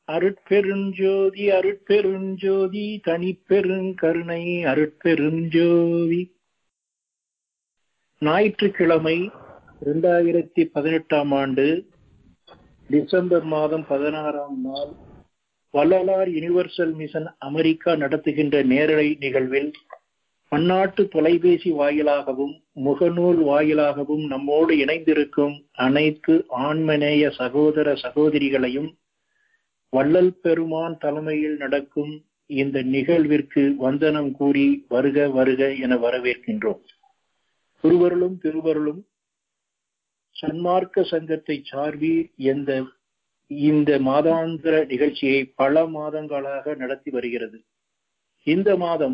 அருட்பெருஞ்சோதி அருட்பெருஞ்சோதி தனிப்பெருங்கருணை அருட்பெருஞ்சோதி ஞாயிற்றுக்கிழமை இரண்டாயிரத்தி பதினெட்டாம் ஆண்டு டிசம்பர் மாதம் பதினாறாம் நாள் வள்ளலார் யுனிவர்சல் மிஷன் அமெரிக்கா நடத்துகின்ற நேரலை நிகழ்வில் பன்னாட்டு தொலைபேசி வாயிலாகவும் முகநூல் வாயிலாகவும் நம்மோடு இணைந்திருக்கும் அனைத்து ஆண்மநேய சகோதர சகோதரிகளையும் வள்ளல் பெருமான் தலைமையில் நடக்கும் இந்த நிகழ்விற்கு வந்தனம் கூறி வருக வருக என வரவேற்கின்றோம் திருவருளும் திருவருளும் சன்மார்க்க சங்கத்தை சார்பீர் எந்த இந்த மாதாந்திர நிகழ்ச்சியை பல மாதங்களாக நடத்தி வருகிறது இந்த மாதம்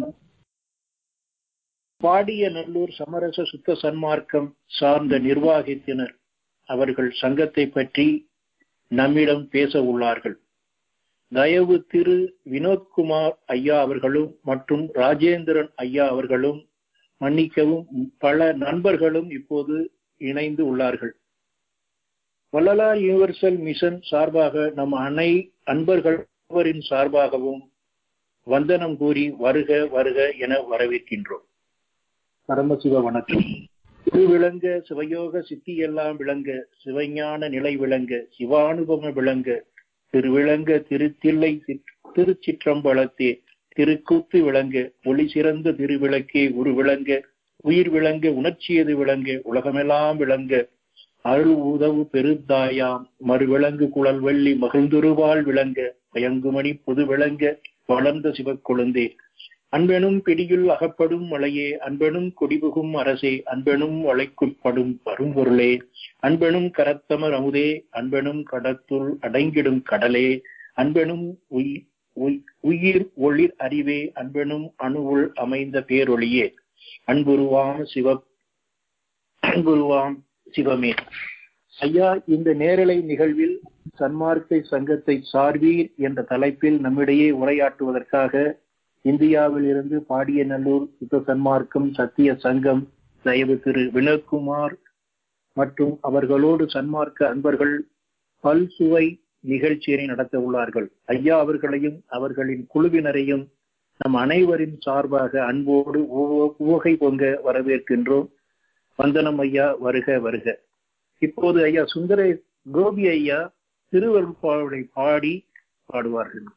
பாடிய நல்லூர் சமரச சுத்த சன்மார்க்கம் சார்ந்த நிர்வாகத்தினர் அவர்கள் சங்கத்தை பற்றி நம்மிடம் பேச உள்ளார்கள் தயவு திரு வினோத்குமார் ஐயா அவர்களும் மற்றும் ராஜேந்திரன் ஐயா அவர்களும் மன்னிக்கவும் பல நண்பர்களும் இப்போது இணைந்து உள்ளார்கள் வள்ளலார் யூனிவர்சல் மிஷன் சார்பாக நம் அனை அன்பர்களின் சார்பாகவும் வந்தனம் கூறி வருக வருக என வரவேற்கின்றோம் பரமசிவ வணக்கம் திருவிளங்க சிவயோக சித்தி எல்லாம் விளங்க சிவஞான நிலை விளங்க சிவானுபவ விளங்க திருவிளங்க திருத்தில்லை திருச்சிற்றம்பலத்தே திருக்கூத்து விளங்க ஒளி சிறந்த திருவிளக்கே உரு விளங்க உயிர் விளங்க உணர்ச்சியது விளங்க உலகமெல்லாம் விளங்க அருள் உதவு பெருத்தாயாம் மறுவிளங்கு குழல் வெள்ளி மகிழ்ந்துருவாள் விளங்க பயங்குமணி புது விளங்க வளர்ந்த சிவக்கொழுந்தே அன்பெனும் பிடியுள் அகப்படும் மலையே அன்பெனும் கொடிபுகும் அரசே அன்பெனும் வளைக்குட்படும் வரும்பொருளே அன்பெனும் கரத்தமர் அமுதே அன்பெனும் கடத்துள் அடங்கிடும் கடலே அன்பெனும் உயிர் ஒளிர் அறிவே அன்பெனும் அணுவுள் அமைந்த பேரொளியே அன்புருவாம் சிவ அன்புருவாம் சிவமே ஐயா இந்த நேரலை நிகழ்வில் சன்மார்க்கை சங்கத்தை சார்வீர் என்ற தலைப்பில் நம்மிடையே உரையாற்றுவதற்காக இந்தியாவில் இருந்து பாடியநல்லூர் சுத்த சன்மார்க்கம் சத்திய சங்கம் தயவு திரு வினோத்குமார் மற்றும் அவர்களோடு சன்மார்க்க அன்பர்கள் பல்சுவை நிகழ்ச்சியினை நடத்த உள்ளார்கள் ஐயா அவர்களையும் அவர்களின் குழுவினரையும் நம் அனைவரின் சார்பாக அன்போடு உவகை பொங்க வரவேற்கின்றோம் வந்தனம் ஐயா வருக வருக இப்போது ஐயா சுந்தர கோபி ஐயா திருவருப்பாவை பாடி பாடுவார்கள்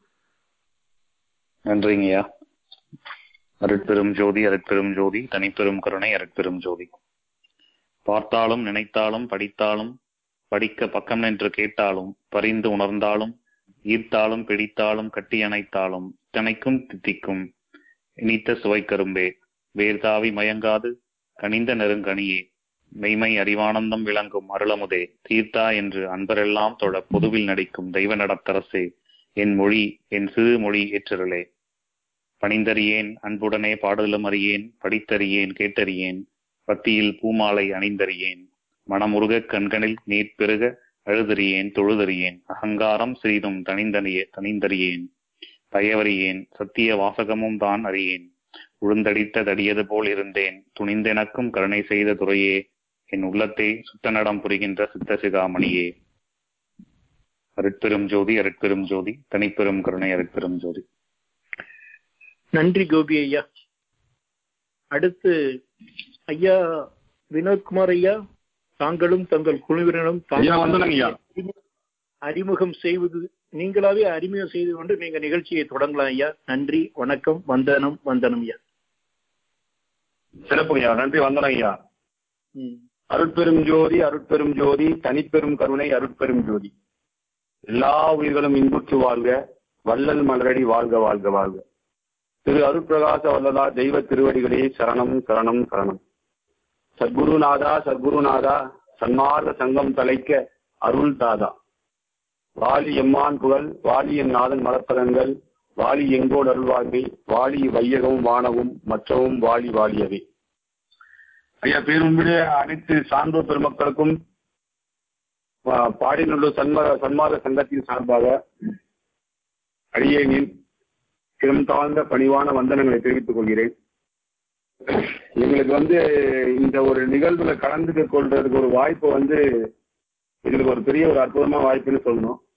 நன்றிங்கய்யா அருட்பெரும் ஜோதி அருட்பெரும் ஜோதி தனிப்பெரும் கருணை அருட்பெரும் ஜோதி பார்த்தாலும் நினைத்தாலும் படித்தாலும் படிக்க பக்கம் நின்று கேட்டாலும் பரிந்து உணர்ந்தாலும் ஈர்த்தாலும் பிடித்தாலும் கட்டி அணைத்தாலும் தினைக்கும் தித்திக்கும் இனித்த சுவை கரும்பே வேர்தாவி மயங்காது கனிந்த நெருங்கனியே மெய்மை அறிவானந்தம் விளங்கும் அருளமுதே தீர்த்தா என்று அன்பரெல்லாம் தொழ பொதுவில் நடிக்கும் தெய்வ நடத்தரசே என் மொழி என் சிறு மொழி ஏற்றருளே பணிந்தறியேன் அன்புடனே பாடலும் அறியேன் படித்தறியேன் கேட்டறியேன் பத்தியில் பூமாலை அணிந்தறியேன் மனமுருக கண்களில் நீர் பெருக அழுதறியேன் தொழுதறியேன் அகங்காரம் சிறிதும் தனிந்தறியே தனிந்தறியேன் பயவறியேன் சத்திய வாசகமும் தான் அறியேன் உழுந்தடித்த தடியது போல் இருந்தேன் துணிந்தெனக்கும் கருணை செய்த துறையே என் உள்ளத்தை சுத்தநடம் புரிகின்ற சித்த சிகாமணியே அருட்பெரும் ஜோதி அருட்பெரும் ஜோதி தனிப்பெரும் கருணை அருட்பெரும் ஜோதி நன்றி கோபி ஐயா அடுத்து ஐயா வினோத்குமார் ஐயா தாங்களும் தங்கள் குழுவினரும் அறிமுகம் செய்வது நீங்களாவே அறிமுகம் செய்து கொண்டு நீங்க நிகழ்ச்சியை தொடங்கலாம் ஐயா நன்றி வணக்கம் வந்தனம் வந்தனம் ஐயா சிறப்பு ஐயா நன்றி வந்தனம் ஐயா அருட்பெரும் ஜோதி அருட்பெரும் ஜோதி தனிப்பெரும் கருணை அருட்பெரும் ஜோதி எல்லா உயிர்களும் இன்புற்று வாழ்க வள்ளல் மலரடி வாழ்க வாழ்க வாழ்க திரு அருட்பிரகாச வல்லதா தெய்வ திருவடிகளே சரணம் சரணம் சரணம் சத்குருநாதா சத்குருநாதா சன்மார்க்க சங்கம் தலைக்க அருள் தாதா வாலி எம்மான் புகழ் வாலி என் நாதன் மலப்பதங்கள் வாலி எங்கோடு அருள்வாழ்வை வாலி வையகமும் வானவும் மற்றவும் வாலி வாலியவே ஐயா பேரும்புடைய அனைத்து சான்றோர் பெருமக்களுக்கும் பாடிநல்லூர் சன்மா சன்மார்க்க சங்கத்தின் சார்பாக அடியேனின் சிரம் தாழ்ந்த பணிவான வந்தனங்களை தெரிவித்துக் கொள்கிறேன் எங்களுக்கு வந்து இந்த ஒரு நிகழ்வுல கலந்துக்க கொள்றதுக்கு ஒரு வாய்ப்பு வந்து எங்களுக்கு ஒரு பெரிய ஒரு அற்புதமான வாய்ப்புன்னு சொல்லணும்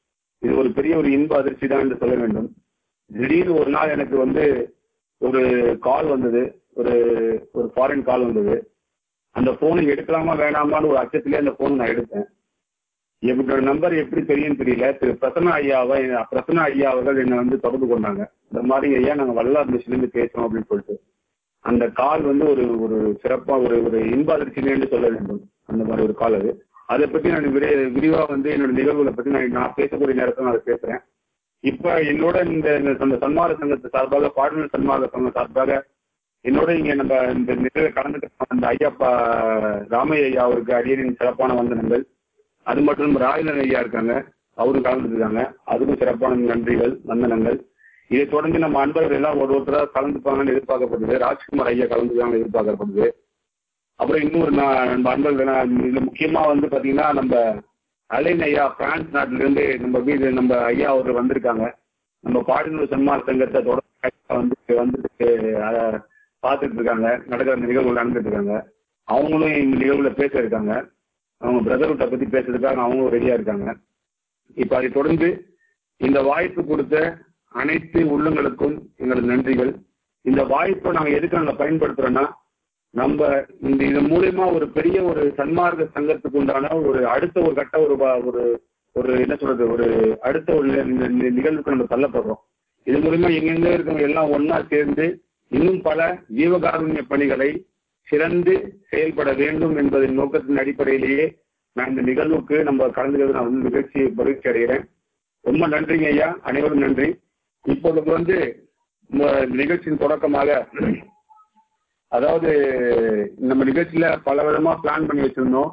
இது ஒரு பெரிய ஒரு இன்ப அதிர்ச்சி தான் என்று சொல்ல வேண்டும் திடீர்னு ஒரு நாள் எனக்கு வந்து ஒரு கால் வந்தது ஒரு ஒரு ஃபாரின் கால் வந்தது அந்த போனை எடுக்கலாமா வேணாமான்னு ஒரு அச்சத்திலே அந்த போன் நான் எடுத்தேன் என்னோட நம்பர் எப்படி தெரியும் தெரியல திரு பிரசன்னா ஐயாவை பிரசன்னா ஐயா அவர்கள் என்னை வந்து தொடர்பு கொண்டாங்க இந்த மாதிரி ஐயா நாங்க வல்லார் மிஷில இருந்து பேசுறோம் அப்படின்னு சொல்லிட்டு அந்த கால் வந்து ஒரு ஒரு சிறப்பா ஒரு ஒரு இன்ப அதிர்ச்சின்னு சொல்ல வேண்டும் அந்த மாதிரி ஒரு கால் அது அதை பத்தி நான் விரை விரிவா வந்து என்னோட நிகழ்வுகளை பத்தி நான் நான் பேசக்கூடிய நேரத்தில் நான் அதை பேசுறேன் இப்ப என்னோட இந்த இந்த சன்மார்க்க சங்கத்து சார்பாக பாடல் சன்மார்க்க சங்கம் சார்பாக என்னோட இங்க நம்ம இந்த நிகழ்வை கலந்துட்டு அந்த ஐயாப்பா ராமையா ஐயா அவருக்கு அடியரின் சிறப்பான வந்தனங்கள் அது மட்டும் ராயலன் ஐயா இருக்காங்க அவரும் கலந்துருக்காங்க அதுக்கும் சிறப்பான நன்றிகள் வந்தனங்கள் இதை தொடர்ந்து நம்ம அன்பர்கள் எல்லாம் ஒரு ஒருத்தராக கலந்துப்பாங்கன்னு எதிர்பார்க்கப்படுது ராஜ்குமார் ஐயா கலந்துக்காங்கன்னு எதிர்பார்க்கப்படுது அப்புறம் இன்னொரு நம்ம அன்பர்கள் இதுல முக்கியமா வந்து பாத்தீங்கன்னா நம்ம அலைன் ஐயா பிரான்ஸ் நாட்டில இருந்து நம்ம வீடு நம்ம ஐயா அவர் வந்திருக்காங்க நம்ம பாடினூர் சன்மார் சங்கத்தை தொடர்ந்து வந்து வந்துட்டு பார்த்துட்டு இருக்காங்க நடக்கிற நிகழ்வுகள் நடந்துட்டு இருக்காங்க அவங்களும் இந்த நிகழ்வுல பேச இருக்காங்க அவங்க பிரதர்ஹுட்டை பத்தி பேசுறதுக்காக அவங்களும் ரெடியா இருக்காங்க இப்ப அதை தொடர்ந்து இந்த வாய்ப்பு கொடுத்த அனைத்து உள்ளங்களுக்கும் எங்களது நன்றிகள் இந்த வாய்ப்பை நாங்க எதுக்கு நாங்க பயன்படுத்துறோம்னா நம்ம இந்த இது மூலியமா ஒரு பெரிய ஒரு சன்மார்க்க சங்கத்துக்கு உண்டான ஒரு அடுத்த ஒரு கட்ட ஒரு ஒரு ஒரு என்ன சொல்றது ஒரு அடுத்த ஒரு நிகழ்வுக்கு நம்ம தள்ளப்படுறோம் இது மூலியமா எங்கெங்க இருக்கவங்க எல்லாம் ஒன்னா சேர்ந்து இன்னும் பல ஜீவகாருண்ய பணிகளை சிறந்து செயல்பட வேண்டும் என்பதன் நோக்கத்தின் அடிப்படையிலேயே நான் இந்த நிகழ்வுக்கு நம்ம கலந்துக்கிறது நான் வந்து நிகழ்ச்சி மகிழ்ச்சி அடைகிறேன் ரொம்ப நன்றிங்க ஐயா அனைவரும் நன்றி இப்பொழுது வந்து நிகழ்ச்சியின் தொடக்கமாக அதாவது நம்ம நிகழ்ச்சியில பல விதமா பிளான் பண்ணி வச்சிருந்தோம்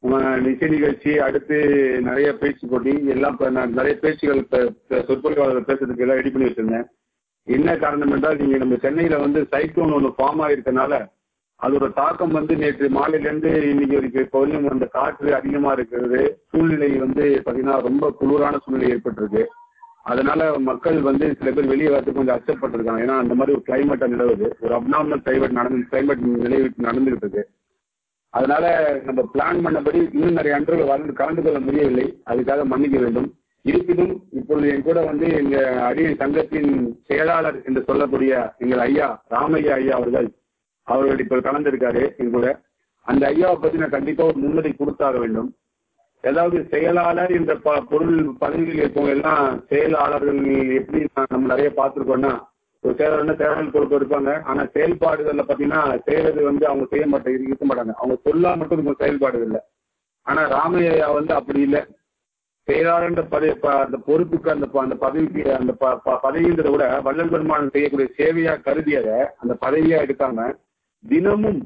இசை நிகழ்ச்சி அடுத்து நிறைய பேச்சு போட்டி எல்லாம் நிறைய பேச்சுகள் சொற்பொழிவாளர்கள் பேசுறதுக்கு எல்லாம் ரெடி பண்ணி வச்சிருந்தேன் என்ன காரணம் என்றால் நீங்க நம்ம சென்னையில வந்து சைக்ளோன் ஒன்று ஃபார்ம் ஆயிருக்கனால அதோட தாக்கம் வந்து நேற்று மாலையிலேருந்து இன்னைக்கு வரைக்கும் இப்போ கொஞ்சம் அந்த காற்று அதிகமா இருக்கிறது சூழ்நிலை வந்து பாத்தீங்கன்னா ரொம்ப குளிரான சூழ்நிலை ஏற்பட்டிருக்கு அதனால மக்கள் வந்து சில பேர் வெளியே வரதுக்கு கொஞ்சம் அச்சப்பட்டிருக்காங்க ஏன்னா அந்த மாதிரி ஒரு கிளைமேட்டா நிலவுது ஒரு அப்நார்மல் கிளைமேட் நடந்து கிளைமேட் நிலவி நடந்துகிட்டு இருக்கு அதனால நம்ம பிளான் பண்ணபடி இன்னும் நிறைய அன்றர்கள் வந்து கலந்து கொள்ள முடியவில்லை அதுக்காக மன்னிக்க வேண்டும் இருப்பினும் இப்பொழுது என் கூட வந்து எங்க அடிய சங்கத்தின் செயலாளர் என்று சொல்லக்கூடிய எங்கள் ஐயா ராமையா ஐயா அவர்கள் அவர்கள் இப்ப கலந்திருக்காரு என் கூட அந்த ஐயாவை பத்தி நான் கண்டிப்பா ஒரு முன்னுரை கொடுத்தாக வேண்டும் ஏதாவது செயலாளர் என்ற பொருள் பதவியில் இருக்கவங்க எல்லாம் செயலாளர்கள் எப்படி நம்ம நிறைய பார்த்துருக்கோம்னா ஒரு செயலாளர்னா செயலாளர் பொறுப்பு இருப்பாங்க ஆனா செயல்பாடுகள்ல பாத்தீங்கன்னா செய்யறது வந்து அவங்க செய்ய மாட்டாங்க இருக்க மாட்டாங்க அவங்க சொல்லா மட்டும் இருக்கும் செயல்பாடுகள்ல ஆனா ராமையா வந்து அப்படி இல்லை செயலாளர் பதவி அந்த பொறுப்புக்கு அந்த அந்த பதவிக்கு அந்த பதவின்றதை விட வள்ளல் பெருமான் செய்யக்கூடிய சேவையா கருதியதை அந்த பதவியா எடுக்காம தினமும்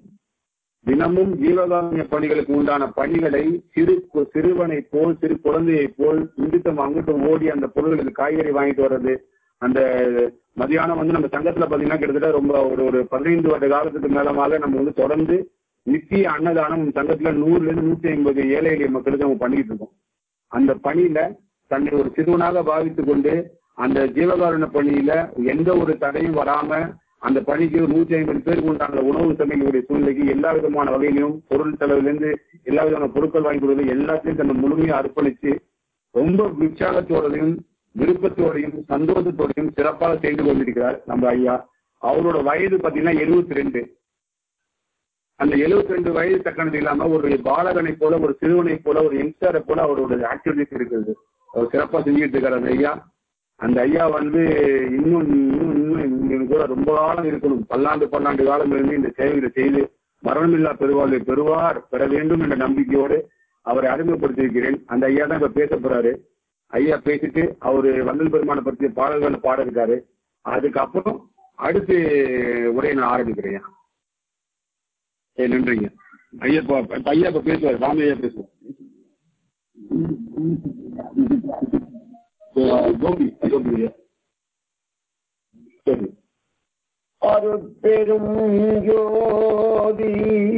தினமும் ஜீவகாமிய பணிகளுக்கு உண்டான பணிகளை சிறு சிறுவனை போல் சிறு குழந்தையை போல் இங்கிட்டும் அங்கிட்டும் ஓடி அந்த பொருள்களுக்கு காய்கறி வாங்கிட்டு வர்றது அந்த மதியானம் வந்து நம்ம சங்கத்துல பாத்தீங்கன்னா கிட்டத்தட்ட ரொம்ப ஒரு ஒரு பதினைந்து வருட காலத்துக்கு மேலமாக நம்ம வந்து தொடர்ந்து நித்திய அன்னதானம் சங்கத்துல நூறுல இருந்து நூத்தி ஐம்பது ஏழை எளிய மக்களுக்கு நம்ம பண்ணிட்டு இருக்கோம் அந்த பணியில தன்னை ஒரு சிறுவனாக பாவித்துக் கொண்டு அந்த ஜீவகாருண பணியில எந்த ஒரு தடையும் வராம அந்த பணிக்கு நூற்றி ஐம்பது பேருக்கு உண்டான உணவு சமைக்கக்கூடிய சூழ்நிலைக்கு எல்லா விதமான வகையிலும் பொருள் செலவிலிருந்து எல்லா விதமான பொருட்கள் வாங்கி கொடுவது எல்லாத்தையும் தன்னை முழுமையா அர்ப்பணிச்சு ரொம்ப உற்சாகத்தோடையும் விருப்பத்தோடையும் சந்தோஷத்தோடையும் சிறப்பாக செய்து கொண்டிருக்கிறார் நம்ம ஐயா அவரோட வயது பாத்தீங்கன்னா எழுபத்தி ரெண்டு அந்த எழுபத்தி ரெண்டு வயது தக்கனது இல்லாம ஒரு பாலகனை போல ஒரு சிறுவனை போல ஒரு யங்ஸ்டரை போல அவரோட ஆக்டிவிட்டிஸ் இருக்கிறது அவர் சிறப்பா செஞ்சுட்டு இருக்காரு அந்த ஐயா அந்த ஐயா வந்து இன்னும் இன்னும் இன்னும் கூட ரொம்ப காலம் இருக்கணும் பல்லாண்டு பல்லாண்டு காலம் இருந்து இந்த சேவைகளை செய்து மரணமில்லா பெருவாழ்வை பெறுவார் பெற வேண்டும் என்ற நம்பிக்கையோடு அவரை அறிமுகப்படுத்தியிருக்கிறேன் அந்த ஐயா தான் இப்ப பேச போறாரு ஐயா பேசிட்டு அவரு வந்தல் பெருமானை பற்றிய பாடல்கள் பாட இருக்காரு அதுக்கப்புறம் அடுத்து உரையை நான் ஆரம்பிக்கிறேன் ஏ நன்றிங்க ஐயா ஐயா இப்ப பேசுவார் ராம ஐயா பேசுவார் கோபி கோபி சரி அருட்பெரும் ஜோதி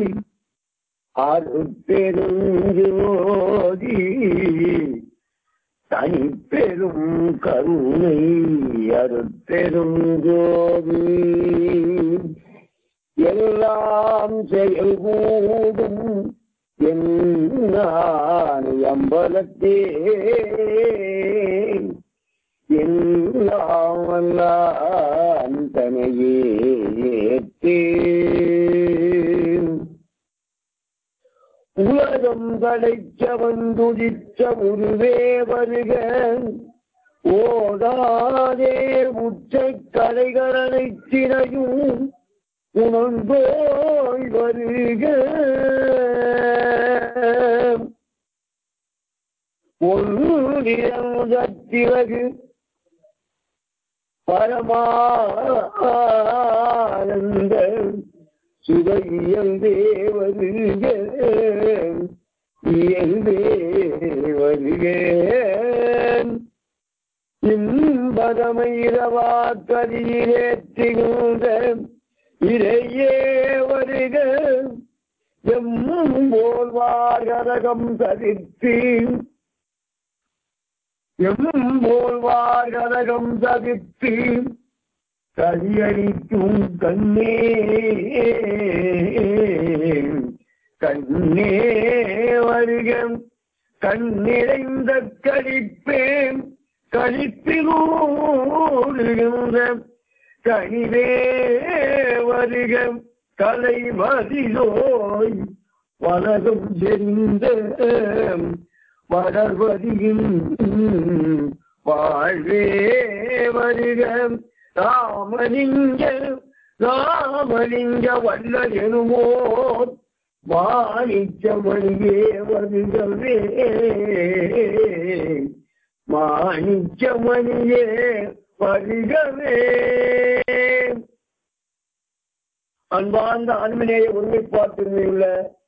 அருட்பெரும் ஜோதி தனிப்பெரும் கருணை அருட்பெரும் ஜோதி எல்லாம் செயல்கூடும் என் அம்பலத்தே உலகமெல்லாம் தனையே ஏற்றே உலகம் கடைச்ச வந்துதிச்ச உருவே வருக ஓடாதே உச்ச கலைகளனை திரையும் உணர்ந்தோய் வருக ஒன்றிறகு பரமானந்த சுவையந்தே வருக இயல்பே வருக இன்பதமைரவா கதியிலேற்றுகின்ற இறையே வருக எம்மும் போல்வார்கரகம் தவிர்த்து எம்மும் போல்வார்கரகம் தவிர்த்து கதியளிக்கும் கண்ணே கண்ணே வருக கண் நிறைந்த கழிப்பேன் கழிப்பிலூடுகின்ற கனிவே வருக கலைமதிலோய் வலகம் தெரிந்த வளர்வதியின் வாழ்வே வருக ராமலிங்க ராமலிங்க வல்லல் எனுமோ மாணிச்சமணியே வருகவே மாணிச்சமணியே வருகவே அன்பார்ந்த அன்பினேய ஒருமைப்பாட்டுமையுள்ள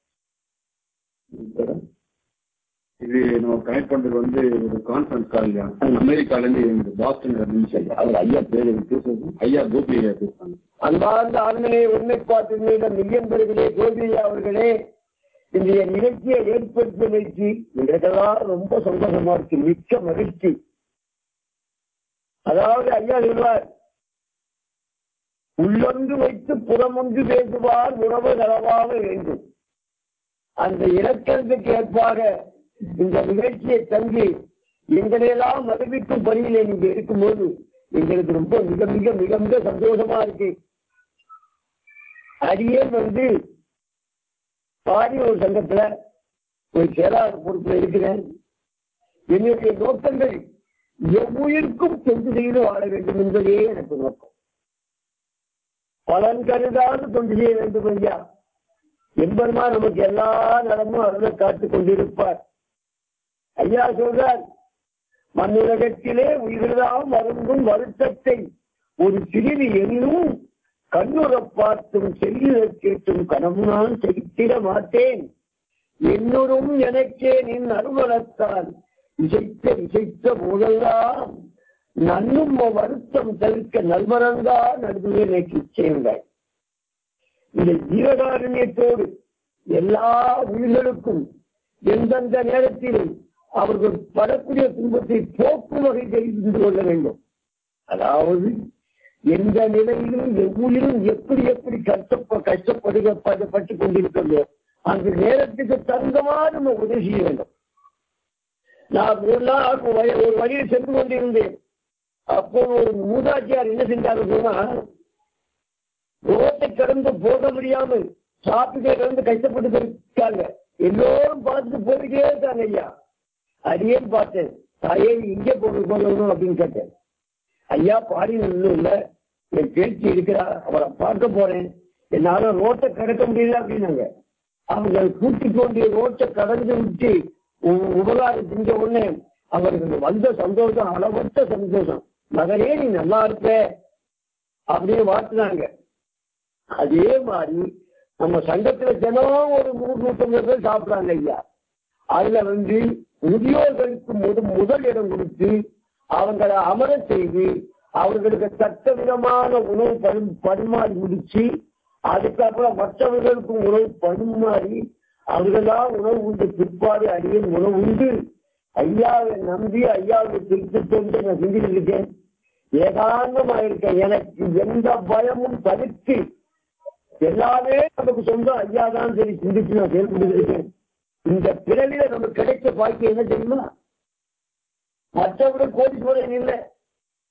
இது நம்ம கனெக்ட் பண்றது வந்து ஒரு கான்ஃபரன்ஸ் கால் அமெரிக்கால இருந்து இந்த பாஸ்டன் இருந்துச்சு அவர் ஐயா பேரு பேசுறது ஐயா கோபி ஐயா பேசுறாங்க அன்பார்ந்த ஆண்களே ஒருமைப்பாட்டின்மையுள்ள மில்லியன் பெருகளே கோபியா அவர்களே இன்றைய நிகழ்ச்சியை ஏற்படுத்தியமைக்கு எனக்கெல்லாம் ரொம்ப சந்தோஷமா இருக்கு மிக்க மகிழ்ச்சி அதாவது ஐயா சொல்வார் உள்ளொன்று வைத்து புறமொன்று பேசுவார் உறவு நலவாக வேண்டும் அந்த இலக்கணத்துக்கு ஏற்பாக இந்த நிகழ்ச்சியை தங்கி எங்களையெல்லாம் மகிழ்விக்கும் பணியிலே நீங்க இருக்கும்போது எங்களுக்கு ரொம்ப மிக மிக மிக மிக சந்தோஷமா இருக்கு அடியே வந்து பாடி ஒரு சங்கத்துல ஒரு செயலாளர் பொறுப்புல இருக்கிறேன் என்னுடைய நோக்கங்கள் எவ்வுயிர்க்கும் தொண்டு செய்து வாழ வேண்டும் என்பதே எனக்கு நோக்கம் பலன் கருதாது தொண்டு செய்ய வேண்டும் ஐயா எம்பெருமா நமக்கு எல்லா நலமும் அருளை காத்துக் கொண்டிருப்பார் ஐயா சொல்றார் மண்ணுலகத்திலே உயிரெல்லாம் வருந்தும் வருத்தத்தை ஒரு சிறிது எண்ணும் கண்ணுற பார்த்தும் செல்லுற கேட்டும் கனவு நான் செலுத்திட மாட்டேன் என்னுடும் எனக்கே நின் அருவலத்தான் இசைத்த இசைத்த போதெல்லாம் நன்னும் வருத்தம் தவிர்க்க நல்மரங்கா நடுவே எனக்கு இச்சையுங்கள் இந்த ஜீவகாருண்யத்தோடு எல்லா உயிர்களுக்கும் எந்தெந்த நேரத்திலும் அவர்கள் படக்கூடிய துன்பத்தை போக்கும் வகை தெரிந்து கொள்ள வேண்டும் அதாவது எந்த நிலையிலும் எவ்வுயிரும் எப்படி எப்படி கஷ்டப்ப கஷ்டப்படுகப்பட்டு கொண்டிருக்கிறதோ அந்த நேரத்துக்கு தகுந்தமா நம்ம உதவி செய்ய வேண்டும் நான் ஒரு நாள் ஒரு ஒரு வழியில் சென்று கொண்டிருந்தேன் அப்போ ஒரு மூதாச்சியார் என்ன செஞ்சாங்க சொன்னா ரோட்டை கடந்து போக முடியாமல் சாப்பிட்டே கடந்து கஷ்டப்பட்டு இருக்காங்க எல்லோரும் பார்த்துட்டு போயிட்டே இருக்காங்க ஐயா அதையே பார்த்தேன் தாயே இங்கே போக போகணும் அப்படின்னு கேட்டேன் ஐயா பாடி இல்ல என் பேச்சு இருக்கிறா அவரை பார்க்க போறேன் என்னால ரோட்டை கடக்க முடியல அப்படின்னாங்க அவங்க கூட்டி கொண்டு ரோட்டை கடந்து விட்டு உ- உபகாரம் செஞ்ச உடனே அவருக்கு வந்த சந்தோஷம் அளவற்ற சந்தோஷம் மகனே நீ நல்லா இருப்ப அப்படின்னு வாழ்த்துனாங்க அதே மாதிரி நம்ம சங்கத்துல தினம் ஒரு நூறு நூற்றம்பது பேர் சாப்பிடுறாங்க ஐயா அதுல வந்து முதியோர்களுக்கு முத முதல் இடம் கொடுத்து அவங்களை அமர செய்து அவர்களுக்கு தக்க விதமான உணவு பரி பரிமாறி முடிச்சு அதுக்கப்புறம் மற்றவர்களுக்கும் உணவு பரிமாறி அவர்களாம் உணவு உண்டு பிற்பாடு அடியின் உணவு உண்டு ஐயாவை நம்பி ஐயாவை திருத்தத்தோடு நான் செஞ்சுட்டு இருக்கேன் ஏகாந்தமா இருக்கேன் எனக்கு எந்த பயமும் தவிர்த்து எல்லாமே நமக்கு சொந்தம் ஐயா தான் சரி சிந்திச்சு நான் செயல்பட்டு இருக்கேன் இந்த பிறவில நமக்கு கிடைச்ச பாக்கியம் என்ன தெரியுமா மற்றவர்கள் கோடீஸ்வரன் இல்லை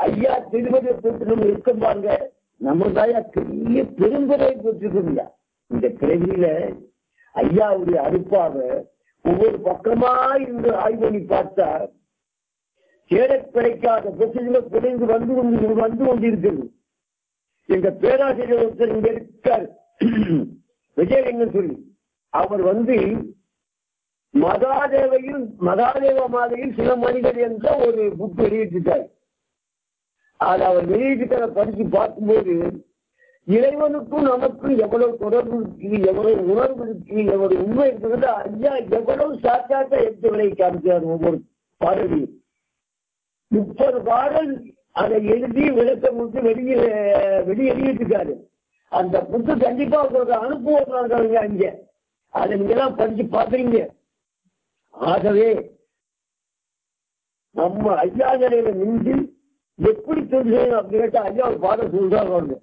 ஐயா திருமதி பெற்று நம்ம இருக்கும் பாருங்க நம்ம தாயா பெரிய பெரும்பரை பெற்றிருக்கோம்யா இந்த பிறவியில ஐயாவுடைய அறுப்பாவை ஒவ்வொரு பக்கமா இருந்து ஆய்வு பண்ணி பார்த்தா தேட கிடைக்காத பிரச்சனைகள் குறைந்து வந்து கொண்டு வந்து கொண்டிருக்கிறது எங்க பேராசிரியர் ஒருத்தர் இங்க இருக்கார் விஜயலிங்கம் சொல்லி அவர் வந்து மகாதேவையில் மகாதேவ மாதையில் சில மனிதர் என்ற ஒரு புக் வெளியிட்டிருக்கார் அது அவர் வெளியிட்டு படிச்சு பார்க்கும்போது இறைவனுக்கும் நமக்கும் எவ்வளவு தொடர்பு இருக்கு எவ்வளவு உணர்வு இருக்கு எவ்வளவு உண்மை இருக்கிறது ஐயா எவ்வளவு சாத்தாட்ட எடுத்து விலை காமிச்சார் ஒவ்வொரு பாடலையும் முப்பது பாடல் அதை எழுதி விளக்கம் விட்டு வெளியே வெளியேறியிருக்காரு அந்த புக்கு கண்டிப்பா உங்களுக்கு அனுப்புவாங்க அங்க அதை நீங்க எல்லாம் படிச்சு பாக்குறீங்க ஆகவே நம்ம ஐயா நிலையில நின்று எப்படி தெரிஞ்சு அப்படின்னு கேட்டா ஐயா ஒரு பாடம் சொல்றாங்க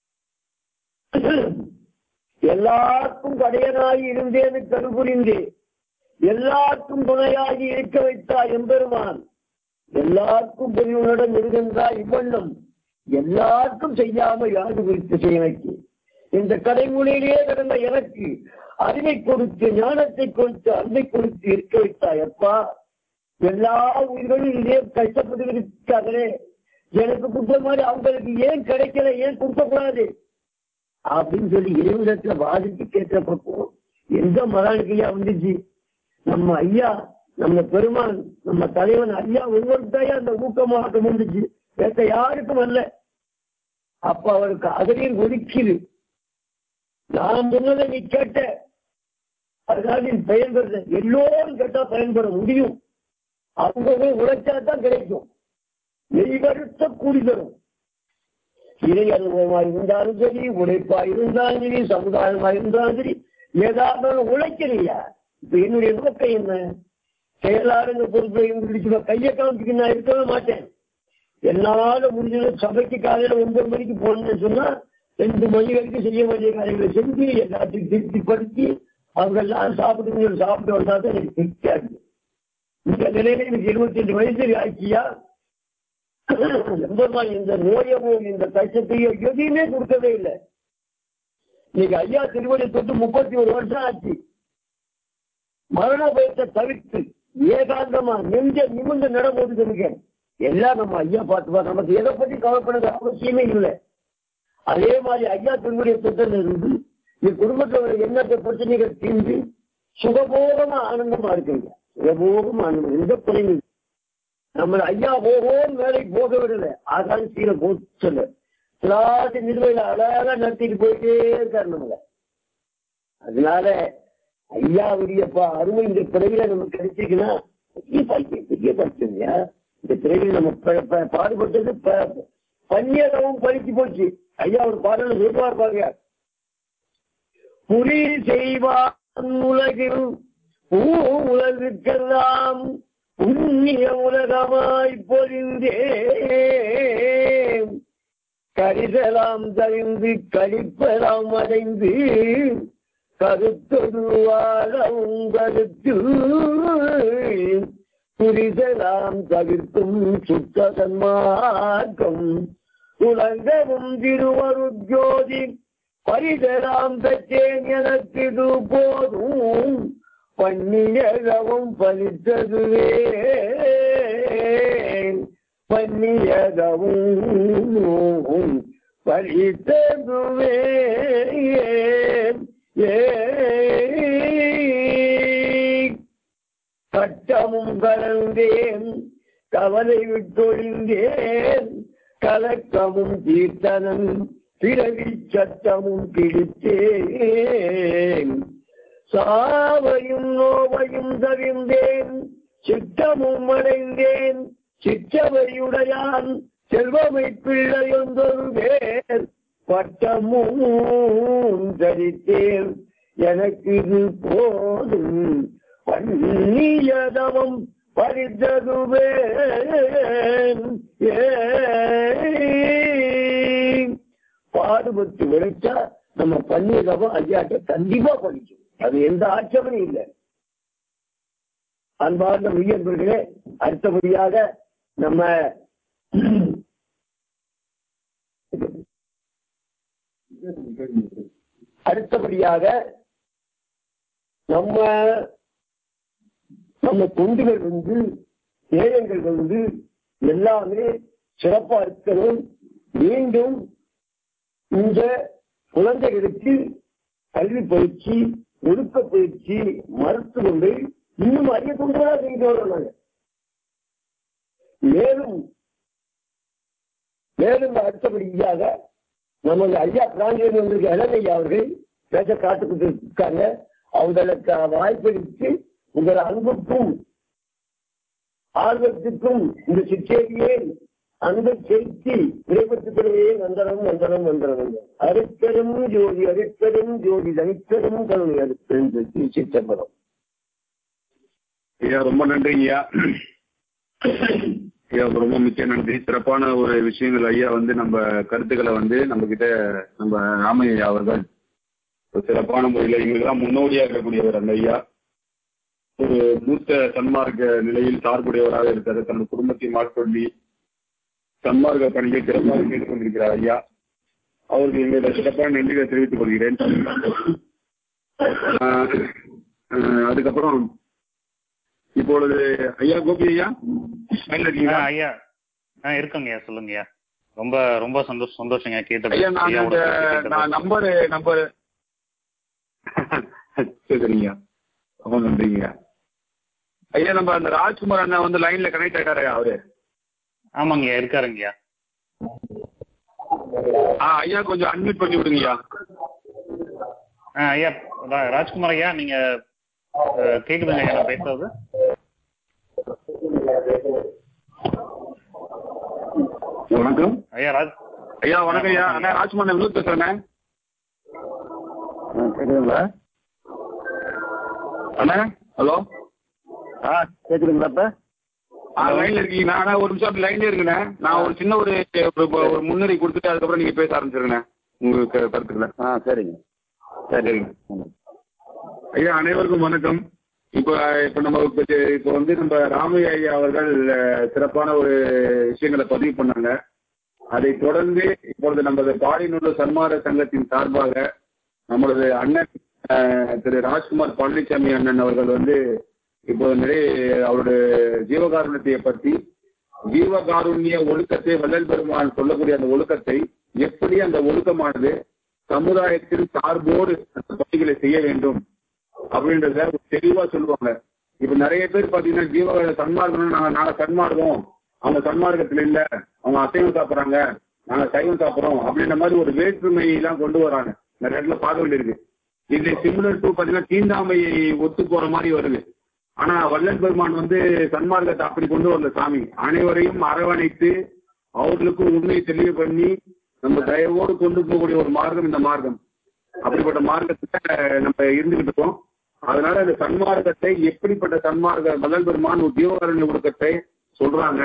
எல்லாருக்கும் கடையனாகி இருந்தேன்னு கருபுரிந்தேன் எல்லாருக்கும் துணையாகி இருக்க வைத்தாய் எம்பெருமான் எல்லாருக்கும் பெரியவனிடம் இருக்கின்றாய் இவ்வண்ணம் எல்லாருக்கும் செய்யாம யாது குறித்து செய்ய வைக்க இந்த கடைமொழியிலேயே கிடந்த எனக்கு அறிவை கொடுத்து ஞானத்தை கொடுத்து அன்பை கொடுத்து இருக்க வைத்தாய் அப்பா எல்லா உயிர்களும் இதே கஷ்டப்பட்டு இருக்காங்களே எனக்கு கொடுத்த மாதிரி அவங்களுக்கு ஏன் கிடைக்கல ஏன் கொடுக்கக்கூடாது அப்படின்னு சொல்லி இறைவனத்துல வாதிட்டு கேட்டப்போ எந்த மகானுக்கையா வந்துச்சு நம்ம ஐயா நம்ம பெருமான் நம்ம தலைவன் ஐயா ஒவ்வொருத்தையா அந்த ஊக்கமாட்டம் வந்துச்சு வேற யாருக்கும் அல்ல அப்ப அவருக்கு அதிலையும் ஒதுக்கிது நான் சொன்னதை நீ கேட்ட அதனால நீ பயன்படுற எல்லோரும் கேட்டா பயன்பட முடியும் அவங்க உழைச்சா தான் கிடைக்கும் நெய்வருத்த கூடி தரும் இறை அனுபவமா இருந்தாலும் சரி உழைப்பா இருந்தாலும் சரி சமுதாயமா இருந்தாலும் சரி ஏதாவது உழைக்கலையா இப்ப என்னுடைய நோக்கம் என்ன செயலாளர் பொறுப்பை பிடிச்சு கையை காமிச்சுக்கு நான் இருக்கவே மாட்டேன் என்னால முடிஞ்சது சபைக்கு காலையில ஒன்பது மணிக்கு போனேன்னு சொன்னா ரெண்டு மணி வரைக்கும் செய்ய வேண்டிய காரியங்களை செஞ்சு எல்லாத்தையும் திருப்திப்படுத்தி அவங்க எல்லாம் சாப்பிட்டு சாப்பிட்டு வந்தா தான் எனக்கு திருப்தியா இருக்கு இந்த நிலையில எனக்கு இருபத்தி ரெண்டு வயசு ஆக்கியா எம்பெருமான் இந்த நோயவோ இந்த கஷ்டத்தையோ எதையுமே கொடுக்கவே இல்லை இன்னைக்கு ஐயா திருவடி தொட்டு முப்பத்தி ஒரு வருஷம் ஆச்சு மரண பயத்தை தவிர்த்து ஏகாந்தமா நெஞ்ச நிமிர்ந்து நட போட்டு இருக்கேன் எல்லாம் நம்ம ஐயா பார்த்துப்பா நமக்கு எதை பத்தி கவலைப்படுறது அவசியமே இல்லை அதே மாதிரி ஐயா திருவடியை தொட்டில் இருந்து இந்த குடும்பத்தோட எண்ணத்தை பிரச்சனைகள் தீர்ந்து சுகபோகமா ஆனந்தமா இருக்குங்க சுகபோகமா ஆனந்தம் எந்த குறையும் நம்ம ஐயா போகும் வேலைக்கு போக விடல அதான் கீழே போச்சு திராட்சை நிறுவையில அழகா நடத்திட்டு போயிட்டே இருக்காரு நம்மள அதனால ஐயாவுடையப்பா அருமை இந்த பிறவில நமக்கு கிடைச்சிருக்குன்னா பெரிய பாக்கியம் பெரிய பாக்கியம்யா இந்த பிறவில நம்ம ப- ப- பாடுபட்டது ப- பன்னியளவும் பறிச்சு போச்சு ஐயா ஒரு பாடல சொல்லுவார் புரி செய்வான் உலகில் பூ உலகுக்கெல்லாம் புண்ணிய உலகமாய் பொழிந்தே கரிசலாம் தவிந்து கழிப்பலாம் அடைந்து கருத்தொரு வாழவும் கருத்து புரிசலாம் தவிர்க்கும் சுத்த சன்மார்க்கம் உலகவும் திருவருஜோதி பரிசலாம் பெற்றேன் எனக்கிது போதும் பன்னியகவும் பலித்ததுவே பன்னியகவும் பலித்ததுவே கட்டமும் கலந்தேன் கவலை விட்டொழிந்தேன் கலக்கமும் தீர்த்தனன் பிறவி சட்டமும் பிடித்தேன் சாவையும் நோவையும் தவிர்ந்தேன் சித்தமும் அடைந்தேன் சிற்றவையுடையான் செல்வமை பிள்ளையொன்றொரு பேர் பட்டமும் தரித்தேன் எனக்கு இது போதும் பன்னியதவம் பறித்ததுவே பாடுபட்டு விளைச்சா நம்ம பன்னியதவம் ஐயாட்ட கண்டிப்பா படிக்கும் அது எந்த ஆட்சேபனையும் இல்லை அன்பார்ந்த மையன்பர்களே அடுத்தபடியாக நம்ம அடுத்தபடியாக நம்ம நம்ம தொண்டுகள் வந்து ஏழைகள் வந்து எல்லாமே சிறப்பா இருக்கணும் மீண்டும் இந்த குழந்தைகளுக்கு கல்வி பயிற்சி ஒழுக்க பயிற்சி மருத்துவங்கள் இன்னும் அதிக தொண்டுகளா செஞ்சு வரோம் நாங்க மேலும் மேலும் அடுத்தபடியாக நமது ஐயா பிராந்தியம் வந்திருக்க இளமையா அவர்கள் பேச காத்துக்கிட்டு இருக்காங்க அவங்களுக்கு வாய்ப்பளித்து உங்கள் அன்புக்கும் ஆர்வத்துக்கும் இந்த சிற்றேரியை அன்பை செலுத்தி விடைபெற்றுக் கொள்கையே வந்தனம் வந்தனம் வந்தனம் அருட்பெரும் ஜோதி அருட்பெரும் ஜோதி தனிப்பெரும் கருணை அருட்பெரும் ஜோதி சிற்றம்பலம் ஐயா ரொம்ப நன்றி ஐயா ஐயா ரொம்ப மிக்க நன்றி சிறப்பான ஒரு விஷயங்கள் ஐயா வந்து நம்ம கருத்துக்களை வந்து நம்ம கிட்ட நம்ம ராமையா ஐயா அவர்கள் ஒரு சிறப்பான முறையில் எங்களுக்கெல்லாம் முன்னோடியாக இருக்கக்கூடியவர் அந்த ஐயா ஒரு மூத்த சன்மார்க்க நிலையில் சார்புடையவராக இருக்காரு தன் குடும்பத்தை மாற்றொல்லி சன்மார்க்க பணியை சிறப்பாக செய்து கொண்டிருக்கிறார் ஐயா அவருக்கு எங்களுடைய சிறப்பான நன்றிகளை தெரிவித்துக் கொள்கிறேன் ஆஹ் ஆஹ் அதுக்கப்புறம் இப்பொழுது ஐயா கோபி ஐயா லைன்ல ஆ, இருக்கீங்களா ஐயா ஆ இருக்குங்கய்யா சொல்லுங்கய்யா ரொம்ப ரொம்ப சந்தோஷம் சந்தோஷங்க கேட்டது ஐயா நான் ஐயாவோட இந்த பேச்சு கேட்டது. நான் நம்பர் நம்பர் சரிங்க ரொம்ப நன்றிங்க ஐயா நம்ம அந்த ராஜ்குமார் அண்ணா வந்து லைன்ல கனெக்ட் ஆயிட்டாரு அவரு ஆமாங்கய்யா இருக்காருங்கய்யா ஆ ஐயா கொஞ்சம் அட்மிட் பண்ணி விடுங்கய்யா ஆ ஐயா ரா- ராஜ்குமார் ஐயா நீங்க அஹ், கேக்குதுங்க ஐயா நான் பேசுறது வணக்கம் ஐயா ராஜ் ஐயா வணக்கம் ஐயா அண்ணா ராஜ்குமார் அண்ணா வினோத் பேசுறேன் கேக்குதுங்களா அண்ணா ஹலோ ஆ கேக்குதுங்களா இப்ப ஆ லைன்ல இருக்கீங்கண்ணா அண்ணா ஒரு நிமிஷம் அப்படி லைன்ல இருக்குண்ணே நான் ஒரு சின்ன ஒரு ஒரு- ஒரு முன்னுரை கொடுத்துட்டு அதுக்கப்புறம் நீங்க பேச ஆரம்பிச்சிருங்கண்ணே உங்களுக்கு கருத்துக்களை ஆ சரிங்க சரிங்க ஐயா அனைவருக்கும் வணக்கம் இப்ப இப்ப நம்ம இப்ப இப்ப வந்து நம்ம ராமையா ஐயா அவர்கள் அஹ், சிறப்பான ஒரு விஷயங்களை பதிவு பண்ணாங்க அதை தொடர்ந்து இப்பொழுது நமது பாடிநூறு சன்மார சங்கத்தின் சார்பாக நம்மளது அண்ணன் அஹ், திரு ராஜ்குமார் பழனிசாமி அண்ணன் அவர்கள் வந்து இப்போது நிறைய அவருடைய ஜீவகாருண்யத்தை பற்றி ஜீவகாருண்ய ஒழுக்கத்தை வள்ளல் பெருமான் சொல்லக்கூடிய அந்த ஒழுக்கத்தை எப்படி அந்த ஒழுக்கமானது சமுதாயத்தில் சார்போடு அந்த பணிகளை செய்ய வேண்டும் அப்படின்றத ஒரு தெளிவா சொல்லுவாங்க இப்ப நிறைய பேர் பாத்தீங்கன்னா ஜீவ சன்மார்க்கம் நாங்க நாங்க சன்மார்க்கம் அவங்க சன்மார்க்கத்துல இல்ல அவங்க அசைவம் சாப்பிடுறாங்க நாங்க சைவம் சாப்பிடுறோம் அப்படின்ற மாதிரி ஒரு வேற்றுமை எல்லாம் கொண்டு வராங்க நிறைய இடத்துல பார்க்க வேண்டியிருக்கு இது சிமிலர் டு பாத்தீங்கன்னா தீண்டாமையை ஒத்து போற மாதிரி வருது ஆனா வள்ளல் பெருமான் வந்து சன்மார்க்கத்தை அப்படி கொண்டு வரல சாமி அனைவரையும் அரவணைத்து அவர்களுக்கும் உண்மையை தெளிவு பண்ணி நம்ம தயவோடு கொண்டு போகக்கூடிய ஒரு மார்க்கம் இந்த மார்க்கம் அப்படிப்பட்ட மார்க்கத்துல நம்ம இருந்துகிட்டு இருக்கோம் அதனால அந்த சன்மார்க்கத்தை எப்படிப்பட்ட சன்மார்க்க வள்ளல் பெருமான் ஒரு ஜீவகாருண்ய ஒழுக்கத்தை சொல்றாங்க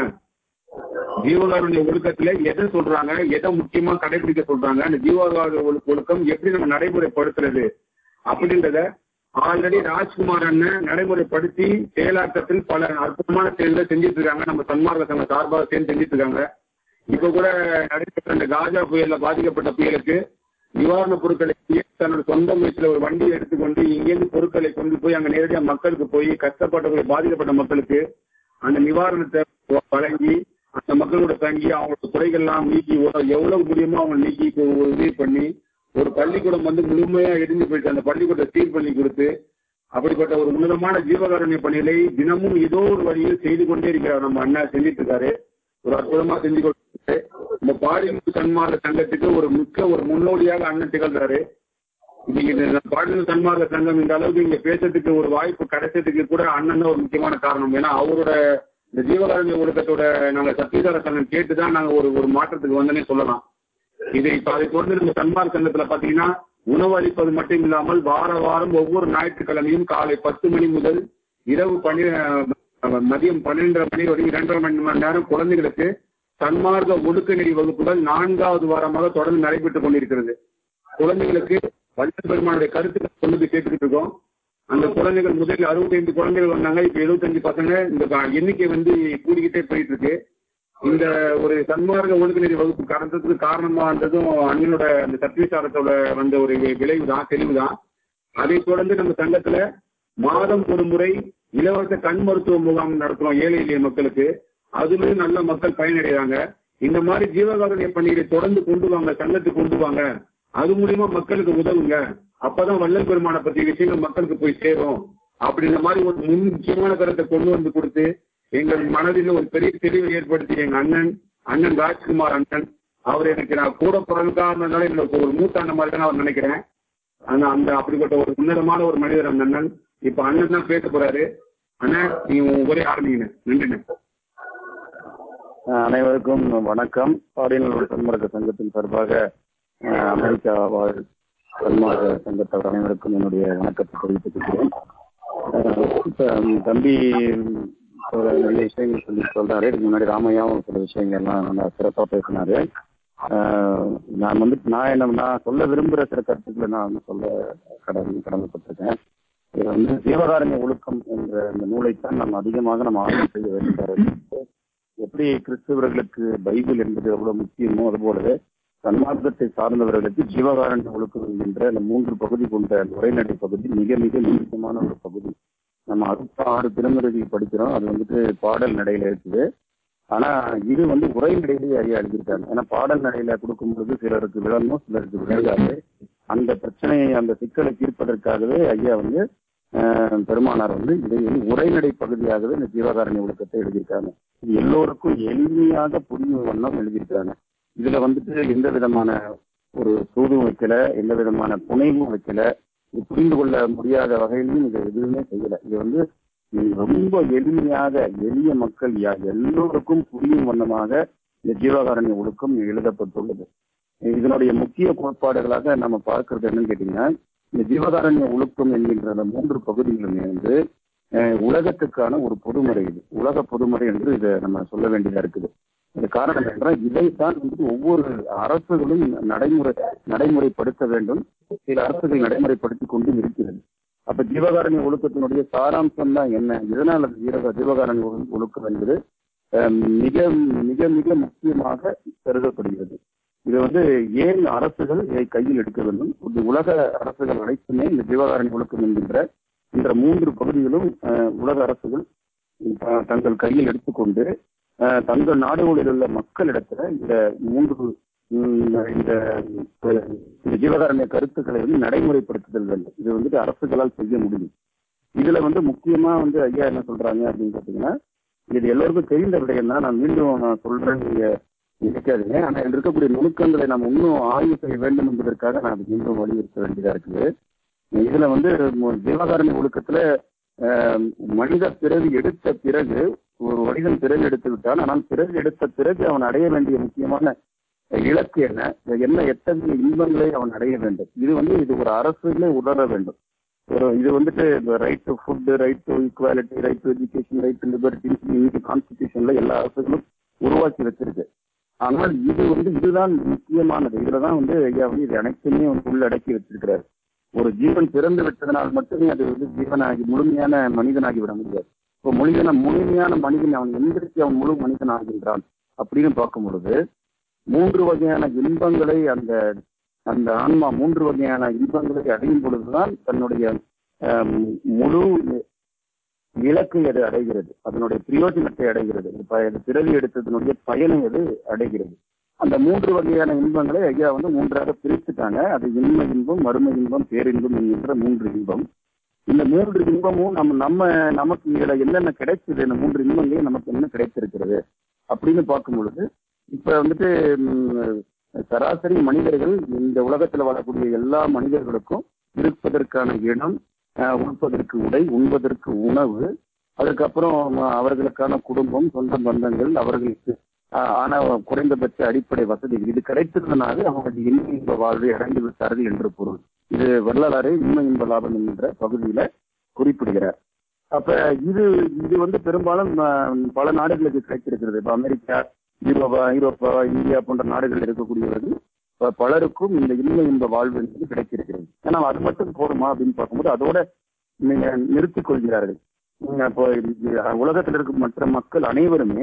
ஜீவகாருண்ய ஒழுக்கத்துல எதை சொல்றாங்க எதை முக்கியமா கடைபிடிக்க சொல்றாங்க அந்த ஜீவகாருண்ய ஒழு- ஒழுக்கம் எப்படி நம்ம நடைமுறைப்படுத்துறது அப்படின்றத ஆல்ரெடி ராஜ்குமார் அண்ணன் நடைமுறைப்படுத்தி செயலாக்கத்தில் பல அற்புதமான செயல்களை செஞ்சுட்டு இருக்காங்க நம்ம சன்மார்க்க சங்க சார்பாக சேர்ந்து செஞ்சுட்டு இருக்காங்க இப்ப கூட நடைபெற்ற அந்த காஜா புயல்ல பாதிக்கப்பட்ட புயலுக்கு நிவாரண பொருட்களை தன்னோட சொந்த முயற்சியில ஒரு வண்டியை எடுத்துக்கொண்டு இங்கேருந்து பொருட்களை கொண்டு போய் அங்க நேரடியா மக்களுக்கு போய் கஷ்டப்பட்ட பாதிக்கப்பட்ட மக்களுக்கு அந்த நிவாரணத்தை வழங்கி அந்த மக்களோட தங்கி அவங்களோட குறைகள்லாம் நீக்கி எவ்வ- எவ்வளவு முடியுமோ அவங்க நீக்கி கு- உதவி பண்ணி ஒரு பள்ளிக்கூடம் வந்து முழுமையா இடிஞ்சு போயிட்டு அந்த பள்ளிக்கூடத்தை சீர் பண்ணி கொடுத்து அப்படிப்பட்ட ஒரு உன்னதமான ஜீவகாருண்ய பணிகளை தினமும் ஏதோ ஒரு வழியில் செய்து கொண்டே இருக்கிறார் நம்ம அண்ணா செஞ்சிட்டு இருக்காரு ஒரு அற்புதமா செஞ்சு கொடுத்து இந்த பாடினு சன்மார்க்க சங்கத்துக்கு ஒரு மிக்க ஒரு முன்னோடியாக அண்ணன் திகழ்றாரு இன்னைக்கு இந்த பாடின சன்மார்க்க சங்கம் இந்த அளவுக்கு இங்க பேசுறதுக்கு ஒரு வாய்ப்பு கிடைச்சதுக்கு கூட அண்ணன் தான் ஒரு முக்கியமான காரணம் ஏன்னா அவரோட இந்த ஜீவகாருண்ய ஒழுக்கத்தோட நாங்க சத்தியதார சங்கம் கேட்டுதான் நாங்க ஒரு ஒரு மாற்றத்துக்கு வந்தனே சொல்லலாம் இது இப்ப அதை தொடர்ந்து நம்ம சன்மார்க்க சங்கத்துல பாத்தீங்கன்னா உணவு அளிப்பது மட்டும் இல்லாமல் வார வாரம் ஒவ்வொரு ஞாயிற்றுக்கிழமையும் காலை பத்து மணி முதல் இரவு பனி அஹ், மதியம் பன்னிரண்டரை மணி வரை இரண்டரை மணி மணி நேரம் குழந்தைகளுக்கு சன்மார்க்க ஒழுக்க நெறி வகுப்புகள் நான்காவது வாரமாக தொடர்ந்து நடைபெற்றுக் கொண்டிருக்கிறது குழந்தைகளுக்கு வள்ளல் பெருமானுடைய கருத்துக்களை கொண்டு போய் கேட்டுக்கிட்டு இருக்கோம் அந்த குழந்தைகள் முதலில் அறுபத்தைந்து குழந்தைகள் வந்தாங்க இப்ப எழுபத்தஞ்சு பசங்க இந்த க- எண்ணிக்கை வந்து கூடிக்கிட்டே போயிட்டு இருக்கு இந்த ஒரு சன்மார்க்க ஒழுங்குநெறி வகுப்பு கடந்ததுக்கு காரணமா இருந்ததும் அண்ணனோட அந்த தத்விசாரத்தோட வந்த ஒரு விளைவு தான் தெளிவு தான் அதை தொடர்ந்து நம்ம சங்கத்துல மாதம் ஒரு முறை இலவச கண் மருத்துவ முகாம் நடத்துறோம் ஏழை எளிய மக்களுக்கு அதுலயும் நல்ல மக்கள் பயனடைறாங்க இந்த மாதிரி ஜீவகாருண்ய பணிகளை தொடர்ந்து கொண்டு வாங்க சங்கத்துக்கு கொண்டு வாங்க அது மூலியமா மக்களுக்கு உதவுங்க அப்பதான் வள்ளல் பெருமானை பத்தி விஷயங்கள் மக்களுக்கு போய் சேரும் அப்படின்ற மாதிரி ஒரு முன் முக்கியமான கருத்தை கொண்டு வந்து கொடுத்து எங்கள் மனதில் ஒரு பெரிய தெளிவை ஏற்படுத்தி எங்க அண்ணன் அண்ணன் ராஜ்குமார் அண்ணன் அவர் எனக்கு நான் கூட பிறக்காம இருந்தாலும் எனக்கு ஒரு மூத்தாண்ட மாதிரி தான் அவர் நினைக்கிறேன் ஆனா அந்த அப்படிப்பட்ட ஒரு உன்னதமான ஒரு மனிதர் அந்த அண்ணன் இப்ப அண்ணன் தான் பேச போறாரு அண்ணன் நீங்க உங்க ஒரே ஆரம்பிங்க நன்றிண்ணே அனைவருக்கும் வணக்கம் பாடியல் சன்மார்க்க சங்கத்தின் சார்பாக அஹ், அமெரிக்கா வாழ் சன்மார்க்க சங்கத்தவர் அனைவருக்கும் என்னுடைய வணக்கத்தை தெரிவித்துக் கொள்கிறேன் அஹ், இப்ப ம், தம்பி ம், ஒரு நல்ல விஷயங்கள் சொல்லி சொல்றாரு இதுக்கு முன்னாடி ராமையாவும் சில விஷயங்கள்லாம் நல்லா சிறப்பா பேசினாரு அஹ், நான் வந்து நான் என்ன நான் சொல்ல விரும்புற சில கருத்துக்களை நான் வந்து சொல்ல கடமை கடமைப்பட்டிருக்கேன் இது வந்து ஜீவகாரண்ய ஒழுக்கம் என்ற இந்த நூலைத்தான் நம்ம அதிகமாக நம்ம ஆய்வு செய்ய வேண்டும் எப்படி கிறிஸ்தவர்களுக்கு பைபிள் என்பது எவ்வளவு முக்கியமோ அதுபோலவே சன்மார்க்கத்தை சார்ந்தவர்களுக்கு ஜீவகாரண்ய ஒழுக்கம் என்கின்ற அந்த மூன்று பகுதி கொண்ட அந்த உரைநடை பகுதி மிக மிக முக்கியமான ஒரு பகுதி நம்ம அடுத்த ஆறு திருமுறைகள் படிக்கிறோம் அது வந்துட்டு பாடல் நடையில இருக்குது ஆனா இது வந்து உரைநடையிலேயே ஐயா எழுதியிருக்காங்க ஏன்னா பாடல் நடையில கொடுக்கும் பொழுது சிலருக்கு விளங்கும் சிலருக்கு விளங்காது அந்த பிரச்சனையை அந்த சிக்கலை தீர்ப்பதற்காகவே ஐயா வந்து ஆஹ், பெருமானார் வந்து இதை வந்து உரைநடை பகுதியாகவே இந்த ஜீவகாரண்ய ஒழுக்கத்தை எழுதியிருக்காங்க இது எல்லோருக்கும் எளிமையாக புரியும் வண்ணம் எழுதியிருக்காங்க இதுல வந்துட்டு எந்த விதமான ஒரு சூதும் வைக்கல எந்த விதமான புனைவும் வைக்கல இது புரிந்து கொள்ள முடியாத வகையிலும் இது எதுவுமே செய்யல இது வந்து இது ரொம்ப எளிமையாக எளிய மக்கள் யா- எல்லோருக்கும் புரியும் வண்ணமாக இந்த ஜீவகாரண்ய ஒழுக்கம் எழுதப்பட்டுள்ளது இதனுடைய முக்கிய கோட்பாடுகளாக நம்ம பார்க்கிறது என்னன்னு கேட்டீங்கன்னா இந்த ஜீவகாரண்ய ஒழுக்கம் என்கின்ற அந்த மூன்று பகுதிகளுமே வந்து அஹ், உலகத்துக்கான ஒரு பொதுமுறை இது உலக பொதுமுறை என்று இதை நம்ம சொல்ல வேண்டியதா இருக்குது இது காரணம் என்றால் இதைத்தான் வந்து ஒவ்வொரு அரசுகளும் நடைமுறை நடைமுறைப்படுத்த வேண்டும் சில அரசுகள் நடைமுறைப்படுத்தி கொண்டு இருக்கிறது அப்ப ஜீவகாரண்ய ஒழுக்கத்தினுடைய சாராம்சம் தான் என்ன இதனால் அந்த ஜீவக ஜீவகாரண்ய ஒழு- ஒழுக்கம் என்பது அஹ், மிக மிக மிக முக்கியமாக கருதப்படுகிறது இது வந்து ஏன் அரசுகள் இதை கையில் எடுக்க வேண்டும் இந்த உலக அரசுகள் அனைத்துமே இந்த ஜீவகாரணி ஒழுக்கம் என்கின்ற இந்த மூன்று பகுதிகளும் அஹ், உலக அரசுகள் அஹ், தங்கள் கையில் எடுத்துக்கொண்டு அஹ், தங்கள் நாடுகளில் உள்ள மக்களிடத்துல இந்த மூன்று உம், இந்த இந்த ஜீவகாரண்ய கருத்துக்களை வந்து நடைமுறைப்படுத்துதல் வேண்டும் இது வந்துட்டு அரசுகளால் செய்ய முடியும் இதுல வந்து முக்கியமா வந்து ஐயா என்ன சொல்றாங்க அப்படின்னு பாத்தீங்கன்னா இது எல்லோருக்கும் தெரிந்த விடயம் தான் நான் மீண்டும் நான் சொல்றேன் நீங்க நினைக்காதீங்க ஆனா இதுல இருக்கக்கூடிய நுணுக்கங்களை நாம் இன்னும் ஆய்வு செய்ய வேண்டும் என்பதற்காக நான் அது மீண்டும் வலியுறுத்த வேண்டியதா இருக்குது இதுல வந்து மு- ஜீவகாரணி ஒழுக்கத்துல ஆஹ், மனித பிறவி எடுத்த பிறகு ஒரு மனிதன் பிறவி எடுத்து விட்டான் ஆனால் பிறவி எடுத்த பிறகு அவன் அடைய வேண்டிய முக்கியமான இலக்கு என்ன என்ன எத்தகைய இன்பங்களை அவன் அடைய வேண்டும் இது வந்து இது ஒரு அரசுகளே உணர வேண்டும் ஒரு இது வந்துட்டு right to food right to equality right to education right to liberty இன்னைக்கு கான்ஸ்டிடியூஷன்ல எல்லா அரசுகளும் உருவாக்கி வச்சிருக்கு ஆனால் இது வந்து இதுதான் முக்கியமானது இதுலதான் வந்து ஐயா வந்து இது அனைத்துமே வந்து உள்ளடக்கி வச்சிருக்கிறார் ஒரு ஜீவன் பிறந்து விட்டதனால் மட்டுமே அது வந்து ஜீவனாகி முழுமையான மனிதனாகி விட முடியாது இப்போ முழுமையான முழுமையான மனிதன் அவன் எந்திரிச்சு அவன் முழு மனிதன் ஆகின்றான் அப்படின்னு பார்க்கும் பொழுது மூன்று வகையான இன்பங்களை அந்த அந்த ஆன்மா மூன்று வகையான இன்பங்களை அடையும் பொழுதுதான் தன்னுடைய ஆம், முழு இலக்கை அது அடைகிறது அதனுடைய பிரயோஜனத்தை அடைகிறது இப்ப இது பிறவி எடுத்ததனுடைய பயனை அது அடைகிறது அந்த மூன்று வகையான இன்பங்களை ஐயா வந்து மூன்றாக பிரிச்சுட்டாங்க அது இன்மை இன்பம் மறுமை இன்பம் பேரின்பம் என்கின்ற மூன்று இன்பம் இந்த மூன்று இன்பமும் நம்ம நம்ம நமக்கு இதுல என்னென்ன கிடைச்சது இந்த மூன்று இன்பங்களையும் நமக்கு என்ன கிடைத்திருக்கிறது அப்படின்னு பார்க்கும் பொழுது இப்ப வந்துட்டு ம், சராசரி மனிதர்கள் இந்த உலகத்துல வாழக்கூடிய எல்லா மனிதர்களுக்கும் இருப்பதற்கான இடம் அஹ், உடுப்பதற்கு உடை உண்பதற்கு உணவு அதுக்கப்புறம் அவர்களுக்கான குடும்பம் சொந்த பந்தங்கள் அவர்களுக்கு ஆஹ், ஆன குறைந்தபட்ச அடிப்படை வசதிகள் இது கிடைத்ததுனால அவங்களுக்கு இன்ப இன்ப வாழ்வை அடைந்து விட்டார்கள் என்று பொருள் இது வள்ளலாறு இன்மை இன்ப லாபம் என்கின்ற பகுதியில குறிப்பிடுகிறார் அப்ப இது இது வந்து பெரும்பாலும் ஆஹ், பல நாடுகளுக்கு கிடைத்திருக்கிறது இப்ப அமெரிக்கா யூரோப்பா ஐரோப்பா இந்தியா போன்ற நாடுகளில் இருக்கக்கூடியவர்கள் ப- பலருக்கும் இந்த இன்மை இன்ப வாழ்வு என்பது கிடைத்திருக்கிறது ஏன்னா அது மட்டும் போதுமா அப்படின்னு பார்க்கும்போது அதோட நீங்க நிறுத்திக் கொள்கிறார்கள் நீங்க இப்போ இது உலகத்தில் இருக்கும் மற்ற மக்கள் அனைவருமே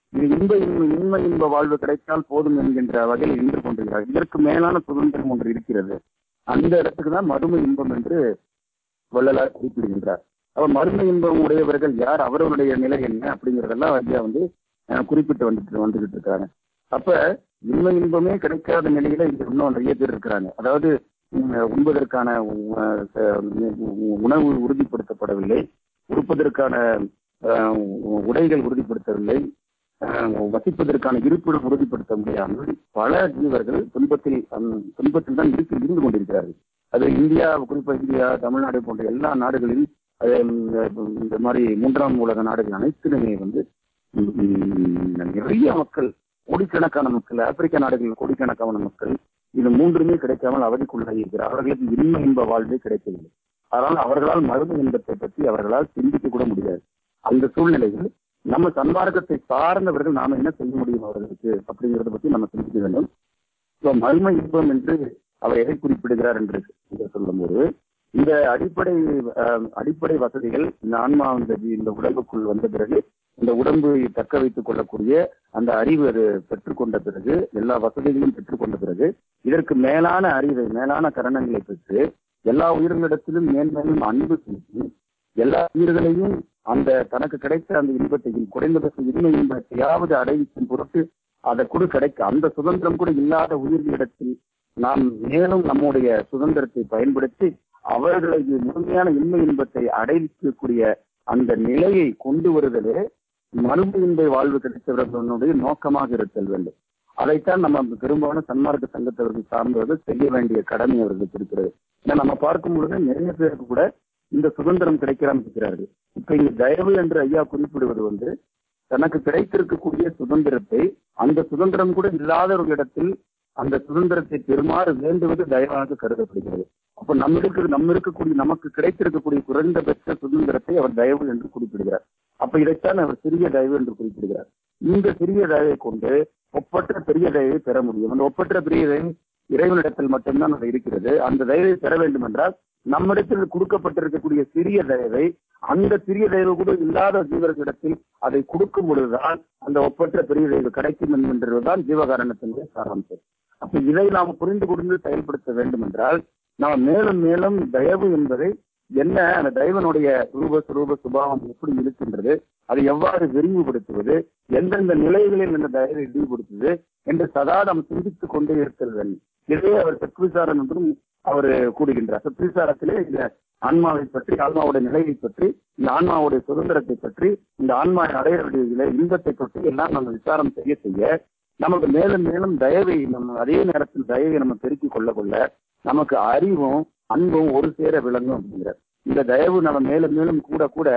இது இன்ப இன்ப இன்ம இன்ப வாழ்வு கிடைத்தால் போதும் என்கின்ற வகையில் நின்று கொண்டிருக்கிறார் இதற்கு மேலான சுதந்திரம் ஒன்று இருக்கிறது அந்த இடத்துக்கு தான் மறுமை இன்பம் என்று வள்ளலார் குறிப்பிடுகின்றார் அப்ப மறுமை இன்பம் உடையவர்கள் யார் அவர்களுடைய நிலை என்ன அப்படிங்கறதெல்லாம் ஐயா வந்து அஹ், குறிப்பிட்டு வந்துட்டு வந்துகிட்டு இருக்காங்க அப்ப இன்மை இன்பமே கிடைக்காத நிலையில இங்க இன்னும் நிறைய பேர் இருக்கிறாங்க அதாவது உம், உண்பதற்கான உ- அஹ், உணவு உறுதிப்படுத்தப்படவில்லை உடுப்பதற்கான அஹ், உடைகள் உறுதிப்படுத்தவில்லை அஹ், வசிப்பதற்கான இருப்பிடம் உறுதிப்படுத்த முடியாமல் பல ஜீவர்கள் துன்பத்தில் அம், துன்பத்தில் தான் இருக்கு இருந்து கொண்டிருக்கிறார்கள் அது இந்தியா குறிப்பா இந்தியா தமிழ்நாடு போன்ற எல்லா நாடுகளிலும் அஹ், இந்த- இந்த மாதிரி மூன்றாம் உலக நாடுகள் அனைத்திலுமே வந்து உம், உம், நிறைய மக்கள் கோடிக்கணக்கான மக்கள் ஆப்பிரிக்க நாடுகளில் கோடிக்கணக்கான மக்கள் இது மூன்றுமே கிடைக்காமல் அவதிக்குள்ளாகி இருக்கிறார் அவர்களுக்கு இன்மை இன்ப வாழ்வே கிடைக்கவில்லை அதனால் அவர்களால் மருந்து இன்பத்தை பற்றி அவர்களால் சிந்திக்க கூட முடியாது அந்த சூழ்நிலையில் நம்ம சன்மார்க்கத்தை சார்ந்தவர்கள் நாம என்ன செய்ய முடியும் அவர்களுக்கு அப்படிங்கறத பத்தி நம்ம சிந்திக்க வேண்டும் இப்போ மர்ம இன்பம் என்று அவர் எதை குறிப்பிடுகிறார் என்று என்று சொல்லும்போது இந்த அடிப்படை அஹ், அடிப்படை வசதிகள் இந்த ஆன்மா இந்த ஜீ- இந்த உடம்புக்குள் வந்த பிறகு இந்த உடம்பை தக்க வைத்துக் கொள்ளக்கூடிய அந்த அறிவு அது பெற்றுக்கொண்ட பிறகு எல்லா வசதிகளையும் பெற்றுக்கொண்ட பிறகு இதற்கு மேலான அறிவை மேலான கரணங்களை பெற்று எல்லா உயிர்களிடத்திலும் மேன்மேலும் அன்பு செலுத்தி எல்லா உயிர்களையும் அந்த தனக்கு கிடைத்த அந்த இன்பத்தையும் குறைந்தபட்ச இன்மை இன்பத்தையாவது அடைவிக்கும் பொருட்டு அதை கூட கிடைக்க அந்த சுதந்திரம் கூட இல்லாத உயிர்களிடத்தில் நாம் மேலும் நம்முடைய சுதந்திரத்தை பயன்படுத்தி அவர்களை முழுமையான இன்மை இன்பத்தை அடைவிக்கக்கூடிய அந்த நிலையை கொண்டு வருதலே மறுபு இன்பை வாழ்வு கிடைத்தவர்களுடைய நோக்கமாக இருத்தல் வேண்டும் அதைத்தான் நம்ம பெரும்பாலான சன்மார்க்க சங்கத்தவர்கள் சார்ந்தவர்கள் செய்ய வேண்டிய கடமை அவர்களுக்கு இருக்கிறது ஏன்னா நம்ம பார்க்கும் பொழுது நிறைய பேருக்கு கூட இந்த சுதந்திரம் கிடைக்காம இருக்கிறார்கள் இப்ப இங்க தயவு என்று ஐயா குறிப்பிடுவது வந்து தனக்கு கிடைத்திருக்கக்கூடிய சுதந்திரத்தை அந்த சுதந்திரம் கூட இல்லாதவர்களிடத்தில் அந்த சுதந்திரத்தை பெறுமாறு வேண்டுவது தயவாக கருதப்படுகிறது அப்ப நம்ம இருக்கிற நம்ம இருக்கக்கூடிய நமக்கு கிடைத்திருக்கக்கூடிய குறைந்தபட்ச சுதந்திரத்தை அவர் தயவு என்று குறிப்பிடுகிறார் அப்ப இதைத்தான் அவர் சிறிய தயவு என்று குறிப்பிடுகிறார் இந்த சிறிய தயவை கொண்டு ஒப்பற்ற பெரிய தயவை பெற முடியும் அந்த ஒப்பற்ற பெரிய தயவு இறைவனிடத்தில் மட்டும்தான் அது இருக்கிறது அந்த தயவை பெற வேண்டும் என்றால் நம்மிடத்தில் கொடுக்கப்பட்டிருக்கக்கூடிய சிறிய தயவை அந்த சிறிய தயவு கூட இல்லாத ஜீவர்களிடத்தில் அதை கொடுக்கும் பொழுதுதான் அந்த ஒப்பற்ற பெரிய தயவு கிடைக்கும் என்கின்றதுதான் ஜீவகாரணத்தினுடைய சாராம்சம் அப்ப இதை நாம் புரிந்து கொண்டு செயல்படுத்த வேண்டும் என்றால் நாம் மேலும் மேலும் தயவு என்பதை என்ன அந்த தெய்வனுடைய ரூப சுரூப சுபாவம் எப்படி இருக்கின்றது அதை எவ்வாறு விரிவுபடுத்துவது எந்தெந்த நிலைகளில் இந்த தயவை விரிவுபடுத்துவது என்று சதா நாம் சிந்தித்துக் கொண்டே இருத்தல் வேண்டும் இதே அவர் சத்விசாரம் என்றும் அவர் கூறுகின்றார் சத்விசாரத்திலே இந்த ஆன்மாவை பற்றி ஆன்மாவுடைய நிலையை பற்றி இந்த ஆன்மாவுடைய சுதந்திரத்தை பற்றி இந்த ஆன்மா அடைய வேண்டிய இன்பத்தை பற்றி எல்லாம் நம்ம விசாரம் செய்ய செய்ய நமக்கு மேலும் மேலும் தயவை நம்ம அதே நேரத்தில் தயவை நம்ம பெருக்கிக் கொள்ள கொள்ள நமக்கு அறிவும் அன்பும் ஒரு சேர விளங்கும் அப்படிங்கிறார் இந்த தயவு நம்ம மேலும் மேலும் கூட கூட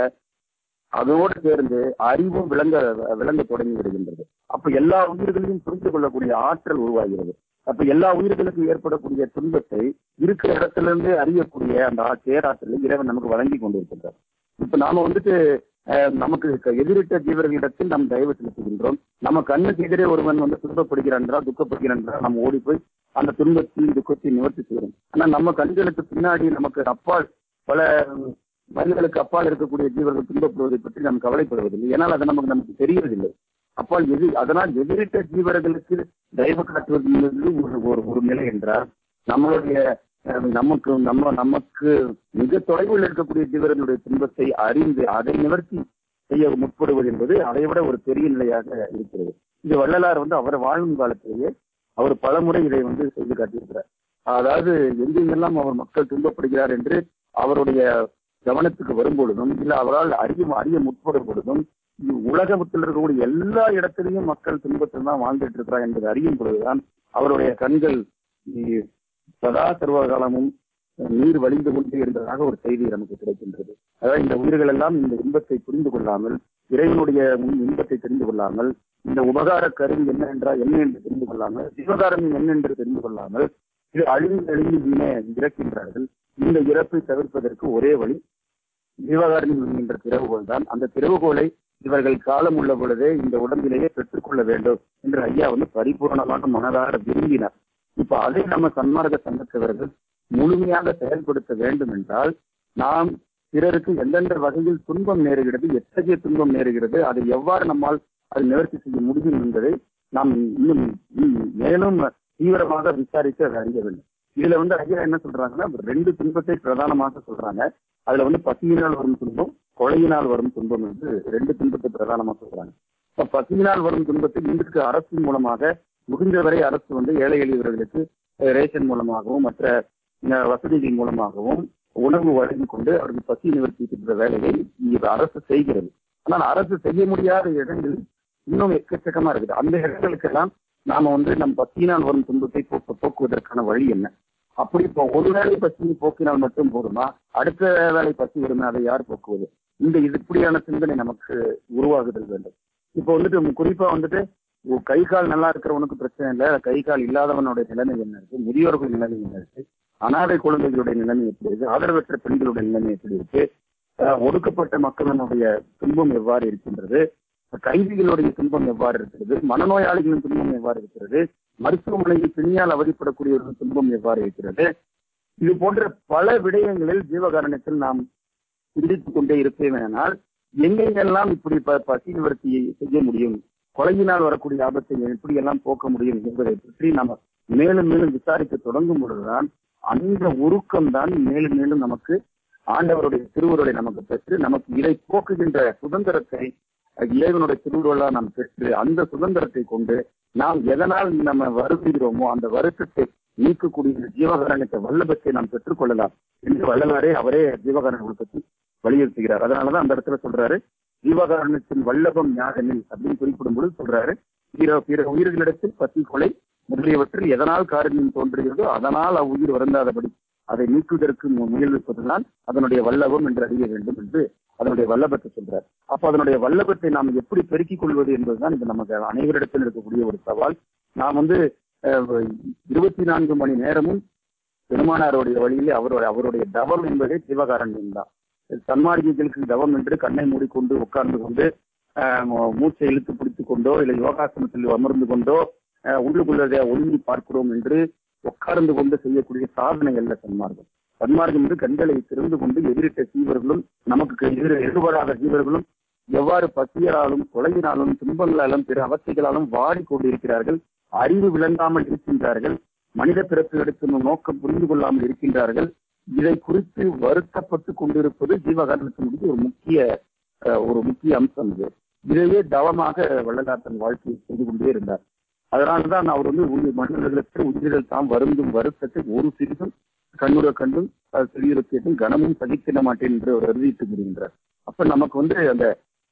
அதோடு சேர்ந்து அறிவும் விளங்க விளங்க தொடங்கி விடுகின்றது அப்ப எல்லா உயிர்களையும் புரிந்து கொள்ளக்கூடிய ஆற்றல் உருவாகிறது அப்ப எல்லா உயிர்களுக்கும் ஏற்படக்கூடிய துன்பத்தை இருக்கிற இடத்துல இருந்து அறியக்கூடிய அந்த ஆ- பேராற்றலை இறைவன் நமக்கு வழங்கி கொண்டிருக்கின்றார் இப்ப நாம வந்துட்டு அஹ், நமக்கு க- எதிரிட்ட ஜீவர்களிடத்தில் நாம் தயவு செலுத்துகின்றோம் நம்ம கண்ணுக்கு எதிரே ஒருவன் வந்து துன்பப்படுகிறான் என்றால் துக்கப்படுகிறான் என்றால் நம்ம ஓடி போய் அந்த துன்பத்தையும் துக்கத்தையும் நிவர்த்தி செய்கிறோம் ஆனா நம்ம கண்களுக்கு பின்னாடி நமக்கு அப்பால் பல மனிதர்களுக்கு அப்பால் இருக்கக்கூடிய ஜீவர்கள் துன்பப்படுவதை பற்றி நாம் கவலைப்படுவதில்லை ஏன்னால் அது நமக்கு நமக்கு தெரியவதில்லை அப்பால் எது அதனால் எதிரிட்ட ஜீவர்களுக்கு தயவு காட்டுவது என்பது ஒரு ஒரு ஒரு நிலை என்றால் நம்மளுடைய அஹ், நமக்கு நம்ம நமக்கு மிக தொலைவில் இருக்கக்கூடிய ஜீவர்களுடைய துன்பத்தை அறிந்து அதை நிவர்த்தி செய்ய முற்படுவது என்பது அதை விட ஒரு பெரிய நிலையாக இருக்கிறது இது வள்ளலார் வந்து அவர் வாழும் காலத்திலேயே அவர் பலமுறை இதை வந்து செய்து காட்டியிருக்கிறார் அதாவது எங்கெங்கெல்லாம் அவர் மக்கள் துன்பப்படுகிறார் என்று அவருடைய கவனத்துக்கு வரும் பொழுதும் இல்ல அவரால் அறிய அறிய முற்படும் பொழுதும் இது உலகத்தில் இருக்கக்கூடிய எல்லா இடத்திலையும் மக்கள் துன்பத்தில் தான் வாழ்ந்துட்டு இருக்கிறார் என்பதை அறியும் பொழுதுதான் அவருடைய கண்கள் இ- சதா சர்வ காலமும் நீர் வழிந்து கொண்டு இருந்ததாக ஒரு செய்தி நமக்கு கிடைக்கின்றது அதாவது இந்த உயிர்கள் எல்லாம் இந்த இன்பத்தை புரிந்து கொள்ளாமல் இறைவனுடைய முன் இன்பத்தை தெரிந்து கொள்ளாமல் இந்த உபகார கருவி என்ன என்றால் என்ன என்று தெரிந்து கொள்ளாமல் சிவகாரம் என்ன என்று தெரிந்து கொள்ளாமல் இது அழிந்து அழிந்து வீணே இறக்கின்றார்கள் இந்த இறப்பை தவிர்ப்பதற்கு ஒரே வழி ஜீவகாரணி என்கின்ற திறவுகோல் தான் அந்த திறவுகோலை இவர்கள் காலம் உள்ள பொழுதே இந்த உடம்பிலேயே பெற்றுக்கொள்ள வேண்டும் என்று ஐயா வந்து பரிபூர்ணமாக மனதார விரும்பினார் இப்ப அதை நம்ம சன்மார்க்க சங்கத்தவர்கள் முழுமையாக செயல்படுத்த வேண்டும் என்றால் நாம் பிறருக்கு எந்தெந்த வகையில் துன்பம் நேருகிறது எத்தகைய துன்பம் நேருகிறது அதை எவ்வாறு நம்மால் அது நிவர்த்தி செய்ய முடியும் என்பதை நாம் இன்னும் இன்னும் மேலும் தீவிரமாக விசாரித்து அதை அறிய வேண்டும் இதுல வந்து ஐயா என்ன சொல்றாங்கன்னா ரெண்டு துன்பத்தை பிரதானமாக சொல்றாங்க அதுல வந்து பசியினால் வரும் துன்பம் கொலையினால் வரும் துன்பம் என்று ரெண்டு துன்பத்தை பிரதானமாக சொல்றாங்க இப்ப பசியினால் வரும் துன்பத்தை இன்றைக்கு அரசின் மூலமாக முடிந்தவரை அரசு வந்து ஏழை எளியவர்களுக்கு அஹ், ரேஷன் மூலமாகவும் மற்ற அஹ், வசதிகள் மூலமாகவும் உணவு வழங்கி கொண்டு அவர்கள் பசி நிவர்த்திக்கின்ற வேலையை இந்த அரசு செய்கிறது ஆனால் அரசு செய்ய முடியாத இடங்கள் இன்னும் எக்கச்சக்கமா இருக்குது அந்த இடங்களுக்கெல்லாம் நாம வந்து நம் பசியினால் வரும் துன்பத்தை போக்கு போக்குவதற்கான வழி என்ன அப்படி இப்போ ஒரு வேளை பசியை போக்கினால் மட்டும் போதுமா அடுத்த வேளை பசி வருமே அதை யார் போக்குவது இந்த இது இப்படியான சிந்தனை நமக்கு உருவாகுதல் வேண்டும் இப்போ வந்துட்டு குறிப்பா வந்துட்டு ஒரு கை கால் நல்லா இருக்கிறவனுக்கு பிரச்சனை இல்லை கை கால் இல்லாதவனுடைய நிலைமை என்ன இருக்கு முதியோர்கள் நிலைமை என்ன இருக்கு அனாதை குழந்தைகளுடைய நிலைமை எப்படி இருக்கு ஆதரவற்ற பெண்களுடைய நிலைமை எப்படி இருக்கு அஹ் ஒடுக்கப்பட்ட மக்களினுடைய துன்பம் எவ்வாறு இருக்கின்றது கைதிகளுடைய துன்பம் எவ்வாறு இருக்கிறது மனநோயாளிகளின் துன்பம் எவ்வாறு இருக்கிறது மருத்துவமனையில் பிணியால் அவதிப்படக்கூடியவர்களின் துன்பம் எவ்வாறு இருக்கிறது இது போன்ற பல விடயங்களில் ஜீவகாரணத்தில் நாம் சிந்தித்துக் கொண்டே இருப்பேனால் எங்கெங்கெல்லாம் இப்படி ப- பசி நிவர்த்தியை செய்ய முடியும் கொலையினால் வரக்கூடிய ஆபத்தை எப்படியெல்லாம் போக்க முடியும் என்பதை பற்றி நாம் மேலும் மேலும் விசாரிக்க தொடங்கும் பொழுதுதான் அந்த உருக்கம் தான் மேலும் மேலும் நமக்கு ஆண்டவருடைய திருவுருளை நமக்கு பெற்று நமக்கு இதை போக்குகின்ற சுதந்திரத்தை இறைவனுடைய திருவுருளா நாம் பெற்று அந்த சுதந்திரத்தை கொண்டு நாம் எதனால் நம்ம வருகிறோமோ அந்த வருத்தத்தை நீக்கக்கூடிய இந்த ஜீவகாரணத்தை வல்லபத்தை நாம் பெற்றுக்கொள்ளலாம் என்று வல்லவரே அவரே ஜீவகாரணங்களை பற்றி வலியுறுத்துகிறார் அதனாலதான் அந்த இடத்துல சொல்றாரு ஜீவகாரணத்தின் வல்லபம் ஞானனில் அப்படின்னு குறிப்பிடும் பொழுது சொல்றாரு பிற பிற உயிர்களிடத்தில் பசி கொலை முதலியவற்றில் எதனால் காரணம் தோன்றுகிறதோ அதனால் அவ்வுயிர் வருந்தாதபடி அதை நீக்குவதற்கு மு- முயல்விப்பதனால் அதனுடைய வல்லபம் என்று அறிய வேண்டும் என்று அதனுடைய வல்லபத்தை சொல்றார் அப்ப அதனுடைய வல்லபத்தை நாம் எப்படி பெருக்கிக் கொள்வது என்பதுதான் இது நமக்கு அனைவரிடத்தில் இருக்கக்கூடிய ஒரு சவால் நாம் வந்து அஹ், இருபத்தி நான்கு மணி நேரமும் பெருமானாருடைய வழியிலே அவருடைய அவருடைய தவம் என்பதே சிவகாரண்யம் தான் சன்மார்க்கிகளுக்கு தவம் என்று கண்ணை மூடிக்கொண்டு உட்கார்ந்து கொண்டு ஆஹ், மூ- மூச்சை இழுத்து பிடித்துக் கொண்டோ இல்லை யோகாசனத்தில் அமர்ந்து கொண்டோ ஆஹ், உள்ளுக்குள்ளதை ஒழுங்கி பார்க்கிறோம் என்று உட்கார்ந்து கொண்டு செய்யக்கூடிய சாதனை அல்ல சன்மார்க்கம் சன்மார்க்கம் என்று கண்களை திறந்து கொண்டு எதிரிட்ட சீவர்களும் நமக்கு எதிர எதிர்வராத சீவர்களும் எவ்வாறு பசியலாலும் கொலையினாலும் துன்பங்களாலும் பிற அவஸ்தைகளாலும் வாடிக்கொண்டிருக்கிறார்கள் அறிவு விளங்காமல் இருக்கின்றார்கள் மனித பிறப்பு எடுக்கும் நோக்கம் புரிந்து கொள்ளாமல் இருக்கின்றார்கள் இதை குறித்து வருத்தப்பட்டு கொண்டிருப்பது ஜீவகாரணத்தினுடைய ஒரு முக்கிய அஹ், ஒரு முக்கிய அம்சம் இது இதையே தவமாக வள்ளலார் தன் வாழ்க்கையை செய்து கொண்டே இருந்தார் அதனால்தான் அவர் வந்து உயிர் மனிதர்களுக்கு உயிரிழல் தாம் வருந்தும் வருத்தத்தை ஒரு சிறிதும் கண்ணுற கண்டும் அது சிறியுற கேட்டும் கனமும் சகித்திட மாட்டேன் என்று அவர் அறிவித்து முடிகின்றார் அப்ப நமக்கு வந்து அந்த